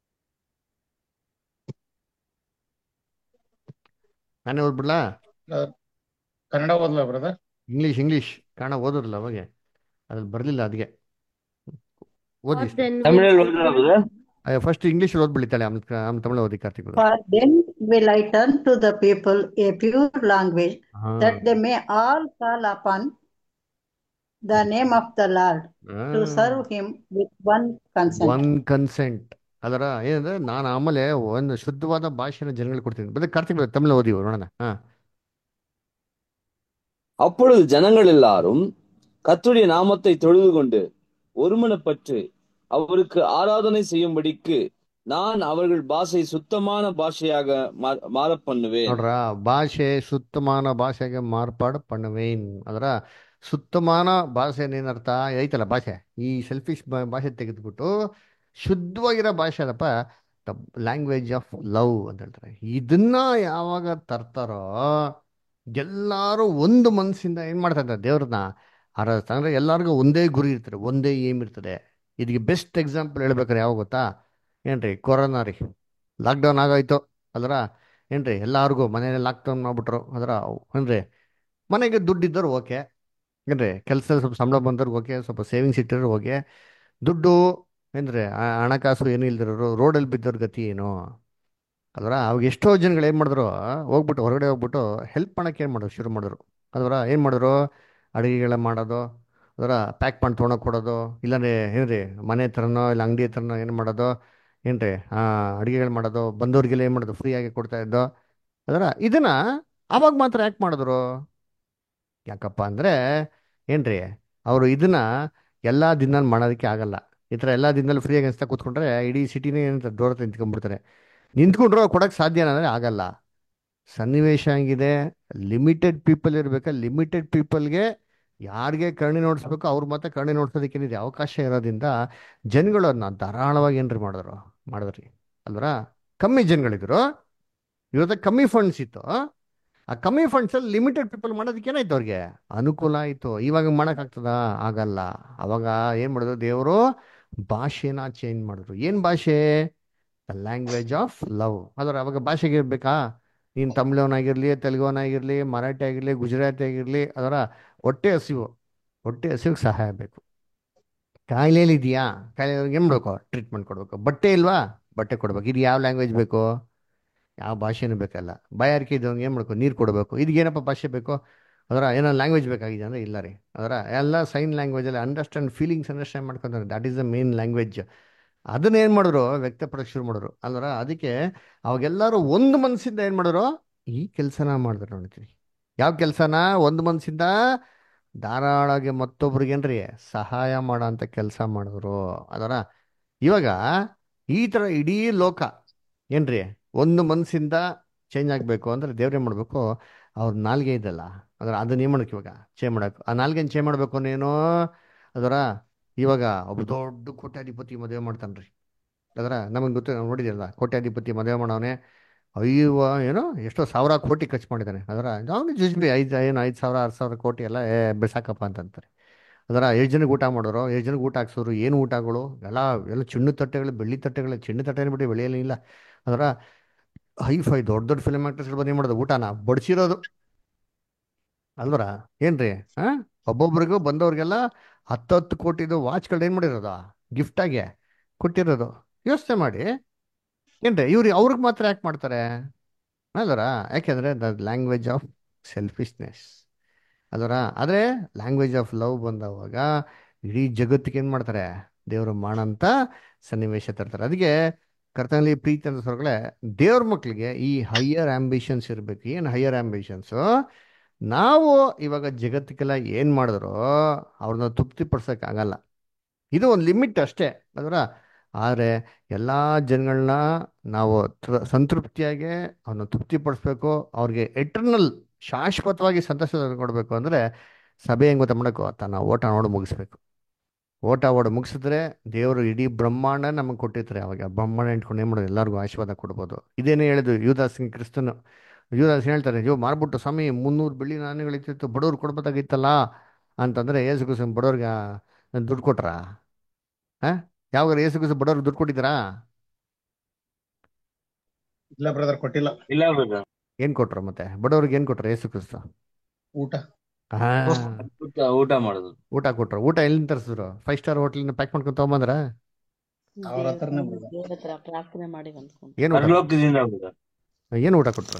[SPEAKER 1] ನಾನೇ ಓದ್ಬಿಡ್ಲಾ
[SPEAKER 7] Brother, ಕನ್ನಡ ಓದ್ಲಾ ಬ್ರದರ್
[SPEAKER 1] ಇಂಗ್ಲೀಷ್ ಇಂಗ್ಲೀಷ್ ಕನ್ನಡ ಓದೋದಿಲ್ಲ ಅವಾಗೆ ಅದ್ರಲ್ಲಿ ಬರಲಿಲ್ಲ ಅದಕ್ಕೆ ಓದಿ
[SPEAKER 2] What then will
[SPEAKER 9] ತಮಿಳಲ್ಲಿ ಓದಿಲ್ಲ ಬ್ರದರ್
[SPEAKER 1] ಫಸ್ಟ್ ಇಂಗ್ಲೀಷ್ ಓದ್ಬಿಡಿ ತಾಳೆ ಆಮೇಲೆ ಆಮೇಲೆ ತಮಿಳು ಓದಿ Karthik
[SPEAKER 6] For then will I turn to the people a pure language,
[SPEAKER 1] ಹಾ
[SPEAKER 6] that they may all call upon the name of the Lord, to serve him with one consent.
[SPEAKER 1] One consent ಅದರ ಏನಂದ್ರೆ ನಾನು ಆಮೇಲೆ ಒಂದು ಶುದ್ಧವಾದ ಭಾಷೆನ ಜನಗಳಿಗೆ ಕೊಡ್ತೀನಿ ಬರೀ ಕಾರ್ತಿಕ್ brother, ತಮಿಳು ಓದಿ ನೋಡೋಣ ಹಾ
[SPEAKER 9] அப்பொழுது ஜனங்கள் எல்லாரும் கர்த்தருடைய நாமத்தை தொழுது கொண்டு ஒருமனப்பட்டு அவருக்கு ஆராதனை செய்யும்படிக்கு நான் அவர்கள் பாஷை சுத்தமான பாஷையாக மா- மாறப் பண்ணுவேன்
[SPEAKER 1] ನೋಡ್ರ ಭಾಷೆ ಸುತ್ತಮಾನ ಭಾಷೆಗೆ ಮಾರ್ಪಾಡು ಪಣ್ಣವೇನ್ ಅದರ ಸುತ್ತಮಾನ ಭಾಷೆ ಏನರ್ಥ ಐತಲ್ಲ ಭಾಷೆ ಈ ಸೆಲ್ಫಿಶ್ ಭಾಷೆ ತೆಗೆದ್ಬಿಟ್ಟು ಶುದ್ಧವಾಗಿರೋ ಭಾಷೆ ಅದಪ್ಪ ದ ಲ್ಯಾಂಗ್ವೇಜ್ ಆಫ್ ಲವ್ ಅಂತ ಹೇಳ್ತಾರೆ ಇದನ್ನ ಯಾವಾಗ ತರ್ತಾರೋ ಎಲ್ಲರೂ ಒಂದು ಮನಸ್ಸಿಂದ ಏನು ಮಾಡ್ತಾ ಇದ್ದಾರೆ ದೇವ್ರನ್ನ ಆರಾಧಿಸ್ತಾ ಅಂದ್ರೆ ಎಲ್ಲರಿಗೂ ಒಂದೇ ಗುರಿ ಇರ್ತದೆ ಒಂದೇ ಏಮ್ ಇರ್ತದೆ ಇದಕ್ಕೆ ಬೆಸ್ಟ್ ಎಕ್ಸಾಂಪಲ್ ಹೇಳ್ಬೇಕಾರೆ ಯಾವ ಗೊತ್ತಾ ಏನ್ರಿ ಕೊರೋನಾ ರೀ ಲಾಕ್ಡೌನ್ ಆಗೋಯ್ತು ಅಲ್ರ ಏನ್ರಿ ಎಲ್ಲಾರ್ಗೂ ಮನೇಲಿ ಲಾಕ್ಡೌನ್ ಮಾಡ್ಬಿಟ್ರು ಅದರ ಏನ್ರಿ ಮನೆಗೆ ದುಡ್ಡಿದ್ದವ್ರು ಓಕೆ ಏನ್ರಿ ಕೆಲಸದಲ್ಲಿ ಸ್ವಲ್ಪ ಸಂಬಳ ಬಂದವ್ರಿಗೆ ಓಕೆ ಸ್ವಲ್ಪ ಸೇವಿಂಗ್ಸ್ ಇಟ್ಟಿರೋರು ಓಕೆ ದುಡ್ಡು ಏನ್ರಿ ಆ ಹಣಕಾಸು ಏನೂ ಇಲ್ದಿರೋರು ರೋಡಲ್ಲಿ ಬಿದ್ದವ್ರ ಗತಿ ಏನು ಅಲ್ವರ ಅವಾಗ ಎಷ್ಟೋ ಜನಗಳು ಏನು ಮಾಡಿದ್ರು ಹೋಗ್ಬಿಟ್ಟು ಹೊರಗಡೆ ಹೋಗ್ಬಿಟ್ಟು ಹೆಲ್ಪ್ ಮಾಡೋಕೆ ಏನು ಮಾಡೋದು ಶುರು ಮಾಡಿದ್ರು ಅಲ್ವರ ಏನು ಮಾಡಿದ್ರು ಅಡುಗೆಗಳ ಮಾಡೋದು ಅದರ ಪ್ಯಾಕ್ ಮಾಡಿ ತೊಗೊಂಡೋಗಿ ಕೊಡೋದು ಇಲ್ಲಾಂದ್ರೆ ಏನ್ರಿ ಮನೆ ಹತ್ರನೋ ಇಲ್ಲ ಅಂಗಡಿ ಹತ್ರನೋ ಏನು ಮಾಡೋದು ಏನ್ರಿ ಅಡುಗೆಗಳು ಮಾಡೋದು ಬಂದವ್ರಿಗೆಲ್ಲ ಏನು ಮಾಡೋದು ಫ್ರೀಯಾಗಿ ಕೊಡ್ತಾ ಇದ್ದೋ ಅದರ ಇದನ್ನ ಅವಾಗ ಮಾತ್ರ ಯಾಕೆ ಮಾಡಿದ್ರು ಯಾಕಪ್ಪ ಅಂದರೆ ಏನ್ರಿ ಅವರು ಇದನ್ನ ಎಲ್ಲ ದಿನ ಮಾಡೋದಕ್ಕೆ ಆಗಲ್ಲ ಈ ಥರ ಎಲ್ಲ ದಿನದಲ್ಲಿ ಫ್ರೀಯಾಗಿ ಅನಿಸ್ತಾ ಕೂತ್ಕೊಂಡ್ರೆ ಇಡೀ ಸಿಟಿನೇ ಏನಂತ ಡೋರ್ ಹತ್ರ ನಿಂತ್ಕೊಂಡ್ಬಿಡ್ತಾರೆ ನಿಂತ್ಕೊಂಡ್ರು ಕೊಡೋಕ್ಕೆ ಸಾಧ್ಯ ಅಂದರೆ ಆಗಲ್ಲ ಸನ್ನಿವೇಶ ಹಂಗಿದೆ ಲಿಮಿಟೆಡ್ ಪೀಪಲ್ ಇರಬೇಕು ಲಿಮಿಟೆಡ್ ಪೀಪಲ್ಗೆ ಯಾರಿಗೆ ಕರುಣೆ ನೋಡಿಸ್ಬೇಕು ಅವ್ರು ಮಾತ್ರ ಕರುಣೆ ನೋಡ್ಸೋದಕ್ಕೆ ಏನಿದೆ ಅವಕಾಶ ಇರೋದ್ರಿಂದ ಜನಗಳು ಅದನ್ನ ಧಾರಾಳವಾಗಿ ಏನ್ರಿ ಮಾಡಿದ್ರು ಮಾಡಿದ್ರಿ ಅಲ್ವರ ಕಮ್ಮಿ ಜನಗಳಿದ್ರು ಇವತ್ತು ಕಮ್ಮಿ ಫಂಡ್ಸ್ ಇತ್ತು ಆ ಕಮ್ಮಿ ಫಂಡ್ಸ್ ಅಲ್ಲಿ ಲಿಮಿಟೆಡ್ ಪೀಪಲ್ ಮಾಡೋದಕ್ಕೆ ಏನಾಯ್ತು ಅವ್ರಿಗೆ ಅನುಕೂಲ ಆಯ್ತು ಇವಾಗ ಮಾಡೋಕ್ಕಾಗ್ತದ ಆಗಲ್ಲ ಅವಾಗ ಏನ್ ಮಾಡಿದ್ರು ದೇವರು ಭಾಷೆನ ಚೇಂಜ್ ಮಾಡಿದ್ರು ಏನ್ ಭಾಷೆ ದ ಲ್ಯಾಂಗ್ವೇಜ್ ಆಫ್ ಲವ್ ಅದರ ಅವಾಗ ಭಾಷೆಗೆ ಇರ್ಬೇಕಾ ನೀನು ತಮಿಳವನಾಗಿರ್ಲಿ ತೆಲುಗುವನಾಗಿರ್ಲಿ ಮರಾಠಿ ಆಗಿರ್ಲಿ ಗುಜರಾತಿ ಆಗಿರ್ಲಿ ಅದರ ಹೊಟ್ಟೆ ಹಸಿವು ಹೊಟ್ಟೆ ಹಸಿವಿಗೆ ಸಹಾಯ ಬೇಕು ಕಾಯಿಲೆಯಲ್ಲಿ ಇದೆಯಾ ಕಾಯಿಲೆ ಏನು ಮಾಡಬೇಕು ಟ್ರೀಟ್ಮೆಂಟ್ ಕೊಡಬೇಕು ಬಟ್ಟೆ ಇಲ್ವಾ ಬಟ್ಟೆ ಕೊಡ್ಬೇಕು ಇದು ಯಾವ ಲ್ಯಾಂಗ್ವೇಜ್ ಬೇಕು ಯಾವ ಭಾಷೆನೂ ಬೇಕಲ್ಲ ಬಾಯಾರಿಕೆ ಇದ್ದವ್ನಿಗೆ ಏನು ಮಾಡಬೇಕು ನೀರು ಕೊಡಬೇಕು ಇದಕ್ಕೇನಪ್ಪ ಭಾಷೆ ಬೇಕು ಅದರ ಏನೋ ಲ್ಯಾಂಗ್ವೇಜ್ ಬೇಕಾಗಿದೆ ಅಂದರೆ ಇಲ್ಲ ರೀ ಅದರ ಎಲ್ಲ ಸೈನ್ ಲ್ಯಾಂಗ್ವೇಜಲ್ಲಿ ಅಂಡರ್ಸ್ಟ್ಯಾಂಡ್ ಫೀಲಿಂಗ್ಸ್ ಅಂಡರ್ಸ್ಟ್ಯಾಂಡ್ ಮಾಡ್ಕೊಂತಾರೆ that is the main language ಅದನ್ನ ಏನು ಮಾಡಿದ್ರು ವ್ಯಕ್ತಪಡಕ್ಕೆ ಶುರು ಮಾಡಿದ್ರು ಅಲ್ವರ ಅದಕ್ಕೆ ಅವಾಗೆಲ್ಲರೂ ಒಂದು ಮನಸ್ಸಿಂದ ಏನು ಮಾಡಿದ್ರು ಈ ಕೆಲಸನ ಮಾಡಿದ್ರು ನೋಡ್ತೀವಿ ಯಾವ ಕೆಲಸನ ಒಂದು ಮನಸ್ಸಿಂದ ಧಾರಾಳವಾಗಿ ಮತ್ತೊಬ್ರಿಗೆ ಏನ್ರಿ ಸಹಾಯ ಮಾಡೋ ಅಂತ ಕೆಲಸ ಮಾಡಿದ್ರು ಅದರ ಇವಾಗ ಈ ಥರ ಇಡೀ ಲೋಕ ಏನ್ರಿ ಒಂದು ಮನಸ್ಸಿಂದ ಚೇಂಜ್ ಆಗಬೇಕು ಅಂದ್ರೆ ದೇವ್ರೇನ್ ಮಾಡಬೇಕು ಅವ್ರ ನಾಲ್ಗೆ ಇದಲ್ಲ ಅದರ ಅದನ್ನ ಏನು ಮಾಡಬೇಕು ಇವಾಗ ಚೇಂಜ್ ಮಾಡಬೇಕು ಆ ನಾಲ್ಗೆನ ಚೇಂಜ್ ಮಾಡಬೇಕು ಅನ್ನೇನೋ ಅದರ ಇವಾಗ ಒಬ್ಬ ದೊಡ್ಡ ಕೋಟ್ಯಾಧಿಪತಿ ಮದುವೆ ಮಾಡ್ತಾನ್ರಿ ಅದರ ನಮಗೆ ಗೊತ್ತು ನಾವು ನೋಡಿದಿರಲ್ಲ ಕೋಟ್ಯಾಧಿಪತಿ ಮದುವೆ ಮಾಡವನೆ ಅಯ್ಯೋ ಏನೋ ಎಷ್ಟೋ ಸಾವಿರ ಕೋಟಿ ಖರ್ಚು ಮಾಡಿದ್ದಾನೆ ಅದರ ಅವನು ಜುಜ್ಬಿ ಐದು ಏನು ಐದು ಸಾವಿರ ಆರು ಸಾವಿರ ಕೋಟಿ ಎಲ್ಲ ಏ ಬಿಸಾಕಪ್ಪ ಅಂತಂತಾರೆ ಅದರ ಎಷ್ಟು ಜನಕ್ಕೆ ಊಟ ಮಾಡೋರು ಎಷ್ಟು ಜನಕ್ಕೆ ಊಟ ಹಾಕ್ಸೋರು ಏನು ಊಟಗಳು ಎಲ್ಲ ಎಲ್ಲ ಚಿಣ್ಣು ತಟ್ಟೆಗಳು ಬೆಳ್ಳಿ ತಟ್ಟೆಗಳು ಚಿಣ್ಣು ತಟ್ಟೆ ಬಿಟ್ಟು ಬೆಳೆಯಲ್ಲ ಇಲ್ಲ ಅದರ ಹೈ ಫೈ ದೊಡ್ಡ ದೊಡ್ಡ ಫಿಲ್ಮ್ ಆಕ್ಟರ್ಸ್ಗಳು ಬಂದು ಏನು ಮಾಡೋದು ಊಟನ ಬಡಿಸಿರೋದು ಅಲ್ವರ ಏನ್ರಿ ಹಾ ಒಬ್ಬೊಬ್ರಿಗೂ ಬಂದವ್ರಿಗೆಲ್ಲ ಹತ್ತತ್ತು ಕೋಟಿದು ವಾಚ್ಗಳು ಏನು ಮಾಡಿರೋದು ಗಿಫ್ಟಾಗೆ ಕೊಟ್ಟಿರೋದು ಯೋಚನೆ ಮಾಡಿ ಏನ್ರಿ ಇವ್ರು ಅವ್ರಿಗೆ ಮಾತ್ರ ಯಾಕೆ ಮಾಡ್ತಾರೆ ಅಲ್ವರ ಯಾಕೆಂದ್ರೆ ದ ಲ್ಯಾಂಗ್ವೇಜ್ ಆಫ್ ಸೆಲ್ಫಿಶ್ನೆಸ್ ಅಲ್ವರ ಆದರೆ ಲ್ಯಾಂಗ್ವೇಜ್ ಆಫ್ ಲವ್ ಬಂದವಾಗ ಇಡೀ ಜಗತ್ತಿಗೆ ಏನು ಮಾಡ್ತಾರೆ ದೇವರು ಮಾಡಂತ ಸನ್ನಿವೇಶ ತರ್ತಾರೆ ಅದಕ್ಕೆ ಕರ್ತನಲ್ಲಿ ಪ್ರೀತಿ ಅಂತ ಸ್ವರ್ಗಳೇ ದೇವ್ರ ಮಕ್ಕಳಿಗೆ ಈ ಹೈಯರ್ ಆಂಬಿಷನ್ಸ್ ಇರಬೇಕು ಏನು ಹೈಯರ್ ಆಂಬಿಷನ್ಸು ನಾವು ಇವಾಗ ಜಗತ್ತಿಗೆಲ್ಲ ಏನು ಮಾಡಿದ್ರೋ ಅವ್ರನ್ನ ತೃಪ್ತಿಪಡ್ಸೋಕ್ಕಾಗಲ್ಲ ಇದು ಒಂದು ಲಿಮಿಟ್ ಅಷ್ಟೇ ಅದರ ಆದರೆ ಎಲ್ಲ ಜನಗಳನ್ನ ನಾವು ತೃ- ಸಂತೃಪ್ತಿಯಾಗಿ ಅವ್ರನ್ನ ತೃಪ್ತಿಪಡಿಸ್ಬೇಕು ಅವ್ರಿಗೆ ಎಟರ್ನಲ್ ಶಾಶ್ವತವಾಗಿ ಸಂತೋಷ ಕೊಡಬೇಕು ಅಂದರೆ ಸಭೆ ಹೆಂಗ್ ಗೊತ್ತಾ ಮಾಡಬೇಕು ತನ್ನ ಓಟ ನೋಡಿ ಮುಗಿಸ್ಬೇಕು ಓಟ ಓಡ ಮುಗಿಸಿದ್ರೆ ದೇವರು ಇಡೀ ಬ್ರಹ್ಮಾಂಡ ನಮಗೆ ಕೊಟ್ಟಿರ್ತಾರೆ ಅವಾಗ ಬ್ರಹ್ಮಾಂಡ ಇಟ್ಕೊಂಡು ಏನು ಮಾಡೋದು ಎಲ್ಲರಿಗೂ ಆಶೀರ್ವಾದ ಕೊಡ್ಬೋದು ಇದೇನೇ ಹೇಳಿದ್ರು ಯುವದಾಸಿಂಗ್ ಕ್ರಿಸ್ತನು ಯುವದಾಸ್ ಹೇಳ್ತಾರೆ ಇವ್ ಮಾರ್ಬಿಟ್ಟು ಸ್ವಾಮಿ ಮುನ್ನೂರು ಬೆಳ್ಳಿ ನಾಣ್ಯಗಳಿತ್ತು ಬಡವ್ರು ಕೊಡ್ಬೋದಾಗಿತ್ತಲ್ಲ ಅಂತಂದ್ರೆ ಏಸು ಕುಸು ಬಡವ್ರಿಗೆ ದುಡ್ಡು ಕೊಟ್ರಾ ಹಾ ಯಾವಾಗ ಏಸು ಕುಸು ಬಡವ್ರಿಗೆ ದುಡ್ಡು ಕೊಟ್ಟಿದ್ದೀರಾ
[SPEAKER 7] ಇಲ್ಲ ಬ್ರದರ್ ಕೊಟ್ಟಿಲ್ಲ
[SPEAKER 9] ಇಲ್ಲ ಬ್ರದರ್
[SPEAKER 1] ಏನ್ ಕೊಟ್ರು ಮತ್ತೆ ಬಡವ್ರಿಗೆ ಏನ್ ಕೊಟ್ರು ಏಸು ಕ್ರಿಸ್ತ
[SPEAKER 7] ಊಟ
[SPEAKER 1] ಹಾ
[SPEAKER 9] ಊಟ ಊಟ ಮಾಡೋದು
[SPEAKER 1] ಊಟ ಕೊಟ್ರು ಊಟ ಎಲ್ಲಿಂದ ತರಿಸಿದ್ರು ಫೈವ್ ಸ್ಟಾರ್ ಹೋಟ್ಲಿಂದ ಪ್ಯಾಕ್ ಮಾಡ್ಕೊಂಡು ತಗೊಂಬಂದ್ರ
[SPEAKER 7] ಅವ್ರ ಹತ್ರನೇ ಬ್ರದರ್
[SPEAKER 10] ದೇವ್ರ ಹತ್ರ ಪ್ರಾರ್ಥನೆ ಮಾಡಿ ಬಂದ್ಕೊಂಡು
[SPEAKER 1] ಏನ್ ಊಟ
[SPEAKER 9] ಪರಲೋಕದಿಂದ ಬ್ರದರ್
[SPEAKER 1] ಏನ್ ಊಟ ಕೊಟ್ರು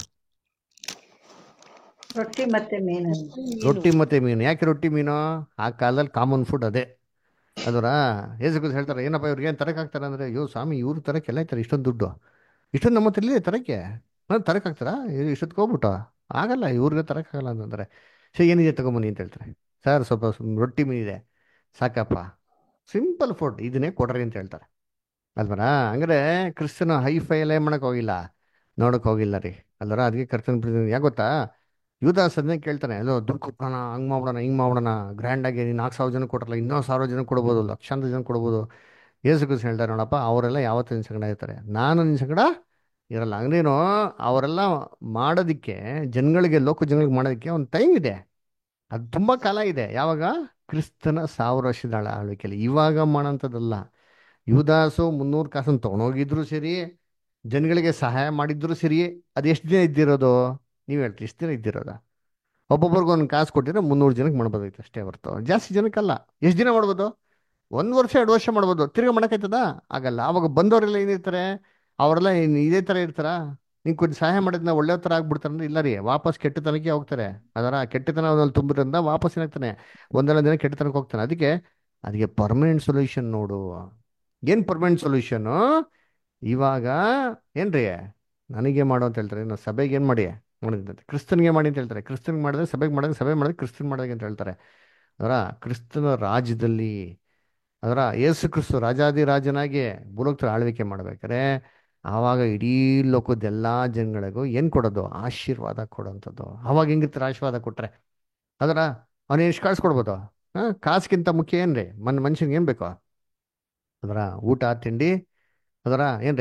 [SPEAKER 6] ರೊಟ್ಟಿ ಮತ್ತೆ ಮೀನು
[SPEAKER 1] ರೊಟ್ಟಿ ಮತ್ತೆ ಮೀನು ಯಾಕೆ ರೊಟ್ಟಿ ಮೀನು ಆ ಕಾಲದಲ್ಲಿ ಕಾಮನ್ ಫುಡ್ ಅದೇ ಅದರ ಏಸು ಕ್ರಿಸ್ತ ಹೇಳ್ತಾರೆ ಏನಪ್ಪ ಇವ್ರಿಗೆ ಏನು ತರಕ್ ಹಾಕ್ತಾರೆ ಅಂದ್ರೆ ಅಯ್ಯೋ ಸ್ವಾಮಿ ಇವ್ರು ತರಕ್ಕೆ ಎಲ್ಲ ಆಯ್ತಾರೆ ಇಷ್ಟೊಂದು ದುಡ್ಡು ಇಷ್ಟೊಂದು ನಮ್ಮ ಹತ್ರ ಇಲ್ಲಿದೆ ತರಕ್ಕೆ ನಾನು ತರಕ್ ಹಾಕ್ತಾರಾ ಇಷ್ಟೊತ್ತಿಗೆ ಹೋಗ್ಬಿಟ್ಟು ಆಗಲ್ಲ ಇವ್ರಿಗೆ ತರಕ್ ಆಗಲ್ಲ ಅಂತಂದ್ರೆ ಸರಿ ಏನಿದೆ ತಗೊಂಬನ್ನಿ ಅಂತ ಹೇಳ್ತಾರೆ ಸರ್ ಸ್ವಲ್ಪ ಸ್ವಲ್ಪ ರೊಟ್ಟಿ ಮೀನಿದೆ ಸಾಕಪ್ಪ ಸಿಂಪಲ್ ಫುಡ್ ಇದನ್ನೇ ಕೊಡ್ರಿ ಅಂತ ಹೇಳ್ತಾರೆ ಅಲ್ವರ ಹಂಗಾರೆ ಕ್ರಿಸ್ತನ ಹೈ ಫೈ ಎಲ್ಲ ಏನ್ ಮಾಡಕ್ ಹೋಗಿಲ್ಲ ನೋಡಕ್ ಹೋಗಿಲ್ಲ ರೀ ಅಲ್ವರ ಅದಕ್ಕೆ ಕರ್ತನ ಪ್ರೀತಿ ಯಾಕೆ ಗೊತ್ತಾ ಯುವದಾಸ್ ಅದನ್ನೇ ಕೇಳ್ತಾನೆ ಅಲ್ಲೋ ದುಡ್ಡು ಕೊಟ್ಟಾನ ಹಂಗ್ ಮಾಡೋಣ ಹಿಂಗ್ ಮಾಡೋಣ ಗ್ರ್ಯಾಂಡ್ ಆಗಿ ನಾಲ್ಕು ಸಾವಿರ ಜನ ಕೊಟ್ರಲ್ಲ ಇನ್ನೂ ಸಾವಿರ ಜನ ಕೊಡ್ಬೋದು ಲಕ್ಷಾಂತರ ಜನ ಕೊಡ್ಬೋದು ಏಸು ಕ್ರಿಸ್ತ ಹೇಳ್ತಾರೆ ನೋಡಪ್ಪ ಅವರೆಲ್ಲ ಯಾವತ್ತೂ ನಿನ್ನ ಸಂಗಡ ಇರ್ತಾರೆ ನಾನು ನಿನ್ನ ಸಂಗಡ ಇರಲ್ಲ ಹಂಗೇನು ಅವರೆಲ್ಲ ಮಾಡೋದಕ್ಕೆ ಜನಗಳಿಗೆ ಲೋಕ ಜನಗಳಿಗೆ ಮಾಡೋದಕ್ಕೆ ಒಂದು ಟೈಮ್ ಇದೆ ಅದು ತುಂಬ ಕಾಲ ಇದೆ ಯಾವಾಗ ಕ್ರಿಸ್ತನ ಸಾವಿರ ವರ್ಷದ ಆಳ ಆಳ್ವಿಕೆಯಲ್ಲಿ ಇವಾಗ ಮಾಡೋಂಥದ್ದಲ್ಲ ಯುವದಾಸು ಮುನ್ನೂರು ಕಾಸನ್ನು ತೊಗೊಂಡೋಗಿದ್ರು ಸರಿ ಜನಗಳಿಗೆ ಸಹಾಯ ಮಾಡಿದ್ರು ಸರಿ ಅದು ಎಷ್ಟು ದಿನ ಇದ್ದಿರೋದು ನೀವು ಹೇಳ್ತೀರಿ ಎಷ್ಟು ದಿನ ಇದ್ದಿರೋದ ಒಬ್ಬೊಬ್ರಿಗೆ ಒಂದು ಕಾಸು ಕೊಟ್ಟಿದ್ರೆ ಮುನ್ನೂರು ಜನಕ್ಕೆ ಮಾಡ್ಬೋದಾಯ್ತು ಅಷ್ಟೇ ಹೊರ್ತು ಜಾಸ್ತಿ ಜನಕ್ಕಲ್ಲ ಎಷ್ಟು ದಿನ ಮಾಡ್ಬೋದು ಒಂದು ವರ್ಷ ಎರಡು ವರ್ಷ ಮಾಡ್ಬೋದು ತಿರ್ಗಾ ಮಾಡೋಕ್ಕಾಯ್ತದ ಆಗಲ್ಲ ಅವಾಗ ಬಂದವರೆಲ್ಲ ಏನಿರ್ತಾರೆ ಅವರೆಲ್ಲ ಏನ್ ಇದೇ ಥರ ಇರ್ತಾರ ನಿಂಗೆ ಕೊಂಚ ಸಹಾಯ ಮಾಡಿದ್ನ ಒಳ್ಳೆ ಥರ ಆಗ್ಬಿಡ್ತಾರೆ ಅಂದ್ರೆ ಇಲ್ಲ ರೀ ವಾಪಸ್ ಕೆಟ್ಟತನಕ್ಕೆ ಹೋಗ್ತಾರೆ ಅದರ ಕೆಟ್ಟತನ ಅವನಲ್ಲಿ ತುಂಬಿದ್ರಿಂದ ವಾಪಸ್ ಏನಾಗ್ತಾನೆ ಒಂದೆರಡು ದಿನ ಕೆಟ್ಟತನಕ್ಕೆ ಹೋಗ್ತಾನೆ ಅದಕ್ಕೆ ಅದಕ್ಕೆ ಪರ್ಮನೆಂಟ್ ಸೊಲ್ಯೂಷನ್ ನೋಡು ಏನು ಪರ್ಮನೆಂಟ್ ಸೊಲ್ಯೂಷನ್ನು ಇವಾಗ ಏನ್ರಿ ನನಗೆ ಮಾಡು ಅಂತ ಹೇಳ್ತಾರೆ ನಾವು ಸಭೆಗೆ ಏನು ಮಾಡಿ ಮಾಡಿದಂತೆ ಕ್ರಿಸ್ತನ್ಗೆ ಮಾಡಿ ಅಂತ ಹೇಳ್ತಾರೆ ಕ್ರಿಸ್ತನ್ಗೆ ಮಾಡಿದ್ರೆ ಸಭೆಗೆ ಮಾಡಿದ್ರೆ ಸಭೆ ಮಾಡಿದ್ರೆ ಕ್ರಿಸ್ತನ್ ಮಾಡಿದಾಗ ಅಂತ ಹೇಳ್ತಾರೆ ಅದರ ಕ್ರಿಸ್ತನ ರಾಜ್ಯದಲ್ಲಿ ಅದರ ಯೇಸು ಕ್ರಿಸ್ತು ರಾಜಾದಿ ರಾಜನಾಗಿ ಭೂಲೋಕದ ಆಳ್ವಿಕೆ ಮಾಡ್ಬೇಕಾದ್ರೆ ಆವಾಗ ಇಡೀ ಲೋಕದ ಎಲ್ಲ ಜನಗಳಿಗೂ ಏನು ಕೊಡೋದು ಆಶೀರ್ವಾದ ಕೊಡೋಂಥದ್ದು ಆವಾಗ ಹೆಂಗಿರ್ತಾರೆ ಆಶೀರ್ವಾದ ಕೊಟ್ರೆ ಅದರ ಅವನು ಎಷ್ಟು ಕಾಸು ಕೊಡ್ಬೋದು ಹಾಂ ಕಾಸಿಗಿಂತ ಮುಖ್ಯ ಏನ್ರಿ ಮನ್ ಮನುಷ್ಯನಿಗೆ ಏನು ಬೇಕು ಅದರ ಊಟ ತಿಂಡಿ ಅದರ ಏನ್ರಿ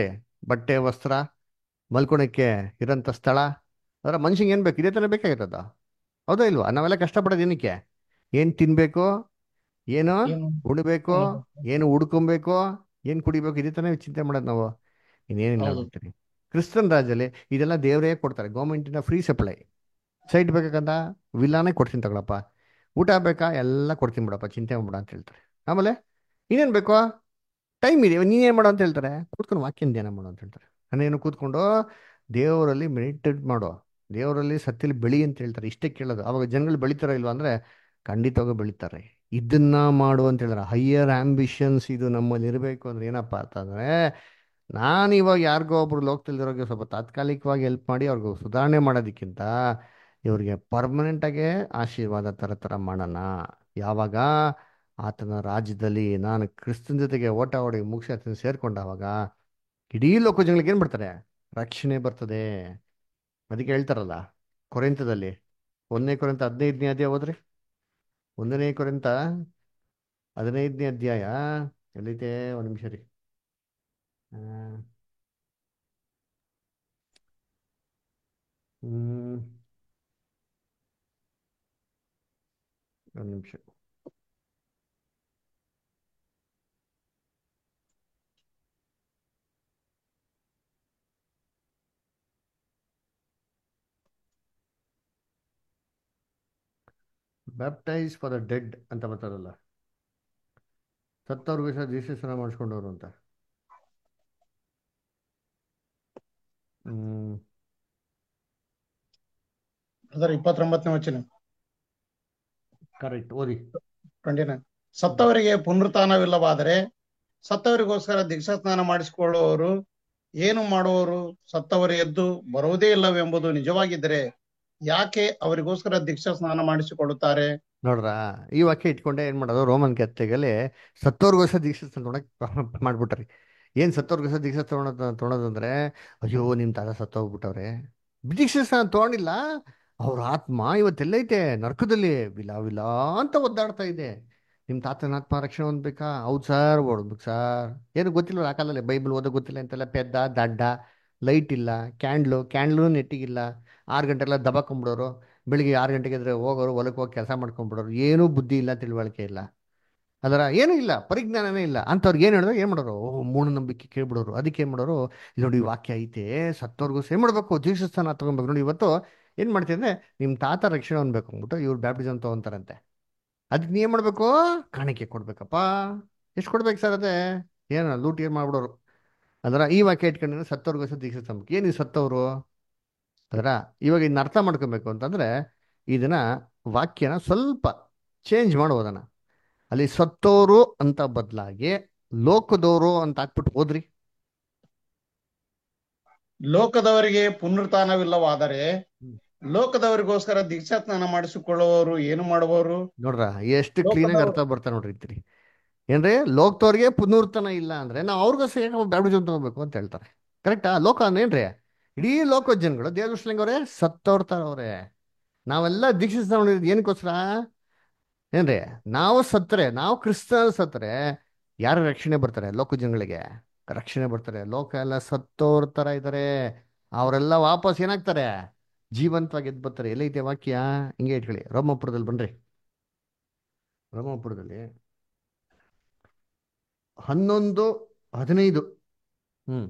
[SPEAKER 1] ಬಟ್ಟೆ ವಸ್ತ್ರ ಮಲ್ಕೊಳಕ್ಕೆ ಇರೋಂಥ ಸ್ಥಳ ಅದರ ಮನುಷ್ಯಂಗೆ ಏನು ಬೇಕು ಇದೇ ಥರ ಬೇಕಾಗಿರೋದು ಹೌದಾ ಇಲ್ವಾ ನಾವೆಲ್ಲ ಕಷ್ಟಪಡೋದು ಏನಕ್ಕೆ ಏನು ತಿನ್ಬೇಕು ಏನು
[SPEAKER 7] ಏನು
[SPEAKER 1] ಉಣ್ಬೇಕು
[SPEAKER 7] ಉಣ್ಬೇಕು?
[SPEAKER 1] ಏನು ಉಡ್ಕೊಬೇಕು ಏನು ಕುಡಿಬೇಕು ಇದೇ ತಾನೇ ಚಿಂತೆ ಮಾಡೋದು ನಾವು ಇನ್ನೇನಿಲ್ಲ
[SPEAKER 7] ಹೌದು.
[SPEAKER 1] ಬಿಡ್ತೀರಿ ಕ್ರಿಸ್ತನ್ ರಾಜಲ್ಲಿ ಇದೆಲ್ಲ ದೇವರೇ ಕೊಡ್ತಾರೆ ಗೌರ್ಮೆಂಟಿನ ಫ್ರೀ ಸಪ್ಲೈ ಸೈಟ್ ಬೇಕಂದ ವಿಲ್ಲಾನೇ ಕೊಡ್ತೀನಿ ತಗೊಳಪ್ಪ ಊಟ ಬೇಕಾ ಎಲ್ಲ ಕೊಡ್ತೀನಿ ಬಿಡಪ್ಪ ಚಿಂತೆ ಮಾಡ್ಬೇಡ ಅಂತ ಹೇಳ್ತಾರೆ ಆಮೇಲೆ ಇನ್ನೇನು ಬೇಕು ಟೈಮ್ ಇದೆ ನೀನೇನು ಮಾಡು ಅಂತ ಹೇಳ್ತಾರೆ ಕೂತ್ಕೊಂಡು ವಾಕ್ಯನ ಧ್ಯಾನ ಮಾಡು ಅಂತ ಹೇಳ್ತಾರೆ ನಾನೇನು ಕೂತ್ಕೊಂಡು ದೇವರಲ್ಲಿ ಮೆಡಿಟೇಟ್ ಮಾಡು ದೇವರಲ್ಲಿ ಸತ್ಯಲಿ ಬೆಳಿ ಅಂತ ಹೇಳ್ತಾರೆ ಇಷ್ಟೇ ಕೇಳೋದು ಅವಾಗ ಜನಗಳು ಬೆಳಿತಾರ ಇಲ್ವಾ ಅಂದರೆ ಖಂಡಿತವಾಗ ಬೆಳಿತಾರೆ ಇದನ್ನ ಮಾಡು ಅಂತ ಹೇಳಿದ್ರೆ ಹೈಯರ್ ಆಂಬಿಷನ್ಸ್ ಇದು ನಮ್ಮಲ್ಲಿ ಇರಬೇಕು ಅಂದ್ರೆ ಏನಪ್ಪ ಅಂತಂದರೆ ನಾನು ಇವಾಗ ಯಾರಿಗೋ ಒಬ್ರು ಲೋಕದಲ್ಲಿರೋರಿಗೆ ಸ್ವಲ್ಪ ತಾತ್ಕಾಲಿಕವಾಗಿ ಹೆಲ್ಪ್ ಮಾಡಿ ಅವ್ರಿಗೆ ಸುಧಾರಣೆ ಮಾಡೋದಕ್ಕಿಂತ ಇವ್ರಿಗೆ ಪರ್ಮನೆಂಟಾಗೆ ಆಶೀರ್ವಾದ ಥರ ಥರ ಮಾಡೋಣ ಯಾವಾಗ ಆತನ ರಾಜ್ಯದಲ್ಲಿ ನಾನು ಕ್ರಿಸ್ತನ ಜೊತೆಗೆ ಓಟ ಓಡಿ ಮುಗಿಸಿ ಆತನ ಸೇರ್ಕೊಂಡಾವಾಗ ಇಡೀ ಲೋಕ ಜನಗಳಿಗೆ ಏನು ಬರ್ತಾರೆ ರಕ್ಷಣೆ ಬರ್ತದೆ ಅದಕ್ಕೆ ಹೇಳ್ತಾರಲ್ಲ ಕೊರೆಂತದಲ್ಲಿ ಒಂದನೇ ಕೊರೆಂತ ಹದಿನೈದನೇ ಅಧ್ಯಾಯ ಹೋದ್ರಿ ಒಂದನೇ ಕೊರೆಂತ ಹದಿನೈದನೇ ಅಧ್ಯಾಯ ಎಲ್ಲಿದೆ ಒಂದು ನಿಮಿಷ ರೀ ಆ, ಹ್ಮ್ ಒಂದು ನಿಮಿಷ ಬ್ಯಾಪ್ಟೈಸ್ ಫಾರ್ ದ ಡೆಡ್ ಅಂತ ಬರ್ತಾರಲ್ಲ ಸತ್ತವ್ರಿಗೂ ಸಹ ದೀಕ್ಷಾಸ್ನಾನ ಮಾಡಿಸ್ಕೊಂಡವ್ರು ಅಂತ ಹ್ಮ್
[SPEAKER 7] ಅದರ ಇಪ್ಪತ್ತೊಂಬತ್ತನೇ ವಚನ
[SPEAKER 1] ಕರೆಕ್ಟ್ ಓದಿ
[SPEAKER 7] ಟ್ವೆಂಟಿ ನೈನ್ ಸತ್ತವರಿಗೆ ಪುನರುತ್ಥಾನವಿಲ್ಲವಾದರೆ ಸತ್ತವರಿಗೋಸ್ಕರ ದೀಕ್ಷಾ ಸ್ನಾನ ಮಾಡಿಸಿಕೊಳ್ಳುವವರು ಏನು ಮಾಡುವವರು ಸತ್ತವರು ಎದ್ದು ಬರುವುದೇ ಇಲ್ಲವೆಂಬುದು ನಿಜವಾಗಿದ್ದರೆ ಯಾಕೆ ಅವರಿಗೋಸ್ಕರ ದೀಕ್ಷಾ ಸ್ನಾನ ಮಾಡಿಸಿಕೊಳ್ಳುತ್ತಾರೆ
[SPEAKER 1] ನೋಡ್ರ ಈ ವಾಕ್ಯ ಇಟ್ಕೊಂಡೆ ಏನ್ ಮಾಡೋದು ರೋಮನ್ ಕೆತ್ತಗಲ್ಲಿ ಸತ್ತೋರ್ಗೋಸ್ಕರ ದೀಕ್ಷೆ ತೊಗೊಳಕ್ ಮಾಡ್ಬಿಟ್ರಿ ಏನ್ ಸತ್ತೋರ್ಗೋಸ್ಕರ ದೀಕ್ಷೆ ತೊಗೊಳೋದು ತೊಗೊಳೋದು ಅಂದ್ರೆ ಅಯ್ಯೋ ನಿಮ್ ತಾತ ಸತ್ತೋಗ್ಬಿಟ್ಟವ್ರೆ ದೀಕ್ಷೆ ಸಹ ತೊಗೊಂಡಿಲ್ಲ ಅವ್ರ ಆತ್ಮ ಇವತ್ತೆಲ್ಲೈತೆ ನರಕದಲ್ಲಿ ವಿಲ ವಿಲ ಅಂತ ಒದ್ದಾಡ್ತಾ ಇದೆ ನಿಮ್ ತಾತನ ಆತ್ಮ ರಕ್ಷಣೆ ಹೊಂದ್ಬೇಕಾ ಹೌದು ಸರ್ ಓಡ್ಬೇಕು ಸರ್ ಏನು ಗೊತ್ತಿಲ್ಲ ಆ ಕಾಲದಲ್ಲಿ ಬೈಬಲ್ ಓದೋ ಗೊತ್ತಿಲ್ಲ ಅಂತೆಲ್ಲ ಪೆದ್ದ ದಡ್ಡ ಲೈಟ್ ಇಲ್ಲ ಕ್ಯಾಂಡ್ಲು ಕ್ಯಾಂಡ್ಲು ನೆಟ್ಟಿಗಿಲ್ಲ ಆರು ಗಂಟೆಲ್ಲ ದಬಾಕೊಂಬಿಡೋರು ಬೆಳಿಗ್ಗೆ ಆರು ಗಂಟೆಗೆ ಎದ್ರೆ ಹೋಗೋರು ಹೊಲಕ್ಕೆ ಹೋಗಿ ಕೆಲಸ ಮಾಡ್ಕೊಂಡ್ಬಿಡೋರು ಏನೂ ಬುದ್ಧಿ ಇಲ್ಲ ತಿಳುವಳಿಕೆ ಇಲ್ಲ ಅದರ ಏನೂ ಇಲ್ಲ ಪರಿಜ್ಞಾನನೇ ಇಲ್ಲ ಅಂಥವ್ರಿಗೆ ಏನು ಹೇಳಿದ್ರು ಏನು ಮಾಡೋರು ಓ ಮೂಢನಂಬಿಕೆ ಕೇಳ್ಬಿಡೋರು ಅದಕ್ಕೆ ಏನು ಮಾಡೋರು ಇಲ್ಲಿ ನೋಡಿ ಈ ವಾಕ್ಯ ಐತೆ ಸತ್ತವ್ರಿಗೂ ಏನು ಮಾಡಬೇಕು ದೀಕ್ಷಾಸ್ಥಾನ ತಗೊಬೇಕು ನೋಡಿ ಇವತ್ತು ಏನು ಮಾಡ್ತೀವಿ ಅಂದರೆ ನಿಮ್ಮ ತಾತ ರಕ್ಷಣೆ ಹೊಂದ್ಬೇಕು ಅಂದ್ಬಿಟ್ಟು ಇವ್ರು ಬ್ಯಾಪ್ಟಿಸಮ್ ತೊಗೊಂತಾರಂತೆ ಅದಕ್ಕೆ ನೀ ಏನು ಮಾಡಬೇಕು ಕಾಣಿಕೆ ಕೊಡ್ಬೇಕಪ್ಪ ಎಷ್ಟು ಕೊಡ್ಬೇಕು ಸರ್ ಅದೇ ಏನು ಲೂಟಿ ಏನು ಮಾಡ್ಬಿಡೋರು ಅದರ ಈ ವಾಕ್ಯ ಇಟ್ಕೊಂಡಿದ್ರೆ ಸತ್ತವ್ರಿಗೋಸ್ಕರ ದೀಕ್ಷೆ ತಗೊಬೇಕು ಏನು ಈ ಸತ್ತವರು ಅದರ ಇವಾಗ ಇದನ್ನ ಅರ್ಥ ಮಾಡ್ಕೊಬೇಕು ಅಂತಂದ್ರೆ ಇದನ್ನ ವಾಕ್ಯನ ಸ್ವಲ್ಪ ಚೇಂಜ್ ಮಾಡೋದನ್ನ ಅಲ್ಲಿ ಸತ್ತೋರು ಅಂತ ಬದಲಾಗಿ ಲೋಕದವರು ಅಂತ ಹಾಕ್ಬಿಟ್ಟು ಹೋದ್ರಿ
[SPEAKER 7] ಲೋಕದವರಿಗೆ ಪುನರುತ್ಥಾನವಿಲ್ಲವಾದರೆ ಲೋಕದವರಿಗೋಸ್ಕರ ದೀಕ್ಷಾ ಸ್ನಾನ ಮಾಡಿಸಿಕೊಳ್ಳುವವರು ಏನು ಮಾಡುವವರು
[SPEAKER 1] ನೋಡ್ರ ಎಷ್ಟು ಕ್ಲೀನಾಗಿ ಅರ್ಥ ಬರ್ತಾ ನೋಡ್ರಿ ಇರ್ತೀರಿ ಏನ್ರಿ ಲೋಕದವ್ರಿಗೆ ಪುನರ್ತನ ಇಲ್ಲ ಅಂದ್ರೆ ನಾವು ಅವ್ರಿಗೋಸ್ಕರ ಯಾಕೆ ಬ್ಯಾಪ್ಟಿಸಮ್ ತಗೋಬೇಕು ಅಂತ ಹೇಳ್ತಾರೆ ಕರೆಕ್ಟಾ ಲೋಕ ಅಂದ್ರೆ ಏನ್ರಿ ಇಡೀ ಲೋಕ ಜನಗಳು ದೇವದೃಷ್ಟಿಲಿಂಗವ್ರೆ ಸತ್ತವ್ರ ತರ ಅವ್ರೆ ನಾವೆಲ್ಲ ದೀಕ್ಷಿಸ್ ತಗೊಂಡಿರೋದು ಏನಕ್ಕೋಸ್ಕರ ಏನ್ರಿ ನಾವು ಸತ್ತರೆ ನಾವು ಕ್ರಿಸ್ತ ಸತ್ತರೆ ಯಾರು ರಕ್ಷಣೆ ಬರ್ತಾರೆ ಲೋಕ ಜನಗಳಿಗೆ ರಕ್ಷಣೆ ಬರ್ತಾರೆ ಲೋಕ ಎಲ್ಲ ಸತ್ತೋರ್ ತರ ಇದ್ದಾರೆ ಅವರೆಲ್ಲ ವಾಪಸ್ ಏನಾಗ್ತಾರೆ ಜೀವಂತವಾಗಿ ಎದ್ದು ಬರ್ತಾರೆ ಎಲ್ಲೈತೆ ವಾಕ್ಯ ಹಿಂಗೆ ಇಟ್ಕೊಳ್ಳಿ ರೋಮಪುರದಲ್ಲಿ ಬನ್ರಿ ರೋಮಪುರದಲ್ಲಿ ಹನ್ನೊಂದು ಹದಿನೈದು ಹ್ಮ್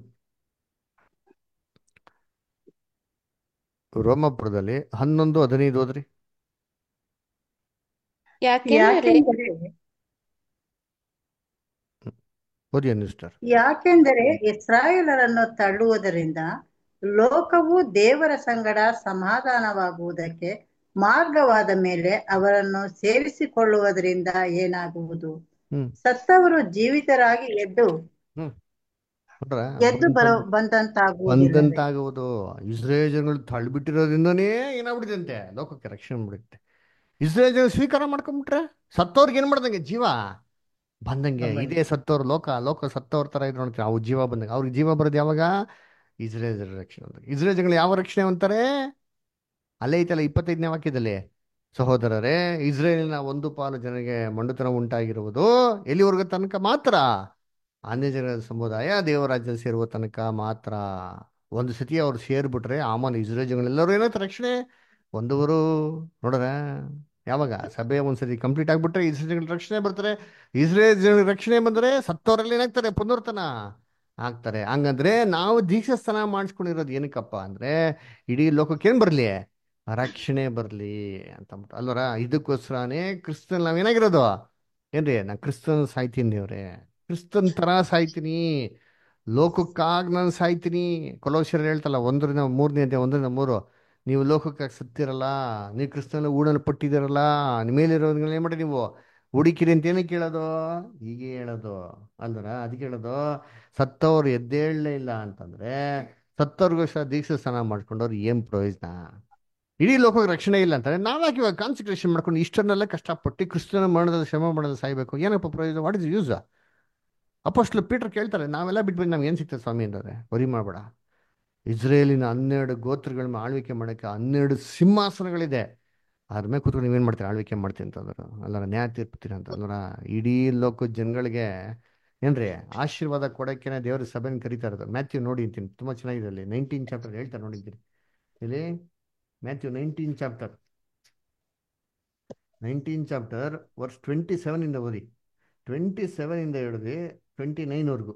[SPEAKER 1] ರೋಮಪುರದಲ್ಲಿ ಹನ್ನೊಂದು ಹದಿನೈದು ಹೋದ್ರಿ
[SPEAKER 2] ಯಾಕೆಂದರೆ
[SPEAKER 6] ಯಾಕೆಂದರೆ
[SPEAKER 1] ಓದಿ ಅನ್ನಿಸ್ಟಾರ್
[SPEAKER 6] ಯಾಕೆಂದರೆ ಇಸ್ರಾಯೇಲರನ್ನು ತಳ್ಳುವುದರಿಂದ ಲೋಕವು ದೇವರ ಸಂಗಡ ಸಮಾಧಾನವಾಗುವುದಕ್ಕೆ ಮಾರ್ಗವಾದ ಮೇಲೆ ಅವರನ್ನು ಸೇರಿಸಿಕೊಳ್ಳುವುದರಿಂದ ಏನಾಗುವುದು
[SPEAKER 1] ಹ್ಮ್
[SPEAKER 6] ಸತ್ತವರು ಜೀವಿತರಾಗಿ ಎದ್ದು
[SPEAKER 1] ಹ್ಮ್ ನೋಡ್ರ
[SPEAKER 6] ಎದ್ದು ಬರೋ ಬಂದಂತಾಗುವುದಿಲ್ಲವೇ
[SPEAKER 1] ಬಂದಂತಾಗುವುದು ಇಸ್ರೇಲ್ ಜನಗಳು ತಳ್ಳಿಬಿಟ್ಟಿರೋದ್ರಿಂದನೇ ಏನಾಗ್ಬಿಟ್ಟಿದಂತೆ ಲೋಕಕ್ಕೆ ರಕ್ಷಣೆ ಮಾಡ್ಬಿಡುತ್ತೆ ಇಸ್ರೇಲ್ ಜನ ಸ್ವೀಕಾರ ಮಾಡ್ಕೊಂಡ್ಬಿಟ್ರೆ ಸತ್ತವ್ರಿಗೆ ಏನ್ ಮಾಡ್ದಂಗೆ ಜೀವ ಬಂದಂಗೆ
[SPEAKER 7] ಬಂದಂಗೆ.
[SPEAKER 1] ಇದೇ ಸತ್ತವ್ರ ಲೋಕ ಲೋಕ ಸತ್ತವ್ರ ತರ ಇದ್ರು ನೋಡ್ತೀವಿ ಅವು ಜೀವ ಬಂದಂಗೆ ಅವ್ರಿಗೆ ಜೀವ ಬರೋದು ಯಾವಾಗ ಇಸ್ರೇಲ್ ಜನರ ರಕ್ಷಣೆ ಬಂದಾಗ ಇಸ್ರೇಲ್ ಜನಗಳು ಯಾವ ರಕ್ಷಣೆ ಅಂತಾರೆ ಅಲ್ಲೇ ಐತಲ್ಲ ಇಪ್ಪತ್ತೈದನೇ ವಾಕ್ಯದಲ್ಲಿ ಸಹೋದರರೇ ಇಸ್ರೇಲಿನ ಒಂದು ಪಾಲು ಜನರಿಗೆ ಮಂಡುತನ ಉಂಟಾಗಿರುವುದು ಎಲ್ಲಿವರೆಗೂ ತನಕ ಮಾತ್ರ ಅನ್ಯ ಜನರ ಸಮುದಾಯ ದೇವರಾಜ್ಯದಲ್ಲಿ ಸೇರುವ ತನಕ ಮಾತ್ರ ಒಂದು ಸತಿ ಅವ್ರು ಸೇರ್ಬಿಟ್ರೆ ಆಮೇಲೆ ಇಸ್ರೇಲ್ ಜನಗಳೆಲ್ಲರೂ ಏನಾಯ್ತು ರಕ್ಷಣೆ ಒಂದವರು ನೋಡ್ರ ಯಾವಾಗ ಸಭೆ ಒಂದ್ಸತಿ ಕಂಪ್ಲೀಟ್ ಆಗ್ಬಿಟ್ರೆ ಇಸ್ರೇಲ್ ಜನಗಳ ರಕ್ಷಣೆ ಬರ್ತಾರೆ ಇಸ್ರೇಲ್ ಜನಗಳ ರಕ್ಷಣೆ ಬಂದರೆ ಸತ್ತವರಲ್ಲಿ ಏನಾಗ್ತಾರೆ ಪುನರ್ತನ ಆಗ್ತಾರೆ ಹಂಗಂದ್ರೆ ನಾವು ದೀಕ್ಷಾ ಸ್ನಾನ ಮಾಡಿಸ್ಕೊಂಡಿರೋದು ಏನಕ್ಕಪ್ಪ ಅಂದ್ರೆ ಇಡೀ ಲೋಕಕ್ಕೆ ಏನ್ ಬರ್ಲಿ ರಕ್ಷಣೆ ಬರ್ಲಿ ಅಂತ ಅಂದ್ಬಿಟ್ಟು ಅಲ್ವರ ಇದಕ್ಕೋಸ್ಕರನೇ ಕ್ರಿಸ್ತನ್ ನಾವೇನಾಗಿರೋದು ಏನ್ರಿ ನಾ ಕ್ರಿಸ್ತನ್ ಸಾಯ್ತೀನಿ ದೇವ್ರೆ ಕ್ರಿಸ್ತನ್ ತರ ಸಾಯ್ತೀನಿ ಲೋಕಕ್ಕಾಗಿ ನಾನು ಸಾಯ್ತೀನಿ ಕೊಲೋಶರ್ ಹೇಳ್ತಲ್ಲ ಒಂದರಿಂದ ಮೂರನೇ ಅಧ್ಯಾಯ ಒಂದರಿಂದ ಮೂರು ನೀವು ಲೋಕಕ್ಕಾಗಿ ಸತ್ತಿರಲ್ಲ ನೀವು ಕ್ರಿಸ್ತನಲ್ಲಿ ಊಡಲು ಪಟ್ಟಿದ್ದೀರಲ್ಲ ನಿಮ್ಮ ಮೇಲಿರೋದ್ಗಳನ್ನ ಏನ್ ಮಾಡಿ ನೀವು ಹುಡುಕಿರಿ ಅಂತ ಏನಕ್ಕೆ ಹೇಳೋದು ಹೀಗೆ ಹೇಳೋದು ಅಲ್ವರ ಅದಕ್ಕೆ ಹೇಳೋದು ಸತ್ತವ್ರು ಎದ್ದೇಳಲೇ ಇಲ್ಲ ಅಂತಂದ್ರೆ ಸತ್ತವ್ರಿಗೋಸ್ಕರ ದೀಕ್ಷಾ ಸ್ನಾನ ಮಾಡ್ಕೊಂಡವ್ರು ಏನ್ ಪ್ರಯೋಜನ ಇಡೀ ಲೋಕಕ್ಕೆ ರಕ್ಷಣೆ ಇಲ್ಲ ಅಂತಾರೆ ನಾವ್ಯಾಕೆ ಇವಾಗ ಕಾನ್ಸಂಟ್ರೇಷನ್ ಮಾಡ್ಕೊಂಡು ಇಷ್ಟನ್ನೆಲ್ಲ ಕಷ್ಟಪಟ್ಟು ಕ್ರಿಸ್ತನ ಮರಣದ ಶ್ರಮ ಮಾಡೋದು ಸಾಯ್ಬೇಕು ಏನಪ್ಪ ಪ್ರಯೋಜನ ವಾಟ್ ಇಸ್ ಯೂಸ್ ಅಪ್ಪಷ್ಟು ಪೀಟರ್ ಕೇಳ್ತಾರೆ ನಾವೆಲ್ಲ ಬಿಟ್ಬಿಟ್ಟು ನಮ್ಗೆ ಏನು ಸಿಗ್ತದೆ ಸ್ವಾಮಿ ಅಂದ್ರೆ ವರಿ ಮಾಡಬೇಡ ಇಸ್ರೇಲಿನ ಹನ್ನೆರಡು ಗೋತ್ರಗಳನ್ನ ಆಳ್ವಿಕೆ ಮಾಡೋಕ್ಕೆ ಹನ್ನೆರಡು ಸಿಂಹಾಸನಗಳಿದೆ ಅದ್ರ ಮೇಲೆ ಕೂತ್ಕೊಂಡು ನೀವೇನು ಮಾಡ್ತೀರಾ ಆಳ್ವಿಕೆ ಮಾಡ್ತೀನಿ ಅಂತಂದ್ರು ಅಲ್ಲರ ನ್ಯಾಯ ತೀರ್ಪುತ್ತೀರ ಅಂತ ಅಲ್ಲರ ಇಡೀ ಲೋಕದ ಜನಗಳಿಗೆ ಏನ್ರಿ ಆಶೀರ್ವಾದ ಕೊಡೋಕ್ಕೇನೆ ದೇವ್ರ ಸಭೆನ ಕರೀತಾ ಇರೋದು ಮ್ಯಾಥ್ಯೂ ನೋಡಿ ಅಂತೀನಿ ತುಂಬ ಚೆನ್ನಾಗಿದೆ ಅಲ್ಲಿ ನೈನ್ಟೀನ್ ಚಾಪ್ಟರ್ ಹೇಳ್ತಾರೆ ನೋಡಿದ್ದೀನಿ ಇಲ್ಲಿ Matthew nineteen chapter nineteen chapter verse twenty seven ಇಂದ ಓದಿ ಟ್ವೆಂಟಿ ಸೆವೆನ್ ಇಂದ ಹಿಡಿದು ಟ್ವೆಂಟಿ ನೈನ್ವರೆಗೂ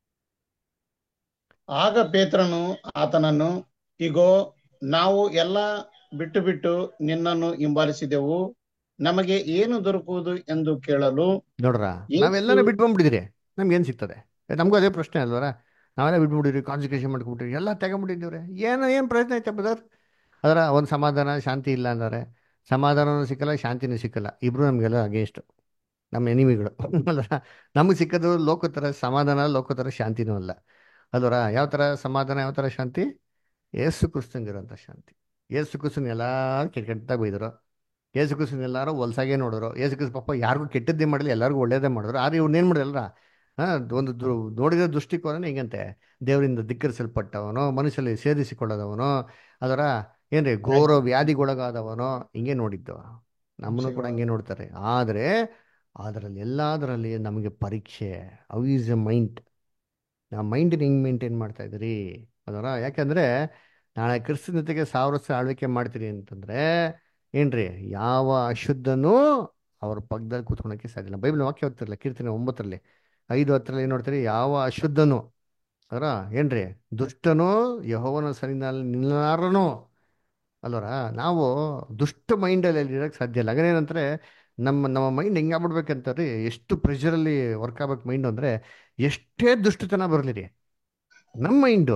[SPEAKER 7] ಆಗ ಪೇತ್ರನು ಆತನನ್ನು ಇಗೋ ನಾವು ಎಲ್ಲ ಬಿಟ್ಟು ಬಿಟ್ಟು ನಿನ್ನನ್ನು ಹಿಂಬಾಲಿಸಿದೆವು ನಮಗೆ ಏನು ದೊರಕುವುದು ಎಂದು ಕೇಳಲು
[SPEAKER 1] ನೋಡ್ರ
[SPEAKER 7] ಯೇಸು-
[SPEAKER 1] ನಾವೆಲ್ಲರೂ ಬಿಟ್ಕೊಂಡ್ಬಿಟ್ಟಿದ್ದೀರಿ ನಮ್ಗೆ ಏನು ಸಿಗ್ತದೆ ಏ, ನಮಗೂ ಅದೇ ಪ್ರಶ್ನೆ ಅಲ್ವರ ನಾವೆಲ್ಲ ಬಿಟ್ಬಿಟ್ಟಿದ್ರಿ ಕಾನ್ಸಂಟ್ರೇಷನ್ ಮಾಡ್ಕೊಂಡ್ಬಿಟ್ಟಿರಿ ಎಲ್ಲ ತಗೊಂಡ್ಬಿಟ್ಟಿದ್ದೀವ್ರೆ ಏನು ಏನು ಪ್ರಯತ್ನ ಐತೆ ಬ್ರದರ್ ಅದರ ಒಂದು ಸಮಾಧಾನ ಶಾಂತಿ ಇಲ್ಲ ಅಂದರೆ ಸಮಾಧಾನನೂ ಸಿಕ್ಕಲ್ಲ ಶಾಂತಿನೂ ಸಿಕ್ಕಲ್ಲ ಇಬ್ರು ನಮಗೆಲ್ಲ ಅಗೇನ್ಸ್ಟ್ ನಮ್ಮ ಎನಿಮಿಗಳು ಅಲ್ವರ ನಮಗೆ ಸಿಕ್ಕೋದು ಲೋಕೋತ್ತರ ಸಮಾಧಾನ ಲೋಕೋತ್ತರ ಶಾಂತಿನೂ ಅಲ್ಲ ಅಲ್ವರ ಯಾವ ಥರ ಸಮಾಧಾನ ಯಾವ ಥರ ಶಾಂತಿ ಏಸು ಕ್ರಿಸ್ತಂಗಿರೋಂಥ ಶಾಂತಿ ಏಸು ಕ್ರಿಸ್ತನ್ ಎಲ್ಲರೂ ಕೆಟ್ಟ ಕೆಟ್ಟದಾಗ ಬೈದರು ಏಸು ಕ್ರಿಸ್ತನ್ ಎಲ್ಲರೂ ಹೊಲ್ಸಾಗೆ ನೋಡೋರು ಏಸು ಕ್ರಿಸ್ತ ಪಾಪ ಯಾರಿಗೂ ಕೆಟ್ಟದ್ದೇ ಮಾಡಲಿ ಎಲ್ಲರಿಗೂ ಒಳ್ಳೇದೇ ಮಾಡಿದ್ರು ಆದ್ರೆ ಇವ್ರು ಏನು ಮಾಡಿರಲ್ಲ ಹಾಂ ಒಂದು ದು ನೋಡಿರೋ ದೃಷ್ಟಿಕೋನ ಹಿಂಗಂತೆ ದೇವರಿಂದ ಧಿಕ್ಕರಿಸಲ್ಪಟ್ಟವನು ಮನುಷ್ಯರಲ್ಲಿ ಸೇರಿಸಿಕೊಳ್ಳದವನು ಅದರ ಏನ್ರಿ ಘೋರ ವ್ಯಾಧಿಗೊಳಗಾದವನು ಹಿಂಗೆ ನೋಡಿದ್ದು ನಮ್ಮನ್ನು ಕೂಡ ಹಂಗೆ ನೋಡ್ತಾರೆ ಆದರೆ ಅದರಲ್ಲಿ ಎಲ್ಲದರಲ್ಲಿ ನಮಗೆ ಪರೀಕ್ಷೆ ಹೌ ಈಸ್ ಎ ಮೈಂಡ್ ನಾವು ಮೈಂಡನ್ನ ಹಿಂಗೆ ಮೇಂಟೈನ್ ಮಾಡ್ತಾ ಇದ್ದೀರಿ ಅದರ ಯಾಕಂದರೆ ನಾಳೆ ಕ್ರಿಸ್ತನ ಜೊತೆಗೆ ಸಾವಿರ ವರ್ಷ ಆಳ್ವಿಕೆ ಮಾಡ್ತೀರಿ ಅಂತಂದರೆ ಏನ್ರಿ ಯಾವ ಅಶುದ್ಧನೂ ಅವ್ರ ಪಕ್ಕದಲ್ಲಿ ಕೂತ್ಕೊಳಕ್ಕೆ ಸಾಧ್ಯ ಇಲ್ಲ ಬೈಬಲ್ ವಾಕ್ಯ ಓದ್ತಿರಲ್ಲ ಕೀರ್ತನೆ ಒಂಬತ್ತರಲ್ಲಿ ಐದು ಹತ್ತರಲ್ಲಿ ಏನು ನೋಡ್ತೀರಿ ಯಾವ ಅಶುದ್ಧನು ಅದರ ಏನ್ರಿ ದುಷ್ಟನು ಯಹೋವನ ಸರಿನಲ್ಲಿ ನಿಲ್ಲಾರನು ಅಲ್ವರ ನಾವು ದುಷ್ಟ ಮೈಂಡಲ್ಲಿ ಇರೋಕ್ಕೆ ಸಾಧ್ಯ ಇಲ್ಲ ಹಾಗೇನಂತಾರೆ ನಮ್ಮ ನಮ್ಮ ಮೈಂಡ್ ಹೆಂಗಾಗ್ಬಿಡ್ಬೇಕಂತಾರೆ ಎಷ್ಟು ಪ್ರೆಷರಲ್ಲಿ ವರ್ಕ್ ಆಗ್ಬೇಕು ಮೈಂಡ್ ಅಂದರೆ ಎಷ್ಟೇ ದುಷ್ಟತನ ಬರಲಿ ರೀ ನಮ್ಮ ಮೈಂಡು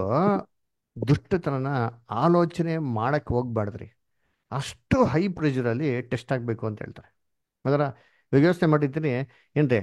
[SPEAKER 1] ದುಷ್ಟತನನ ಆಲೋಚನೆ ಮಾಡಕ್ಕೆ ಹೋಗ್ಬಾರ್ದ್ರಿ ಅಷ್ಟು ಹೈ ಪ್ರೆಷರಲ್ಲಿ ಟೆಸ್ಟ್ ಆಗಬೇಕು ಅಂತ ಹೇಳ್ತಾರೆ ಅದರ ಇವಾಗ ಯೋಚನೆ ಮಾಡಿದ್ದೀನಿ ಏನ್ರಿ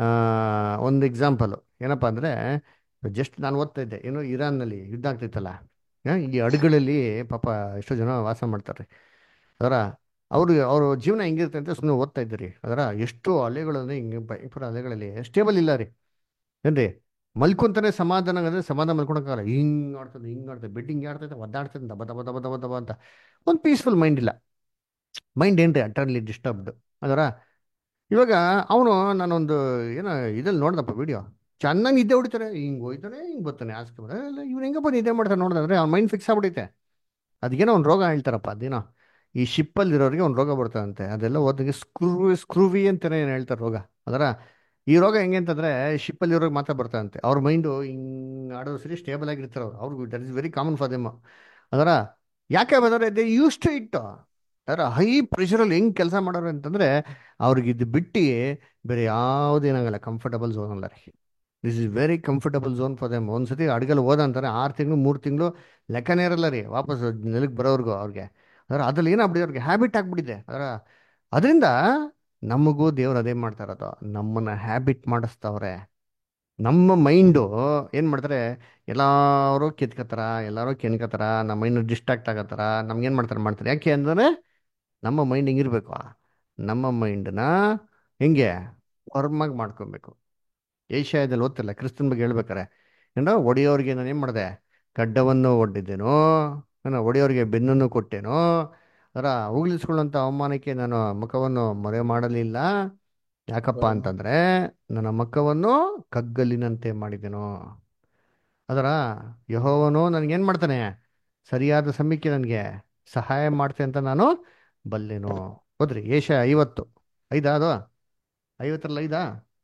[SPEAKER 1] ಒಂದು ಎಕ್ಸಾಂಪಲು ಏನಪ್ಪ ಅಂದರೆ ಜಸ್ಟ್ ನಾನು ಓದ್ತಾ ಇದ್ದೆ ಏನು ಇರಾನ್ನಲ್ಲಿ ಯುದ್ಧ ಆಗ್ತಿತ್ತಲ್ಲ ಆ, ಈ ಹಡಗುಗಳಲ್ಲಿ ಪಾಪ ಎಷ್ಟೋ ಜನ ವಾಸ ಮಾಡ್ತಾರೆ ಅದರ ಅವರು ಅವ್ರ ಜೀವನ ಹೆಂಗಿರುತ್ತೆ ಅಂತ ಸುಮ್ಮನೆ ಓದ್ತಾ ಇದ್ದೀರಿ ಅದರ ಎಷ್ಟು ಅಲೆಗಳಲ್ಲಿ ಹಿಂಗೆ ಭಯಂಕರ ಅಲೆಗಳಲ್ಲಿ ಸ್ಟೇಬಲ್ ಇಲ್ಲ ರೀ ಏನ್ರಿ ಮಲ್ಕೊಂತಾನೆ ಸಮಾಧಾನ ಅಂದರೆ ಸಮಾಧಾನ ಮಲ್ಕೊಳಕ್ಕಾಗಲ್ಲ ಹಿಂಗೆ ಆಡ್ತದೆ ಹಿಂಗೆ ಆಡ್ತದೆ ಬೆಡ್ ಹಿಂಗೆ ಆಡ್ತೈತೆ ಒದ್ದಾಡ್ತದೆ ದಬ ದಬ ದಬ ದಬ ದಬ ಅಂತ ಒಂದು ಪೀಸ್ಫುಲ್ ಮೈಂಡ್ ಇಲ್ಲ ಮೈಂಡ್ ಏನ್ರಿ ಅಟರ್ಲಿ ಡಿಸ್ಟರ್ಬ್ಡ್ ಅದರ ಇವಾಗ ಅವನು ನಾನೊಂದು ಏನೋ ಇದಲ್ಲಿ ನೋಡ್ದಪ್ಪ ವಿಡಿಯೋ ಚೆನ್ನಾಗಿ ನಿದ್ದೆ ಹೊಡಿತಾರೆ ಹಿಂಗೆ ಹೋಯ್ತಾನೆ ಹಿಂಗೆ ಬರ್ತಾನೆ ಆಸ್ಕೆ ಇಲ್ಲ ಇವ್ನು ಹೆಂಗಪ್ಪ ನಿದ್ದೆ ಮಾಡ್ತಾನೆ ನೋಡಿದ್ರೆ ಅವ್ನ ಮೈಂಡ್ ಫಿಕ್ಸ್ ಆಗ್ಬಿಟ್ಟೈತೆ ಅದಕ್ಕೇನೋ ಒಂದು ರೋಗ ಹೇಳ್ತಾರಪ್ಪ ಅದೇನೋ ಈ ಶಿಪ್ಪಲ್ಲಿ ಇರೋರಿಗೆ ಒಂದು ರೋಗ ಬರ್ತದಂತೆ ಅದೆಲ್ಲ ಓದಿಗೆ ಸ್ಕ್ರೂ ಸ್ಕ್ರೂವಿ ಅಂತಾನೆ ಏನು ಹೇಳ್ತಾರೆ ರೋಗ ಅದರ ಈ ರೋಗ ಹೆಂಗೆ ಅಂತಂದ್ರೆ ಶಿಪ್ಪಲ್ಲಿ ಇರೋರಿಗೆ ಮಾತ್ರ ಬರ್ತದಂತೆ ಅವ್ರ ಮೈಂಡು ಹಿಂಗೆ ಆಡೋದು ಸರಿ ಸ್ಟೇಬಲ್ ಆಗಿರ್ತಾರೆ ಅವ್ರು ಅವ್ರಿಗೂ that is very common for them ಅದರ ಯಾಕೆ ಬಂದರೆ ದೇ ಯೂಸ್ ಟು ಇಟ್ ಅದರ ಹೈ ಪ್ರೆಷರಲ್ಲಿ ಹೆಂಗೆ ಕೆಲಸ ಮಾಡೋರು ಅಂತಂದರೆ ಅವ್ರಿಗೆ ಇದು ಬಿಟ್ಟು ಬೇರೆ ಯಾವುದೇನಾಗಲ್ಲ ಕಂಫರ್ಟಬಲ್ ಝೋನ್ ಅಲ್ಲ ರೀ this is very comfortable zone for them ಒಂದು ಸತಿ ಅಡುಗೆಲ್ಲಿ ಹೋದ ಅಂತಾರೆ ಆರು ತಿಂಗಳು ಮೂರು ತಿಂಗಳು ಲೆಕ್ಕನೇ ಇರಲ್ಲ ರೀ ವಾಪಸ್ ನೆಲಕ್ಕೆ ಬರೋರ್ಗು ಅವ್ರಿಗೆ ಅದರ ಅದ್ರಲ್ಲಿ ಏನಾಗ್ಬಿಟ್ಟಿದೆ ಅವ್ರಿಗೆ ಹ್ಯಾಬಿಟ್ ಆಗ್ಬಿಟ್ಟಿದೆ ಅದರ ಅದರಿಂದ ನಮಗೂ ದೇವ್ರು ಅದೇ ಮಾಡ್ತಾ ಇರೋದು ನಮ್ಮನ್ನ ಹ್ಯಾಬಿಟ್ ಮಾಡಿಸ್ತವ್ರೆ ನಮ್ಮ ಮೈಂಡು ಏನು ಮಾಡ್ತಾರೆ ಎಲ್ಲರೂ ಕಿತ್ಕೋತಾರ ಎಲ್ಲರೂ ಕೆನ್ಕೋತಾರ ನಮ್ಮ ಮೈಂಡ್ ಡಿಸ್ಟ್ರಾಕ್ಟ್ ಆಗತ್ತಾರ ನಮ್ಗೇನು ಮಾಡ್ತಾರೆ ಮಾಡ್ತಾರೆ ಯಾಕೆ ಅಂದರೆ ನಮ್ಮ ಮೈಂಡ್ ಹಿಂಗಿರ್ಬೇಕು ನಮ್ಮ ಮೈಂಡನ್ನ ಹೆಂಗೆ ವರ್ಮಾಗಿ ಮಾಡ್ಕೊಬೇಕು ಏಷ್ಯಾದಲ್ಲಿ ಓದ್ತಿಲ್ಲ ಕ್ರಿಸ್ತನ್ ಬಗ್ಗೆ ಹೇಳ್ಬೇಕಾರೆ ಏನೋ ಒಡೆಯೋರಿಗೆ ನಾನು ಏನು ಮಾಡಿದೆ ಗಡ್ಡವನ್ನು ಒಡ್ಡಿದ್ದೇನೋ ನಾನು ಒಡೆಯೋರಿಗೆ ಬೆನ್ನನ್ನು ಕೊಟ್ಟೇನೋ ಅದರ ಉಗುಳಿಸ್ಕೊಳ್ಳುವಂಥ ಅವಮಾನಕ್ಕೆ ನಾನು ಮುಖವನ್ನು ಮರೆ ಮಾಡಲಿಲ್ಲ ಯಾಕಪ್ಪ ಅಂತಂದ್ರೆ ನನ್ನ ಮಕ್ಕವನ್ನು ಕಗ್ಗಲ್ಲಿನಂತೆ ಮಾಡಿದೆನೋ ಅದರ ಯಹೋವನು ನನಗೇನು ಮಾಡ್ತಾನೆ ಸರಿಯಾದ ಸಮಯಕ್ಕೆ ನನಗೆ ಸಹಾಯ ಮಾಡ್ತೆ ಅಂತ ನಾನು ಬಲ್ಲೆನು ಹೋದ್ರಿ ಏಷ ಐವತ್ತು ಐದಾ ಅದು ಐವತ್ತರಲ್ಲಿ ಐದಾ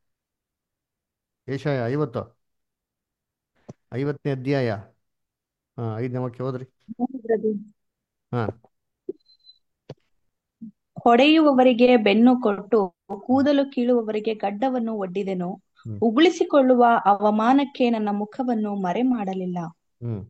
[SPEAKER 1] ಏಷ ಐವತ್ತು ಐವತ್ತನೇ ಅಧ್ಯಾಯ ಹಾ ಐದನೇ ವಾಕ್ಯ ಹೋದ್ರಿ ಹಾ
[SPEAKER 11] ಹೊಡೆಯುವವರಿಗೆ ಬೆನ್ನು ಕೊಟ್ಟು ಕೂದಲು ಕೀಳುವವರಿಗೆ ಗಡ್ಡವನ್ನು ಒಡ್ಡಿದೆನು
[SPEAKER 1] ಹ್ಮ್
[SPEAKER 11] ಉಗುಳಿಸಿಕೊಳ್ಳುವ ಅವಮಾನಕ್ಕೆ ನನ್ನ ಮುಖವನ್ನು ಮರೆ ಮಾಡಲಿಲ್ಲ
[SPEAKER 1] ಹ್ಮ್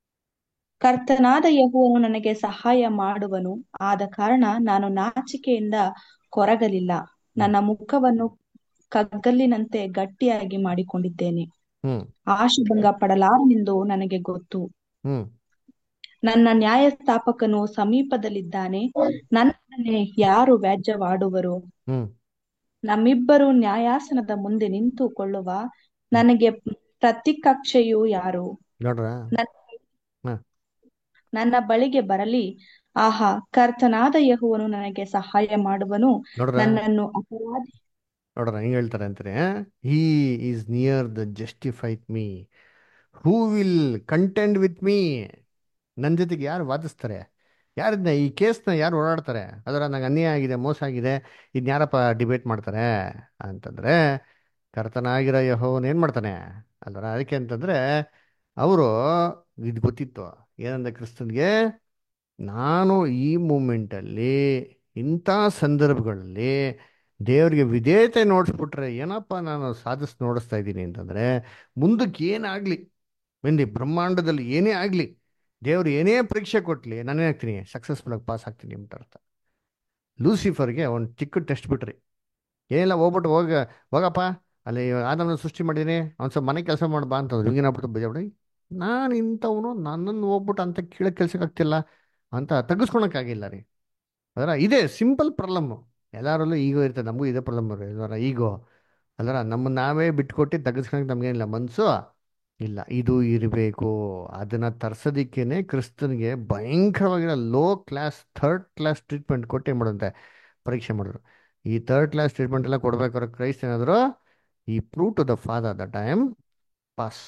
[SPEAKER 11] ಕರ್ತನಾದ ಯೆಹೋವನು ನನಗೆ ಸಹಾಯ ಮಾಡುವನು ಆದ ಕಾರಣ ನಾನು ನಾಚಿಕೆಯಿಂದ ಕೊರಗಲಿಲ್ಲ ನನ್ನ ಮುಖವನ್ನು ಕಗ್ಗಲ್ಲಿನಂತೆ ಗಟ್ಟಿಯಾಗಿ ಮಾಡಿಕೊಂಡಿದ್ದೇನೆ
[SPEAKER 1] ಹ್ಮ್
[SPEAKER 11] ಆಶಭಂಗ ಪಡಲಾರನೆಂದು ನನಗೆ ಗೊತ್ತು
[SPEAKER 1] ಹ್ಮ್
[SPEAKER 11] ನನ್ನ ನ್ಯಾಯಸ್ಥಾಪಕನು ಸಮೀಪದಲ್ಲಿದ್ದಾನೆ ನನ್ನನ್ನೇ ಯಾರು ವ್ಯಾಜ್ಯವಾಡುವರು
[SPEAKER 1] ಹ್ಮ್
[SPEAKER 11] ನಮ್ಮಿಬ್ಬರು ನ್ಯಾಯಾಸನದ ಮುಂದೆ ನಿಂತುಕೊಳ್ಳುವ ನನಗೆ ಪ್ರತಿಕಕ್ಷೆಯು ಯಾರು
[SPEAKER 1] ನೋಡ್ರ
[SPEAKER 11] ನನ್ನ
[SPEAKER 1] ಹಾ
[SPEAKER 11] ನನ್ನ ಬಳಿಗೆ ಬರಲಿ ಆಹಾ ಕರ್ತನಾದ ಯೆಹೋವನು ನನಗೆ ಸಹಾಯ ಮಾಡುವನು
[SPEAKER 1] ನೋಡ್ರ
[SPEAKER 11] ನನ್ನನ್ನು ಅಪರಾಧಿ
[SPEAKER 1] ನೋಡ್ರ ಹೆಂಗ್ ಹೇಳ್ತಾರೆ ಅಂತಾರೆ he is near the justifieth me who will contend with me ನನ್ನ ಜೊತೆಗೆ ಯಾರು ವಾದಿಸ್ತಾರೆ ಯಾರನ್ನ ಈ ಕೇಸ್ನ ಯಾರು ಓಡಾಡ್ತಾರೆ ಅದರ ನಂಗೆ ಅನ್ಯಾಯ ಆಗಿದೆ ಮೋಸ ಆಗಿದೆ ಇದನ್ನ ಯಾರಪ್ಪ ಡಿಬೇಟ್ ಮಾಡ್ತಾರೆ ಅಂತಂದ್ರೆ ಕರ್ತನಾಗಿರೋ ಯಹೋವನ್ ಏನ್ ಮಾಡ್ತಾನೆ ಅಲ್ವರ ಅದಕ್ಕೆ ಅಂತಂದ್ರೆ ಅವರು ಇದು ಗೊತ್ತಿತ್ತು ಏನಂದ್ರೆ ಕ್ರಿಸ್ತನ್ಗೆ ನಾನು ಈ ಮೂಮೆಂಟಲ್ಲಿ ಇಂಥ ಸಂದರ್ಭಗಳಲ್ಲಿ ದೇವರಿಗೆ ವಿಧೇಯತೆ ನೋಡಿಸ್ಬಿಟ್ರೆ ಏನಪ್ಪ ನಾನು ಸಾಧಿಸಿ ನೋಡಿಸ್ತಾ ಇದ್ದೀನಿ ಅಂತಂದ್ರೆ ಮುಂದಕ್ಕೆ ಏನಾಗ್ಲಿ ಬಂದು ಬ್ರಹ್ಮಾಂಡದಲ್ಲಿ ಏನೇ ಆಗಲಿ ದೇವ್ರು ಏನೇ ಪರೀಕ್ಷೆ ಕೊಟ್ಲಿ ನಾನೇ ಆಗ್ತೀನಿ ಸಕ್ಸಸ್ಫುಲ್ ಆಗಿ ಪಾಸ್ ಆಗ್ತೀನಿ ಅಂತ ಅರ್ಥ ಲೂಸಿಫರ್ಗೆ ಒಂದು ಚಿಕ್ಕ ಟೆಸ್ಟ್ ಬಿಟ್ರಿ ಏನಿಲ್ಲ ಹೋಗ್ಬಿಟ್ಟು ಹೋಗ ಹೋಗಪ್ಪ ಅಲ್ಲಿ ಆದವನ್ನ ಸೃಷ್ಟಿ ಮಾಡಿದ್ದೀನಿ ಅವ್ನು ಸ್ವಲ್ಪ ಮನೆ ಕೆಲಸ ಮಾಡ್ಬಾ ಅಂತಂದ್ರು ಹಿಂಗೇನಾಗ್ಬಿಟ್ಟು ಬೇಜಾಬಿಡಿ ನಾನು ಇಂಥವನು ನನ್ನನ್ನು ಹೋಗ್ಬಿಟ್ಟು ಅಂತ ಕೀಳಕ್ಕೆ ಕೆಲ್ಸಕ್ಕಾಗ್ತಿಲ್ಲ ಅಂತ ತೆಗೆಸ್ಕೊಳಕ್ಕಾಗಿಲ್ಲ ರೀ ಅದರ ಇದೇ ಸಿಂಪಲ್ ಪ್ರಾಬ್ಲಮ್ಮು ಎಲ್ಲರಲ್ಲೂ ಈಗೋ ಇರ್ತದೆ ನಮಗೂ ಇದೇ ಪ್ರಾಬ್ಲಮ್ ಅದರ ಈಗೋ ಅದರ ನಮ್ಮ ನಾವೇ ಬಿಟ್ಕೊಟ್ಟು ತೆಗೆಸ್ಕೊಳಕ್ಕೆ ನಮಗೇನಿಲ್ಲ ಮನಸ್ಸು ಇಲ್ಲ ಇದು ಇರಬೇಕು ಅದನ್ನ ತರ್ಸೋದಿಕ್ಕೇನೆ ಕ್ರಿಸ್ತನಿಗೆ ಭಯಂಕರವಾಗಿರೋ low class third class treatment ಕೊಟ್ಟು ಏನು ಮಾಡುವಂತೆ ಪರೀಕ್ಷೆ ಮಾಡಿದ್ರು ಈ ಥರ್ಡ್ ಕ್ಲಾಸ್ ಟ್ರೀಟ್ಮೆಂಟ್ ಎಲ್ಲ ಕೊಡ್ಬೇಕಾದ್ರೆ ಕ್ರೈಸ್ಟ್ ಏನಾದ್ರು ಈ prove to the father the time pass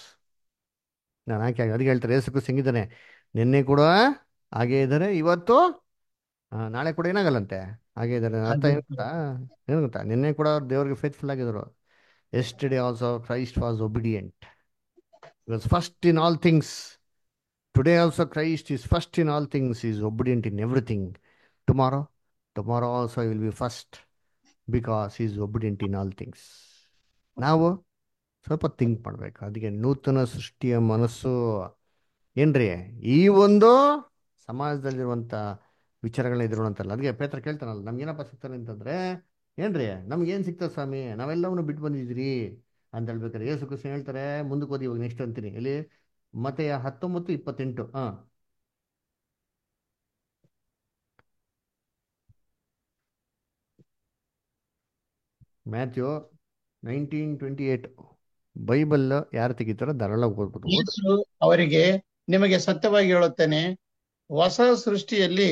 [SPEAKER 1] ನಾನು ಯಾಕೆ ಅದಕ್ಕೆ ಹೇಳ್ತಾರೆ ಏಸಕ್ಕೂ ಸಿಂಗಿದ್ದಾನೆ ನಿನ್ನೆ ಕೂಡ ಹಾಗೆ ಇದ್ದಾರೆ ಇವತ್ತು ಆ, ನಾಳೆ ಕೂಡ ಏನಾಗಲ್ಲಂತೆ ಹಾಗೆ ಇದ್ದಾರೆ ಅರ್ಥ ಏನು ಗೊತ್ತಾ ಏನು ಗೊತ್ತಾ ನಿನ್ನೆ ಕೂಡ ಅವ್ರು ದೇವ್ರಿಗೆ ಫೇತ್ಫುಲ್ ಆಗಿದ್ರು yesterday also Christ was obedient was first in all things. Today also Christ is first in all things, he is obedient in everything. Tomorrow, tomorrow also he will be first because he is obedient in all things. ನಾವು ಸ್ವಲ್ಪ think ಮಾಡ್ಬೇಕು ಅದಕ್ಕೆ ನೂತನ ಸೃಷ್ಟಿಯ ಮನಸ್ಸು ಏನ್ರಿ ಈ ಒಂದು ಸಮಾಜದಲ್ಲಿರುವಂಥ ವಿಚಾರಗಳನ್ನ ಎದುರುವಂತಲ್ಲ ಅದಕ್ಕೆ ಪೇತ್ರ ಕೇಳ್ತಾನಲ್ಲ ನಮ್ಗೇನಪ್ಪ ಸಿಗ್ತಾನೆ ಅಂತಂದ್ರೆ ಏನ್ರಿ ನಮ್ಗೇನು ಸಿಗ್ತದೆ ಸ್ವಾಮಿ ನಾವೆಲ್ಲವನ್ನು ಬಿಟ್ಟು ಬಂದಿದ್ರಿ ಅಂತ ಹೇಳ್ಬೇಕಾರೆ ಯೇಸು ಕೃಷ್ಣ ಹೇಳ್ತಾರೆ ಮುಂದಕ್ಕೆ ಓದಿ ಇವಾಗ ನೆಕ್ಸ್ಟ್ ಅಂತೀನಿ ಇಲ್ಲಿ ಮತ್ತೆ ಹತ್ತೊಂಬತ್ತು ಇಪ್ಪತ್ತೆಂಟು ಹಾ Matthew nineteen twenty eight Bible ಯಾರು ತೆಗಿತಾರೋ ಧಾರಾಳ ಓದ್ಬೋದು
[SPEAKER 7] ಯೇಸು ಅವರಿಗೆ ನಿಮಗೆ ಸತ್ಯವಾಗಿ ಹೇಳುತ್ತೇನೆ ಹೊಸ ಸೃಷ್ಟಿಯಲ್ಲಿ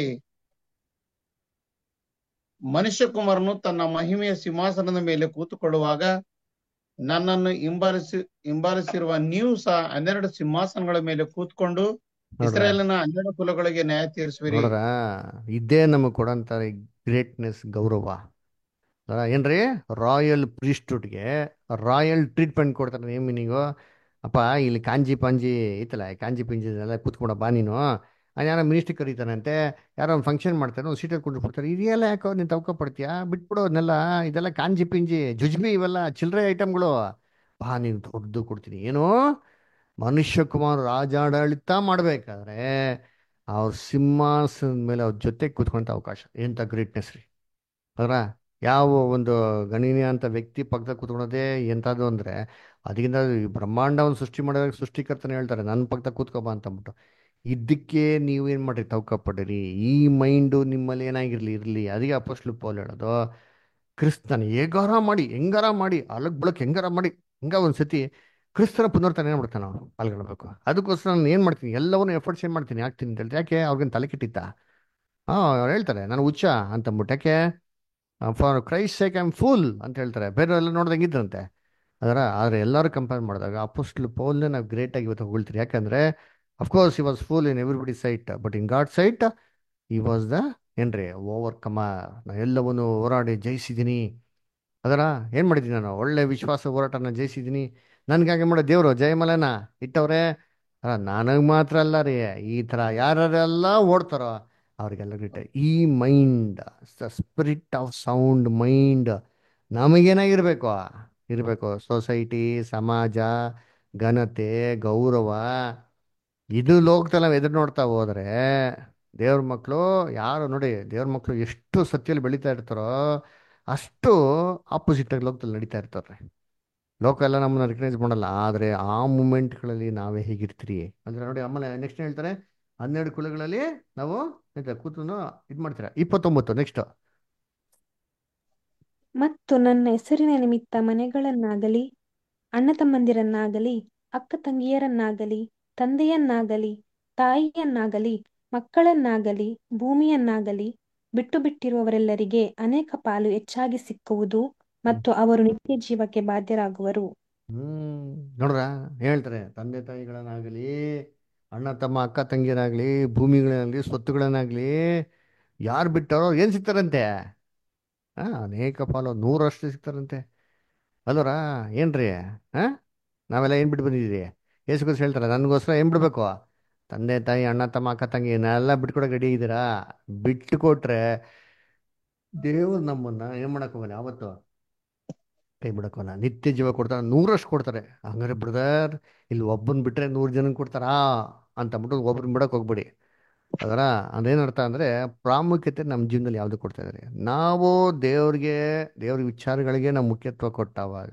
[SPEAKER 7] ಮನುಷ್ಯಕುಮಾರನು ತನ್ನ ಮಹಿಮೆಯ ಸಿಂಹಾಸನದ ಮೇಲೆ ಕೂತುಕೊಳ್ಳುವಾಗ ನನ್ನನ್ನು ಹಿಂಬಾಲಿಸಿ ಹಿಂಬಾಲಿಸಿರುವ ನೀವು ಸಹ ಹನ್ನೆರಡು ಸಿಂಹಾಸನಗಳ ಮೇಲೆ ಕೂತ್ಕೊಂಡು
[SPEAKER 1] ನೋಡ್ರ
[SPEAKER 7] ಇಸ್ರಾಯೇಲಿನ ಹನ್ನೆರಡು ಕುಲಗಳಿಗೆ ನ್ಯಾಯ ತೀರಿಸುವಿರಿ
[SPEAKER 1] ನೋಡ್ರ ಇದೇ ನಮಗೆ ಕೊಡಂತಾರೆ ಗ್ರೇಟ್ನೆಸ್ ಗೌರವ ಅಲ್ಲ ಏನ್ರಿ ರಾಯಲ್ ಪ್ರೀಸ್ಟುಡ್ಗೆ ರಾಯಲ್ ಟ್ರೀಟ್ಮೆಂಟ್ ಕೊಡ್ತಾರೆ ಏನ್ ಮೀನಿಂಗು ಅಪ್ಪ ಇಲ್ಲಿ ಕಾಂಜಿ ಪಾಂಜಿ ಐತಲ್ಲ ಈ ಕಾಂಜಿ ಪಿಂಜಿ ಎಲ್ಲ ಕೂತ್ಕೊಂಡ ಬಾ ನೀನು ಅಲ್ಲಿ ಯಾರೋ ಮಿನಿಸ್ಟ್ರಿ ಕರೀತಾನಂತೆ ಯಾರೋ ಒಂದು ಫಂಕ್ಷನ್ ಮಾಡ್ತಾರೆ ಒಂದು ಸೀಟಲ್ಲಿ ಕುಂಡು ಕೊಡ್ತಾರೆ ಇದೆಲ್ಲ ಯಾಕೋ ನೀನು ತವ್ಕ ಪಡ್ತೀಯಾ ಬಿಟ್ಬಿಡು ಅದನ್ನೆಲ್ಲ ಇದೆಲ್ಲ ಕಾಂಜಿ ಪಿಂಜಿ ಜುಜ್ಬಿ ಇವೆಲ್ಲ ಚಿಲ್ಲರೆ ಐಟಮ್ಗಳು ಬಾ ನೀನು ದೊಡ್ಡದು ಕೊಡ್ತೀನಿ ಏನು ಮನುಷ್ಯ ಕುಮಾರ್ ರಾಜಾಡಳಿತ ಮಾಡ್ಬೇಕಾದ್ರೆ ಅವ್ರ ಸಿಂಹಾಸನದ ಮೇಲೆ ಅವ್ರ ಜೊತೆ ಕೂತ್ಕೊಂತ ಅವಕಾಶ ಎಂಥ ಗ್ರೇಟ್ನೆಸ್ ರೀ ಅದರ ಯಾವ ಒಂದು ಗಣನೀಯ ಅಂತ ವ್ಯಕ್ತಿ ಪಕ್ಕದಾಗ ಕೂತ್ಕೊಳೋದೇ ಎಂಥದ್ದು ಅಂದರೆ ಅದಕ್ಕಿಂತ ಈ ಬ್ರಹ್ಮಾಂಡವನ್ನು ಸೃಷ್ಟಿ ಮಾಡಿದಾಗ ಸೃಷ್ಟಿಕರ್ತನೇ ಹೇಳ್ತಾರೆ ನನ್ನ ಪಕ್ಕದಾಗ ಕೂತ್ಕೊಬಾ ಅಂತ ಅಂದ್ಬಿಟ್ಟು ಇದಕ್ಕೆ ನೀವೇನು ಮಾಡ್ರಿ ತವಕ ಪಡಿರಿ ಈ ಮೈಂಡು ನಿಮ್ಮಲ್ಲಿ ಏನಾಗಿರಲಿ ಇರಲಿ ಅದಕ್ಕೆ ಅಪಸ್ಲು ಪೌಲ್ ಹೇಳೋದು ಕ್ರಿಸ್ತನ ಹೇಗಾರ ಮಾಡಿ ಹೆಂಗಾರ ಮಾಡಿ ಅಲಗ್ ಬಳಕ್ ಹೆಂಗಾರ ಮಾಡಿ ಹಿಂಗ ಒಂದು ಸತಿ ಕ್ರಿಸ್ತನ ಪುನರ್ತನೆ ಏನು ಮಾಡ್ತಾನೆ ನಾವು ಪಾಲ್ಗೊಳ್ಬೇಕು ಅದಕ್ಕೋಸ್ಕರ ನಾನು ಏನು ಮಾಡ್ತೀನಿ ಎಲ್ಲವನ್ನೂ ಎಫರ್ಟ್ಸ್ ಏನು ಮಾಡ್ತೀನಿ ಆಗ್ತೀನಿ ಅಂತ ಹೇಳ್ತೀನಿ ಯಾಕೆ ಅವ್ರಿಗೇನು ತಲೆ ಕೆಟ್ಟಿತ್ತ ಹಾಂ ಅವ್ರು ಹೇಳ್ತಾರೆ ನಾನು ಹುಚ್ಚ ಅಂತಂದ್ಬಿಟ್ಟು ಯಾಕೆ for Christ sake I'm fool ಅಂತ ಹೇಳ್ತಾರೆ ಬೇರೆ ಎಲ್ಲ ನೋಡ್ದಂಗಿದ್ರಂತೆ ಅದರ ಆದರೆ ಎಲ್ಲರೂ ಕಂಪೇರ್ ಮಾಡಿದಾಗ ಅಪೋಸ್ಟ್ಲ್ ಪೌಲ್ನೇ ನಾವು ಗ್ರೇಟಾಗಿ ಇವತ್ತು ಹೊಗಳ್ತೀರಿ ಯಾಕಂದರೆ of course he was full in everybody sight but in God sight he was the ಏನ್ರಿ ಓವರ್ ಕಮರ್ ನಾನು ಎಲ್ಲವನ್ನು ಹೋರಾಡಿ ಜಯಿಸಿದ್ದೀನಿ ಅದರ ಏನು ಮಾಡಿದ್ದೀನಿ ನಾನು ಒಳ್ಳೆ ವಿಶ್ವಾಸ ಹೋರಾಟನ ಜಯಿಸಿದ್ದೀನಿ ನನಗೆ ಮಾಡೋ ದೇವರು ಜಯಮಲನ ಇಟ್ಟವ್ರೆ ನನಗೆ ಮಾತ್ರ ಅಲ್ಲ ರೀ ಈ ಥರ ಯಾರೆಲ್ಲ ಓಡ್ತಾರೋ ಅವ್ರಿಗೆಲ್ಲ ಗ್ರೇಟ್ ಈ mind spirit of sound mind ನಮಗೇನಾಗಿರ್ಬೇಕು ಇರಬೇಕು ಸೊಸೈಟಿ ಸಮಾಜ ಘನತೆ ಗೌರವ ಇದು ಲೋಕದಲ್ಲಿ ನಾವು ಎದುರು ನೋಡ್ತಾ ಹೋದ್ರೆ ದೇವ್ರ ಮಕ್ಕಳು ಯಾರು ನೋಡಿ ದೇವ್ರ ಮಕ್ಕಳು ಎಷ್ಟು ಸತ್ಯದಲ್ಲಿ ಬೆಳೀತಾ ಇರ್ತಾರೋ ಅಷ್ಟು ಆಪೋಸಿಟ್ ಆಗಿ ಲೋಕದಲ್ಲಿ ನಡೀತಾ ಇರ್ತಾರೆ ಲೋಕ ಎಲ್ಲ ನಮ್ಮನ್ನ ರಿಕಗ್ನೈಸ್ ಮಾಡಲ್ಲ ಆದರೆ ಆ ಮೂಮೆಂಟ್ಗಳಲ್ಲಿ ನಾವೇ ಹೇಗಿರ್ತೀರಿ ಅಂದ್ರೆ ನೋಡಿ ಆಮೇಲೆ ನೆಕ್ಸ್ಟ್ ಹೇಳ್ತಾರೆ ಹನ್ನೆರಡು ಕುಲಗಳಲ್ಲಿ ನಾವು ಕೂತು ಇದು ಮಾಡ್ತೀರಾ ಇಪ್ಪತ್ತೊಂಬತ್ತು ನೆಕ್ಸ್ಟ್
[SPEAKER 12] ಮತ್ತು ನನ್ನ ಹೆಸರಿನ ನಿಮಿತ್ತ ಮನೆಗಳನ್ನಾಗಲಿ ಅಣ್ಣ ತಮ್ಮಂದಿರನ್ನಾಗಲಿ ಅಕ್ಕ ತಂಗಿಯರನ್ನಾಗಲಿ ತಂದೆಯನ್ನಾಗಲಿ ತಾಯಿಯನ್ನಾಗಲಿ ಮಕ್ಕಳನ್ನಾಗಲಿ ಭೂಮಿಯನ್ನಾಗಲಿ ಬಿಟ್ಟು ಬಿಟ್ಟಿರುವವರೆಲ್ಲರಿಗೆ ಅನೇಕ ಪಾಲು ಹೆಚ್ಚಾಗಿ ಸಿಕ್ಕುವುದು ಮತ್ತು ಅವರು ನಿತ್ಯ ಜೀವಕ್ಕೆ ಬಾಧ್ಯರಾಗುವರು
[SPEAKER 1] ಹ್ಮ್ ನೋಡ್ರ ಹೇಳ್ತಾರೆ ತಂದೆ ತಾಯಿಗಳನ್ನಾಗಲಿ ಅಣ್ಣ ತಮ್ಮ ಅಕ್ಕ ತಂಗಿಯರಾಗ್ಲಿ ಭೂಮಿಗಳನ್ನಾಗಲಿ ಸ್ವತ್ತುಗಳನ್ನಾಗ್ಲಿ ಯಾರು ಬಿಟ್ಟಾರೋ ಏನ್ ಸಿಗ್ತಾರಂತೆ ಆ ಅನೇಕ ಪಾಲು ನೂರಷ್ಟು ಸಿಗ್ತಾರಂತೆ ಅಲ್ವರ ಏನ್ರಿ ಹಾ ನಾವೆಲ್ಲ ಏನು ಬಿಟ್ಟು ಬಂದಿದ್ದೀರಿ ಯೇಸುಗೋಸ್ ಹೇಳ್ತಾರೆ ನನಗೋಸ್ಕರ ಏನು ಬಿಡಬೇಕು ತಂದೆ ತಾಯಿ ಅಣ್ಣ ತಮ್ಮ ಅಕ್ಕ ತಂಗಿ ಎಲ್ಲ ಬಿಟ್ಕೊಡಕ್ಕೆ ರೆಡಿ ಇದ್ದೀರಾ ಬಿಟ್ಟು ಕೊಟ್ರೆ ದೇವ್ರು ನಮ್ಮನ್ನ ಏನು ಮಾಡಕ್ ಹೋಗಲ್ಲ ಯಾವತ್ತು ಕೈ ಬಿಡಕೋಲ್ಲ ನಿತ್ಯ ಜೀವ ಕೊಡ್ತಾರೆ ನೂರಷ್ಟು ಕೊಡ್ತಾರೆ ಹಂಗಾರೆ ಬ್ರದರ್ ಇಲ್ಲಿ ಒಬ್ಬನ್ ಬಿಟ್ರೆ ನೂರು ಜನ ಕೊಡ್ತಾರಾ ಅಂತ ಅಂದ್ಬಿಟ್ಟು ಒಬ್ರನ್ನ ಬಿಡಕ್ ಹೋಗ್ಬೇಡಿ ಅದರ ಅದೇನರ್ಥ ಅಂದ್ರೆ ಪ್ರಾಮುಖ್ಯತೆ ನಮ್ಮ ಜೀವನದಲ್ಲಿ ಯಾವ್ದು ಕೊಡ್ತಾ ಇದ್ದಾರೆ ನಾವು ದೇವ್ರಿಗೆ ದೇವ್ರ ವಿಚಾರಗಳಿಗೆ ನಾವು ಮುಖ್ಯತ್ವ ಕೊಟ್ಟಾವಾಗ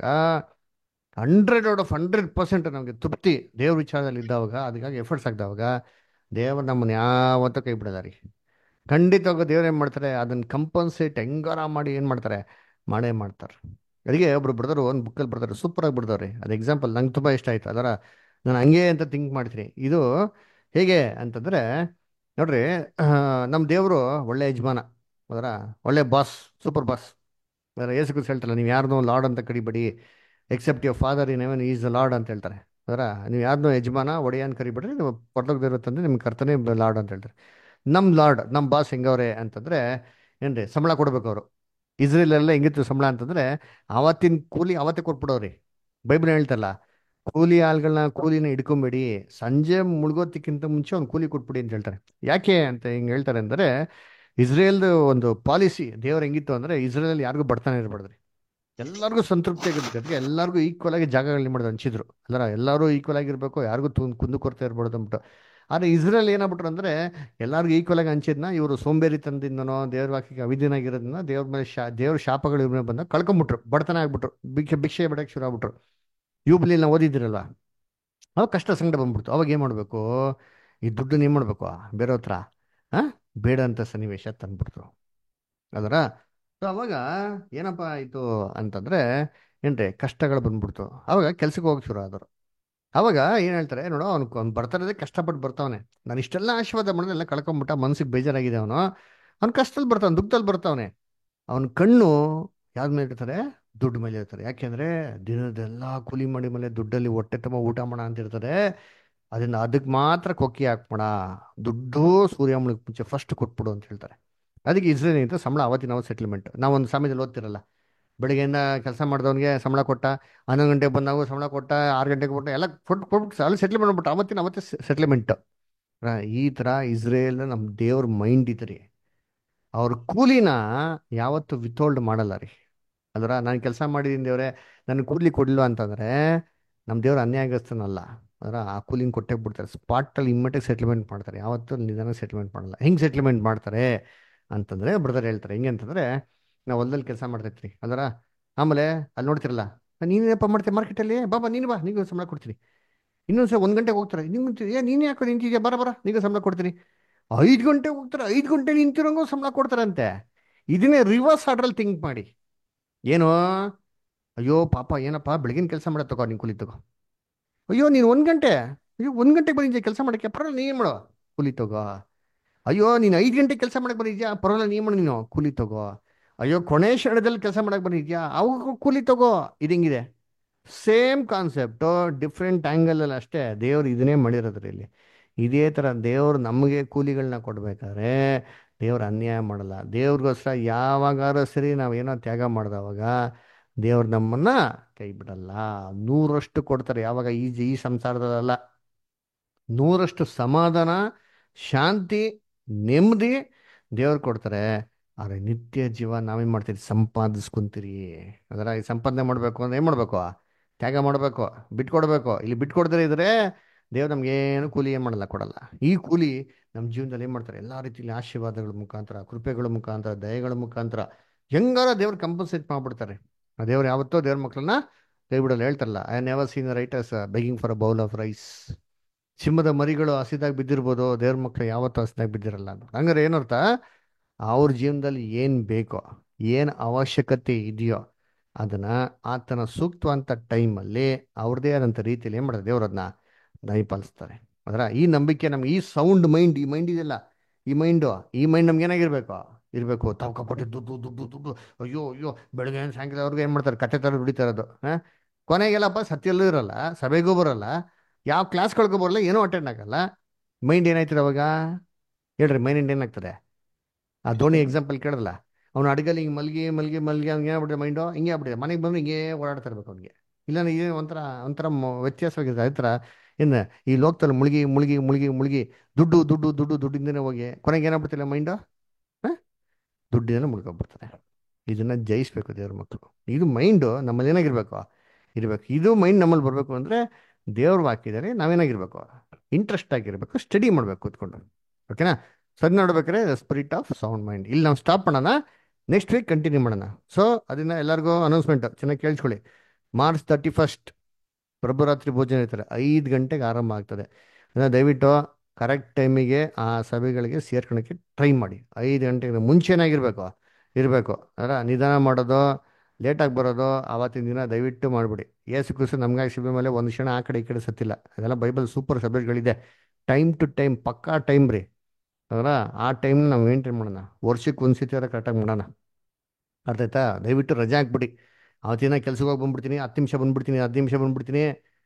[SPEAKER 1] hundred out of hundred percent ನಮಗೆ ತೃಪ್ತಿ ದೇವ್ರ ವಿಚಾರದಲ್ಲಿ ಇದ್ದಾವಾಗ ಅದಕ್ಕಾಗಿ ಎಫರ್ಟ್ಸ್ ಆಗ್ದಾವಾಗ ದೇವ್ರು ನಮ್ಮನ್ನ ಯಾವತ್ತೂ ಕೈ ಬಿಡೋದಾರಿ ಖಂಡಿತವಾಗ ದೇವ್ರು ಏನು ಮಾಡ್ತಾರೆ ಅದನ್ನ ಕಂಪನ್ಸೇಟ್ ಹೆಂಗಾರ ಮಾಡಿ ಏನು ಮಾಡ್ತಾರೆ ಮಾಡೇ ಮಾಡ್ತಾರೆ ಅದಕ್ಕೆ ಒಬ್ರು ಬ್ರದರು ಒಂದು ಬುಕ್ಕಲ್ಲಿ ಬರ್ತಾರೆ ಸೂಪರ್ ಆಗಿ ಬಿಡ್ದವ್ರಿ ಅದು ಎಕ್ಸಾಂಪಲ್ ನಂಗೆ ತುಂಬ ಇಷ್ಟ ಆಯ್ತು ಅದರ ನಾನು ಹಂಗೆ ಅಂತ ಥಿಂಕ್ ಮಾಡ್ತೀನಿ ಇದು ಹೇಗೆ ಅಂತಂದರೆ ನೋಡ್ರಿ ನಮ್ಮ ದೇವರು ಒಳ್ಳೆ ಯಜಮಾನ ಅದರ ಒಳ್ಳೆ ಬಾಸ್ ಸೂಪರ್ ಬಾಸ್ ಅದರ ಏಸು ಕುರಿತು ಹೇಳ್ತಾರಲ್ಲ ನೀವು ಯಾರನ್ನೋ ಲಾರ್ಡ್ ಅಂತ ಕರಿಬೇಡಿ except your father in heaven is the Lord ಅಂತ ಹೇಳ್ತಾರೆ ಅದರ ನೀವು ಯಾರನ್ನೋ ಯಜಮಾನ ಒಡೆಯ ಅಂತ ಕರಿಬೇಡ್ರಿ ನೀವು ಪರಲೋಕದಿರುತ್ತಂದ್ರೆ ನಿಮ್ಮ ಕರ್ತನೇ ಲಾರ್ಡ್ ಅಂತ ಹೇಳ್ತಾರೆ ನಮ್ಮ ಲಾರ್ಡ್ ನಮ್ಮ ಬಾಸ್ ಹೆಂಗವ್ರೆ ಅಂತಂದರೆ ಏನ್ರಿ ಸಂಬಳ ಕೊಡ್ಬೇಕು ಅವರು ಇಸ್ರೇಲೆಲ್ಲ ಹೆಂಗಿತ್ತು ಸಂಬಳ ಅಂತಂದ್ರೆ ಆವತ್ತಿನ ಕೂಲಿ ಅವತ್ತೇ ಕೊಟ್ಬಿಡೋರಿ ಬೈಬಲ್ ಹೇಳ್ತಲ್ಲ ಕೂಲಿ ಆಳ್ಗಳನ್ನ ಕೂಲಿನ ಹಿಡ್ಕೊಂಬೇಡಿ ಸಂಜೆ ಮುಳುಗೋದಕ್ಕಿಂತ ಮುಂಚೆ ಒಂದು ಕೂಲಿ ಕೊಟ್ಬಿಡಿ ಅಂತ ಹೇಳ್ತಾರೆ ಯಾಕೆ ಅಂತ ಹಿಂಗೆ ಹೇಳ್ತಾರೆ ಅಂದರೆ ಇಸ್ರೇಲ್ದು ಒಂದು ಪಾಲಿಸಿ ದೇವ್ರು ಹೆಂಗಿತ್ತು ಅಂದರೆ ಇಸ್ರೇಲ್ ಯಾರಿಗೂ ಬಡತನ ಇರಬಾರ್ದ್ರಿ ಎಲ್ಲರಿಗೂ ಸಂತೃಪ್ತಿ ಆಗಿರುತ್ತೆ ಅದಕ್ಕೆ ಎಲ್ಲರಿಗೂ ಈಕ್ವಲ್ ಆಗಿ ಜಾಗಗಳನ್ನ ಮಾಡೋದು ಹಂಚಿದ್ರು ಅಲ್ಲರ ಎಲ್ಲರೂ ಈಕ್ವಲ್ ಆಗಿರ್ಬೇಕು ಯಾರಿಗೂ ತು ಕುಂದು ಕೊರತೆ ಇರ್ಬಾರ್ದು ಅಂದ್ಬಿಟ್ಟು ಆದರೆ ಇಸ್ರೇಲ್ ಏನಾಗ್ಬಿಟ್ರು ಅಂದರೆ ಎಲ್ಲರಿಗೂ ಈಕ್ವಲ್ ಆಗಿ ಹಂಚಿದ್ನ ಇವರು ಸೋಂಬೇರಿತನದಿಂದನೋ ದೇವ್ರ ವಾಕ್ಯಕ್ಕೆ ಅವಿಧಿನಾಗಿರೋದನ್ನ ದೇವ್ರ ಮೇಲೆ ಶಾ ದೇವ್ರ ಶಾಪಗಳು ಇವ್ರ ಮೇಲೆ ಬಂದಾಗ ಕಳ್ಕೊಂಬಿಟ್ರು ಬಡತನ ಆಗ್ಬಿಟ್ರು ಭಿಕ್ಷೆ ಭಿಕ್ಷೆ ಬಿಡಕ್ಕೆ ಶುರು ಆಗ್ಬಿಟ್ರು ಯೂಬ್ಲಿ ನಾವು ಓದಿದ್ದೀರಲ್ವ ಅವಾಗ ಕಷ್ಟ ಸಂಕಟ ಬಂದ್ಬಿಡ್ತು ಅವಾಗ ಏನು ಮಾಡಬೇಕು ಈ ದುಡ್ಡನ್ನ ಏನು ಮಾಡಬೇಕು ಬೇರೆ ಹತ್ರ ಹಾಂ ಬೇಡ ಅಂತ ಸನ್ನಿವೇಶ ತಂದ್ಬಿಡ್ತು ಅದರ ಸೊ ಅವಾಗ ಏನಪ್ಪ ಆಯಿತು ಅಂತಂದರೆ ಏನ್ರಿ ಕಷ್ಟಗಳು ಬಂದ್ಬಿಡ್ತು ಅವಾಗ ಕೆಲ್ಸಕ್ಕೆ ಹೋಗಕ್ಕೆ ಶುರು ಆದರು ಅವಾಗ ಏನು ಹೇಳ್ತಾರೆ ನೋಡು ಅವ್ನು ಅವ್ನು ಬರ್ತಾರದೇ ಕಷ್ಟಪಟ್ಟು ಬರ್ತಾವನೆ ನಾನು ಇಷ್ಟೆಲ್ಲ ಆಶೀರ್ವಾದ ಮಾಡಿದ್ರೆ ಎಲ್ಲ ಕಳ್ಕೊಂಬಿಟ್ಟ ಮನಸ್ಸಿಗೆ ಬೇಜಾರಾಗಿದೆ ಅವನು ಅವ್ನು ಕಷ್ಟದಲ್ಲಿ ಬರ್ತಾವನೆ ದುಃಖದಲ್ಲಿ ಬರ್ತಾವನೆ ಅವನ ಕಣ್ಣು ಯಾವ್ದ ಮೇಲೆ ಇರ್ತಾರೆ ದುಡ್ಡು ಮೇಲೆ ಇರ್ತಾರೆ ಯಾಕೆಂದ್ರೆ ದಿನದೆಲ್ಲ ಕೂಲಿ ಮಾಡಿ ಮೇಲೆ ದುಡ್ಡಲ್ಲಿ ಹೊಟ್ಟೆ ತುಂಬ ಊಟ ಮಾಡ ಅಂತ ಇರ್ತದೆ ಅದನ್ನ ಅದಕ್ಕೆ ಮಾತ್ರ ಕೊಕ್ಕಿ ಹಾಕ್ಬೇಡ ದುಡ್ಡು ಸೂರ್ಯ ಮುಳುಗ್ ಮುಂಚೆ ಫಸ್ಟ್ ಕೊಟ್ಬಿಡು ಅಂತ ಹೇಳ್ತಾರೆ ಅದಕ್ಕೆ ಇಸ್ರೇಲ್ ಅಂತ ಸಂಬಳ ಅವತ್ತಿನ ನಾವು ಸೆಟ್ಲ್ಮೆಂಟ್ ನಾವೊಂದು ಸಮಯದಲ್ಲಿ ಓದ್ತಿರಲ್ಲ ಬೆಳಗ್ಗೆಯಿಂದ ಕೆಲಸ ಮಾಡಿದವನಿಗೆ ಸಂಬಳ ಕೊಟ್ಟ ಹನ್ನೊಂದು ಗಂಟೆಗೆ ಬಂದಾಗ ಸಂಬಳ ಕೊಟ್ಟ ಆರು ಗಂಟೆಗೆ ಕೊಟ್ಟ ಎಲ್ಲ ಕೊಟ್ಟು ಕೊಟ್ಬಿಟ್ಟು ಅಲ್ಲಿ ಸೆಟ್ಲ್ ಮಾಡ್ಬಿಟ್ಟು ಅವತ್ತಿನ ಅವತ್ತೇ ಸೆಟ್ಲ್ಮೆಂಟ್ ಈ ಥರ ಇಸ್ರೇಲ್ ನಮ್ಮ ದೇವ್ರ ಮೈಂಡ್ ಇತ್ತು ರೀ ಅವ್ರ ಕೂಲಿನ ಯಾವತ್ತು ವಿಥೋಲ್ಡ್ ಮಾಡಲ್ಲ ರೀ ಅದರ ನಾನು ಕೆಲಸ ಮಾಡಿದ್ದೀನಿ ದೇವ್ರೆ ನನ್ನ ಕೂಲಿ ಕೊಡಲಿಲ್ಲ ಅಂತಂದರೆ ನಮ್ಮ ದೇವ್ರ ಅನ್ಯಾಯಗ್ರಸ್ತನಲ್ಲ ಅದರ ಆ ಕೂಲಿನ ಕೊಟ್ಟೇ ಬಿಡ್ತಾರೆ ಸ್ಪಾಟಲ್ಲಿ ಇಮ್ಮಿಡಿಯೇಟ್ ಸೆಟ್ಲ್ಮೆಂಟ್ ಮಾಡ್ತಾರೆ ಯಾವತ್ತೂ ನಿಧಾನ ಸೆಟ್ಲ್ಮೆಂಟ್ ಮಾಡಲ್ಲ ಹೆಂಗೆ ಸೆಟ್ಲ್ಮೆಂಟ್ ಮಾಡ್ತಾರೆ ಅಂತಂದರೆ ಬ್ರದರ್ ಹೇಳ್ತಾರೆ ಹೆಂಗೆ ಅಂತಂದರೆ ನಾವು ಹೊಲದಲ್ಲಿ ಕೆಲಸ ಮಾಡ್ತೈತ್ರಿ ಅದರ ಆಮೇಲೆ ಅಲ್ಲಿ ನೋಡ್ತಿರಲ್ಲ ನೀನೇನಪ್ಪ ಮಾಡ್ತೀಯ ಮಾರ್ಕೆಟಲ್ಲಿ ಬಾಬಾ ನೀನು ಬಾ ನಿಂಗೆ ಸಂಬಳ ಕೊಡ್ತೀನಿ ಇನ್ನೊಂದು ಸಲ ಒಂದು ಗಂಟೆಗೆ ಹೋಗ್ತಾರೆ ನಿಂಗೆ ಏ ನೀನು ಯಾಕೋ ನಿಂತಿದ್ಯಾ ಬರ ಬರ ನಿಂಗೆ ಸಂಬಳ ಕೊಡ್ತೀನಿ ಐದು ಗಂಟೆಗೆ ಹೋಗ್ತಾರೆ ಐದು ಗಂಟೆ ನಿಂತಿರೋಂಗು ಸಂಬಳ ಕೊಡ್ತಾರಂತೆ ಇದನ್ನೇ ರಿವರ್ಸ್ ಆರ್ಡ್ರಲ್ಲಿ ಥಿಂಕ್ ಮಾಡಿ ಏನು ಅಯ್ಯೋ ಪಾಪ ಏನಪ್ಪ ಬೆಳಗಿನ ಕೆಲಸ ಮಾಡೋ ತಗೋ ನೀನು ಕೂಲಿ ತಗೋ ಅಯ್ಯೋ ನೀನು ಒಂದು ಗಂಟೆ ಅಯ್ಯೋ ಒಂದು ಗಂಟೆಗೆ ಬಂದಿದ್ಯಾ ಕೆಲಸ ಮಾಡೋಕ್ಕೆ ಪರವಾಗಿಲ್ಲ ನೀನು ಮಾಡೋ ಕೂಲಿ ತಗೋ ಅಯ್ಯೋ ನೀನು ಐದು ಗಂಟೆ ಕೆಲಸ ಮಾಡಕ್ಕೆ ಬಂದಿದ್ಯಾ ಪರವಾಗಿಲ್ಲ ನೀನು ಮಾಡು ನೀನು ಕೂಲಿ ತಗೋ ಅಯ್ಯೋ ಕೊನೆ ಕ್ಷಣದಲ್ಲಿ ಕೆಲಸ ಮಾಡಕ್ಕೆ ಬಂದಿದ್ಯಾ ಅವಾಗ ಕೂಲಿ ತಗೋ ಇದಂಗಿದೆ ಸೇಮ್ ಕಾನ್ಸೆಪ್ಟು ಡಿಫ್ರೆಂಟ್ ಆ್ಯಂಗಲಲ್ಲಿ ಅಷ್ಟೇ ದೇವ್ರು ಇದನ್ನೇ ಮಾಡಿರೋದ್ರಿ ಇಲ್ಲಿ ಇದೇ ಥರ ದೇವ್ರು ನಮಗೆ ಕೂಲಿಗಳನ್ನ ಕೊಡ್ಬೇಕಾದ್ರೆ ದೇವ್ರು ಅನ್ಯಾಯ ಮಾಡಲ್ಲ ದೇವ್ರಿಗೋಸ್ಕರ ಯಾವಾಗಾದ್ರೂ ಸರಿ ನಾವೇನೋ ತ್ಯಾಗ ಮಾಡಿದವಾಗ ದೇವ್ರು ನಮ್ಮನ್ನ ಕೈ ಬಿಡಲ್ಲ ನೂರಷ್ಟು ಕೊಡ್ತಾರೆ ಯಾವಾಗ ಈ ಈ ಸಂಸಾರದಲ್ಲ ನೂರಷ್ಟು ಸಮಾಧಾನ ಶಾಂತಿ ನೆಮ್ಮದಿ ದೇವ್ರು ಕೊಡ್ತಾರೆ ಆದರೆ ನಿತ್ಯ ಜೀವ ನಾವೇನು ಮಾಡ್ತೀರಿ ಸಂಪಾದಿಸ್ಕೊಂತೀರಿ ಅದರ ಈ ಸಂಪಾದನೆ ಮಾಡಬೇಕು ಅಂದ್ರೆ ಏನು ಮಾಡಬೇಕು ತ್ಯಾಗ ಮಾಡಬೇಕು ಬಿಟ್ಕೊಡ್ಬೇಕು ಇಲ್ಲಿ ಬಿಟ್ಕೊಡ್ತಾರೆ ಇದ್ರೆ ದೇವ್ರು ನಮ್ಗೇನು ಕೂಲಿ ಏನು ಮಾಡಲ್ಲ ಕೊಡಲ್ಲ ಈ ಕೂಲಿ ನಮ್ಮ ಜೀವನದಲ್ಲಿ ಏನು ಮಾಡ್ತಾರೆ ಎಲ್ಲ ರೀತಿಯಲ್ಲಿ ಆಶೀರ್ವಾದಗಳ ಮುಖಾಂತರ ಕೃಪೆಗಳ ಮುಖಾಂತರ ದಯಗಳ ಮುಖಾಂತರ ಹೆಂಗಾರ ದೇವ್ರು ಕಂಪನ್ಸೇಟ್ ಮಾಡ್ಬಿಡ್ತಾರೆ ಆ ದೇವ್ರು ಯಾವತ್ತೋ ದೇವ್ರ ಮಕ್ಕಳನ್ನ ಕೈ ಬಿಡಲ್ಲ ಹೇಳ್ತಾರಲ್ಲ I never seen righteous begging for a bowl of rice ಸಿಂಹದ ಮರಿಗಳು ಹಸಿದಾಗ ಬಿದ್ದಿರ್ಬೋದು ದೇವ್ರ ಮಕ್ಕಳು ಯಾವತ್ತೂ ಹಸಿದಾಗ ಬಿದ್ದಿರಲ್ಲ ಅಂತ ಹಂಗಾರೆ ಏನರ್ಥ ಅವ್ರ ಜೀವನದಲ್ಲಿ ಏನು ಬೇಕೋ ಏನು ಅವಶ್ಯಕತೆ ಇದೆಯೋ ಅದನ್ನ ಆತನ ಸೂಕ್ತವಂತ ಟೈಮಲ್ಲಿ ಅವ್ರದೇ ಆದಂಥ ರೀತಿಯಲ್ಲಿ ಏನು ಮಾಡ್ತಾರೆ ದೇವ್ರು ಅದನ್ನ ದಯಪಾಲಿಸ್ತಾರೆ ಅದರ ಈ ನಂಬಿಕೆ ನಮ್ಗೆ ಈ ಸೌಂಡ್ ಮೈಂಡ್ ಈ ಮೈಂಡ್ ಇದೆಯಲ್ಲ ಈ ಮೈಂಡು ಈ ಮೈಂಡ್ ನಮ್ಗೆ ಏನಾಗಿರ್ಬೇಕು ಇರಬೇಕು ತವಕಪಟ್ಟು ದುಡ್ಡು ದುಡ್ಡು ದುಡ್ಡು ಅಯ್ಯೋ ಅಯ್ಯೋ ಬೆಳಗ್ಗೆ ಸಾಯಂಕಾಲವರೆಗೂ ಏನು ಮಾಡ್ತಾರೆ ಕತೆ ಥರ ದುಡಿತಾ ಇರೋದು ಹಾಂ ಕೊನೆಗೆಲ್ಲಪ್ಪ ಸತ್ಯಲ್ಲೂ ಇರಲ್ಲ ಸಭೆಗೂ ಬರಲ್ಲ ಯಾವ ಕ್ಲಾಸ್ಗಳಿಗೂ ಬರಲ್ಲ ಏನೂ ಅಟೆಂಡ್ ಆಗಲ್ಲ ಮೈಂಡ್ ಏನಾಯ್ತದೆ ಅವಾಗ ಹೇಳ್ರಿ ಮೈಂಡ್ ಏನಾಗ್ತದೆ ಆ ಧೋನಿ ಎಕ್ಸಾಂಪಲ್ ಕೇಳಿದ್ರಲ್ಲ ಅವ್ನು ಅಡಿಗೆಲ್ಲಿ ಹಿಂಗೆ ಮಲ್ಗಿ ಮಲ್ಗಿ ಮಲ್ಗಿ ಅವ್ನಿಗೆ ಏನಾಗ್ಬಿಟ್ಟಿದೆ ಮೈಂಡು ಹಿಂಗೆ ಆಗ್ಬಿಟ್ಟಿದೆ ಮನೆಗೆ ಬಂದ್ರೆ ಹಿಂಗೆ ಓಡಾಡ್ತಾ ಇರ್ಬೇಕು ಅವ್ನಿಗೆ ಇಲ್ಲ ಇದು ಒಂಥರ ಒಂಥರ ಮ- ವ್ಯತ್ಯಾಸವಾಗಿದೆ ಅದೇ ಥರ ಇನ್ನು ಈ ಲೋಕದಲ್ಲಿ ಮುಳುಗಿ ಮುಳುಗಿ ಮುಳುಗಿ ಮುಳುಗಿ ದುಡ್ಡು ದುಡ್ಡು ದುಡ್ಡು ದುಡ್ಡಿಂದನೇ ಹೋಗಿ ಕೊನೆಗೆ ಏನಾಗ್ಬಿಡ್ತಿಲ್ಲ ಮೈಂಡು ಹಾಂ ದುಡ್ಡಿಂದನೇ ಮುಳ್ಕೊಬಿಡ್ತಾರೆ ಇದನ್ನ ಜಯಿಸ್ಬೇಕು ದೇವ್ರ ಮಕ್ಕಳು ಇದು ಮೈಂಡು ನಮ್ಮಲ್ಲಿ ಏನಾಗಿರ್ಬೇಕು ಇರಬೇಕು ಇದು ಮೈಂಡ್ ನಮ್ಮಲ್ಲಿ ಬರಬೇಕು ಅಂದರೆ ದೇವ್ರ ವಾಕ್ಯದಲ್ಲಿ ನಾವೇನಾಗಿರ್ಬೇಕು ಇಂಟ್ರೆಸ್ಟ್ ಆಗಿರ್ಬೇಕು ಸ್ಟಡಿ ಮಾಡಬೇಕು ಕೂತ್ಕೊಂಡು ಓಕೆನಾ ಸರಿ ನೋಡ್ಬೇಕಾದ್ರೆ ಸ್ಪಿರಿಟ್ ಆಫ್ ಸೌಂಡ್ ಮೈಂಡ್ ಇಲ್ಲಿ ನಾವು ಸ್ಟಾಪ್ ಮಾಡೋಣ ನೆಕ್ಸ್ಟ್ ವೀಕ್ ಕಂಟಿನ್ಯೂ ಮಾಡೋಣ ಸೊ ಅದನ್ನ ಎಲ್ಲರಿಗೂ ಅನೌನ್ಸ್ಮೆಂಟ್ ಚೆನ್ನಾಗಿ ಕೇಳಿಸ್ಕೊಳ್ಳಿ ಮಾರ್ಚ್ ತರ್ಟಿ ಫಸ್ಟ್ ಪ್ರಭುರಾತ್ರಿ ಭೋಜನ ಇರ್ತಾರೆ ಐದು ಗಂಟೆಗೆ ಆರಂಭ ಆಗ್ತದೆ ಅದನ್ನ ದಯವಿಟ್ಟು ಕರೆಕ್ಟ್ ಟೈಮಿಗೆ ಆ ಸಭೆಗಳಿಗೆ ಸೇರ್ಕೊಳಕ್ಕೆ ಟ್ರೈ ಮಾಡಿ ಐದು ಗಂಟೆಗೆ ಮುಂಚೆನಾಗಿರ್ಬೇಕು ಇರಬೇಕು ಅದರ ನಿಧಾನ ಮಾಡೋದು ಲೇಟಾಗಿ ಬರೋದು ಆವತ್ತಿನ ದಿನ ದಯವಿಟ್ಟು ಮಾಡಿಬಿಡಿ ಏಸು ಕ್ರಿಸ್ತು ನಮ್ಗಾಗಿ ಶಿಬೆ ಮೇಲೆ ಒಂದು ಕ್ಷಣ ಆ ಕಡೆ ಈ ಕಡೆ ಸತ್ತಿಲ್ಲ ಅದೆಲ್ಲ ಬೈಬಲ್ ಸೂಪರ್ ಸಬ್ಜೆಕ್ಟ್ಗಳಿದೆ ಟೈಮ್ ಟು ಟೈಮ್ ಪಕ್ಕಾ ಟೈಮ್ ರೀ ಅದರ ಆ ಟೈಮ್ನ ನಾವು ಮೇಂಟೈನ್ ಮಾಡೋಣ ವರ್ಷಕ್ಕೆ ಒಂದು ಸತಿ ಕರೆಕ್ಟಾಗಿ ಮಾಡೋಣ ಅರ್ಥ ಆಯ್ತಾ ದಯವಿಟ್ಟು ರಜೆ ಹಾಕ್ಬಿಡಿ ಅವತ್ತಿನ ಕೆಲ್ಸಕ್ಕೆ ಹೋಗಿ ಬಂದ್ಬಿಡ್ತೀನಿ ಹತ್ತು ನಿಮಿಷ ಬಂದ್ಬಿಡ್ತೀನಿ ಹತ್ತು ನಿಮಿಷ ಬಂದ್ಬಿಡ್ತೀನಿ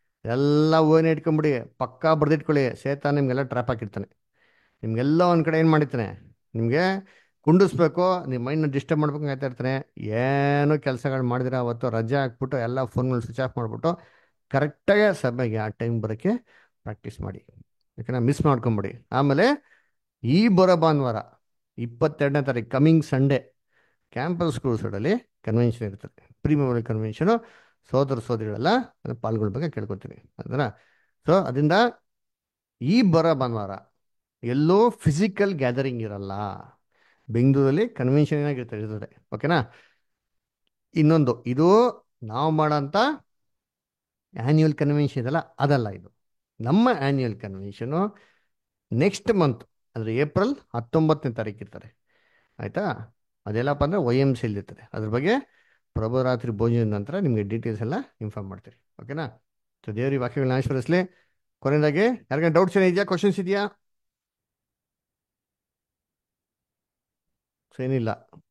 [SPEAKER 1] ಎಲ್ಲ ಓನೇ ಇಟ್ಕೊಂಬಿಡಿ ಪಕ್ಕಾ ಬರೆದಿಟ್ಕೊಳ್ಳಿ ಸೇತ ನಿಮಗೆಲ್ಲ ಟ್ರ್ಯಾಪ್ ಹಾಕಿರ್ತಾನೆ ನಿಮಗೆಲ್ಲ ಒಂದು ಕಡೆ ಏನು ಮಾಡಿರ್ತಾನೆ ನಿಮಗೆ ಕುಂಡಿಸ್ಬೇಕು ನಿಮ್ಮ ಮೈಂಡ್ನ ಡಿಸ್ಟರ್ಬ್ ಮಾಡ್ಬೇಕು ಅಂತ ಇರ್ತಾನೆ ಏನು ಕೆಲಸಗಳು ಮಾಡಿದಿರ ಅವತ್ತು ರಜೆ ಹಾಕ್ಬಿಟ್ಟು ಎಲ್ಲ ಫೋನ್ಗಳು ಸ್ವಿಚ್ ಆಫ್ ಮಾಡಿಬಿಟ್ಟು ಕರೆಕ್ಟಾಗಿ ಸಭೆಗೆ ಆ ಟೈಮ್ ಬರೋಕ್ಕೆ ಪ್ರಾಕ್ಟೀಸ್ ಮಾಡಿ ಯಾಕಂದ್ರೆ ಮಿಸ್ ಮಾಡ್ಕೊಂಬಿಡಿ ಆಮೇಲೆ ಈ ಬರೋ ಭಾನುವಾರ ಇಪ್ಪತ್ತೆರಡನೇ ತಾರೀಕು ಕಮಿಂಗ್ ಸಂಡೇ ಕ್ಯಾಂಪಸ್ ಕ್ರೂಸೈಡಲ್ಲಿ ಕನ್ವೆನ್ಷನ್ ಇರ್ತದೆ ಪ್ರೀಮಿಯರ್ ಕನ್ವೆನ್ಷನು ಸೋದರ ಸೋದರಿಗಳೆಲ್ಲ ಪಾಲ್ಗೊಳ್ಬೇಕು ಕೇಳ್ಕೊತೀನಿ ಅದರ ಸೊ ಅದರಿಂದ ಈ ಬರೋ ಭಾನುವಾರ ಎಲ್ಲೋ ಫಿಸಿಕಲ್ ಗ್ಯಾದರಿಂಗ್ ಇರಲ್ಲ ಬೆಂಗಳೂರಲ್ಲಿ ಕನ್ವೆನ್ಷನ್ ಏನಾಗಿರ್ತದೆ ಇರ್ತದೆ ಓಕೆನಾ ಇನ್ನೊಂದು ಇದು ನಾವು ಮಾಡೋಂಥ ಆ್ಯನ್ಯುವಲ್ ಕನ್ವೆನ್ಷನ್ ಇದಲ್ಲ ಅದಲ್ಲ ಇದು ನಮ್ಮ ಆ್ಯನ್ಯುವಲ್ ಕನ್ವೆನ್ಷನು ನೆಕ್ಸ್ಟ್ ಮಂತ್ ಅಂದರೆ ಏಪ್ರಿಲ್ ಹತ್ತೊಂಬತ್ತನೇ ತಾರೀಕು ಇರ್ತಾರೆ ಆಯಿತಾ ಅದೆಲ್ಲಪ್ಪ ಅಂದರೆ ವೈ ಎಮ್ ಸಿಲ್ ಇರ್ತದೆ ಅದ್ರ ಬಗ್ಗೆ ಪ್ರಭುರಾತ್ರಿ ಭೋಜನದ ನಂತರ ನಿಮಗೆ ಡೀಟೇಲ್ಸ್ ಎಲ್ಲ ಇನ್ಫಾರ್ಮ್ ಮಾಡ್ತೀರಿ ಓಕೆನಾ ಸೊ ದೇವ್ರಿ ವಾಕ್ಯಗಳನ್ನ ಆಶೀರ್ವದಿಸಲಿ ಕೊನೆಯದಾಗಿ ಯಾರಿಗಾನ ಡೌಟ್ಸ್ ಏನಿದೆಯಾ ಕ್ವಶನ್ಸ್ ಇದೆಯಾ ಸೊ ಏನಿಲ್ಲ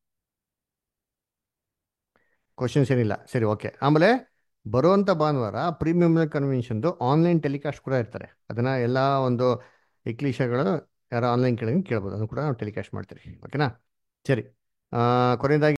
[SPEAKER 1] ಕ್ವಶನ್ಸ್ ಏನಿಲ್ಲ ಸರಿ ಓಕೆ ಆಮೇಲೆ ಬರುವಂಥ ಭಾನುವಾರ ಪ್ರೀಮಿಯಂ ಕನ್ವೆನ್ಷನ್ದು ಆನ್ಲೈನ್ ಟೆಲಿಕಾಸ್ಟ್ ಕೂಡ ಇರ್ತಾರೆ ಅದನ್ನು ಎಲ್ಲ ಒಂದು ಇಕ್ಲಿಷಗಳು ಯಾರು ಆನ್ಲೈನ್ ಕೇಳಿ ಕೇಳ್ಬೋದು ಅದನ್ನು ಕೂಡ ನಾವು ಟೆಲಿಕಾಸ್ಟ್ ಮಾಡ್ತೀರಿ ಓಕೆನಾ ಸರಿ ಕೊನೆಯದಾಗಿ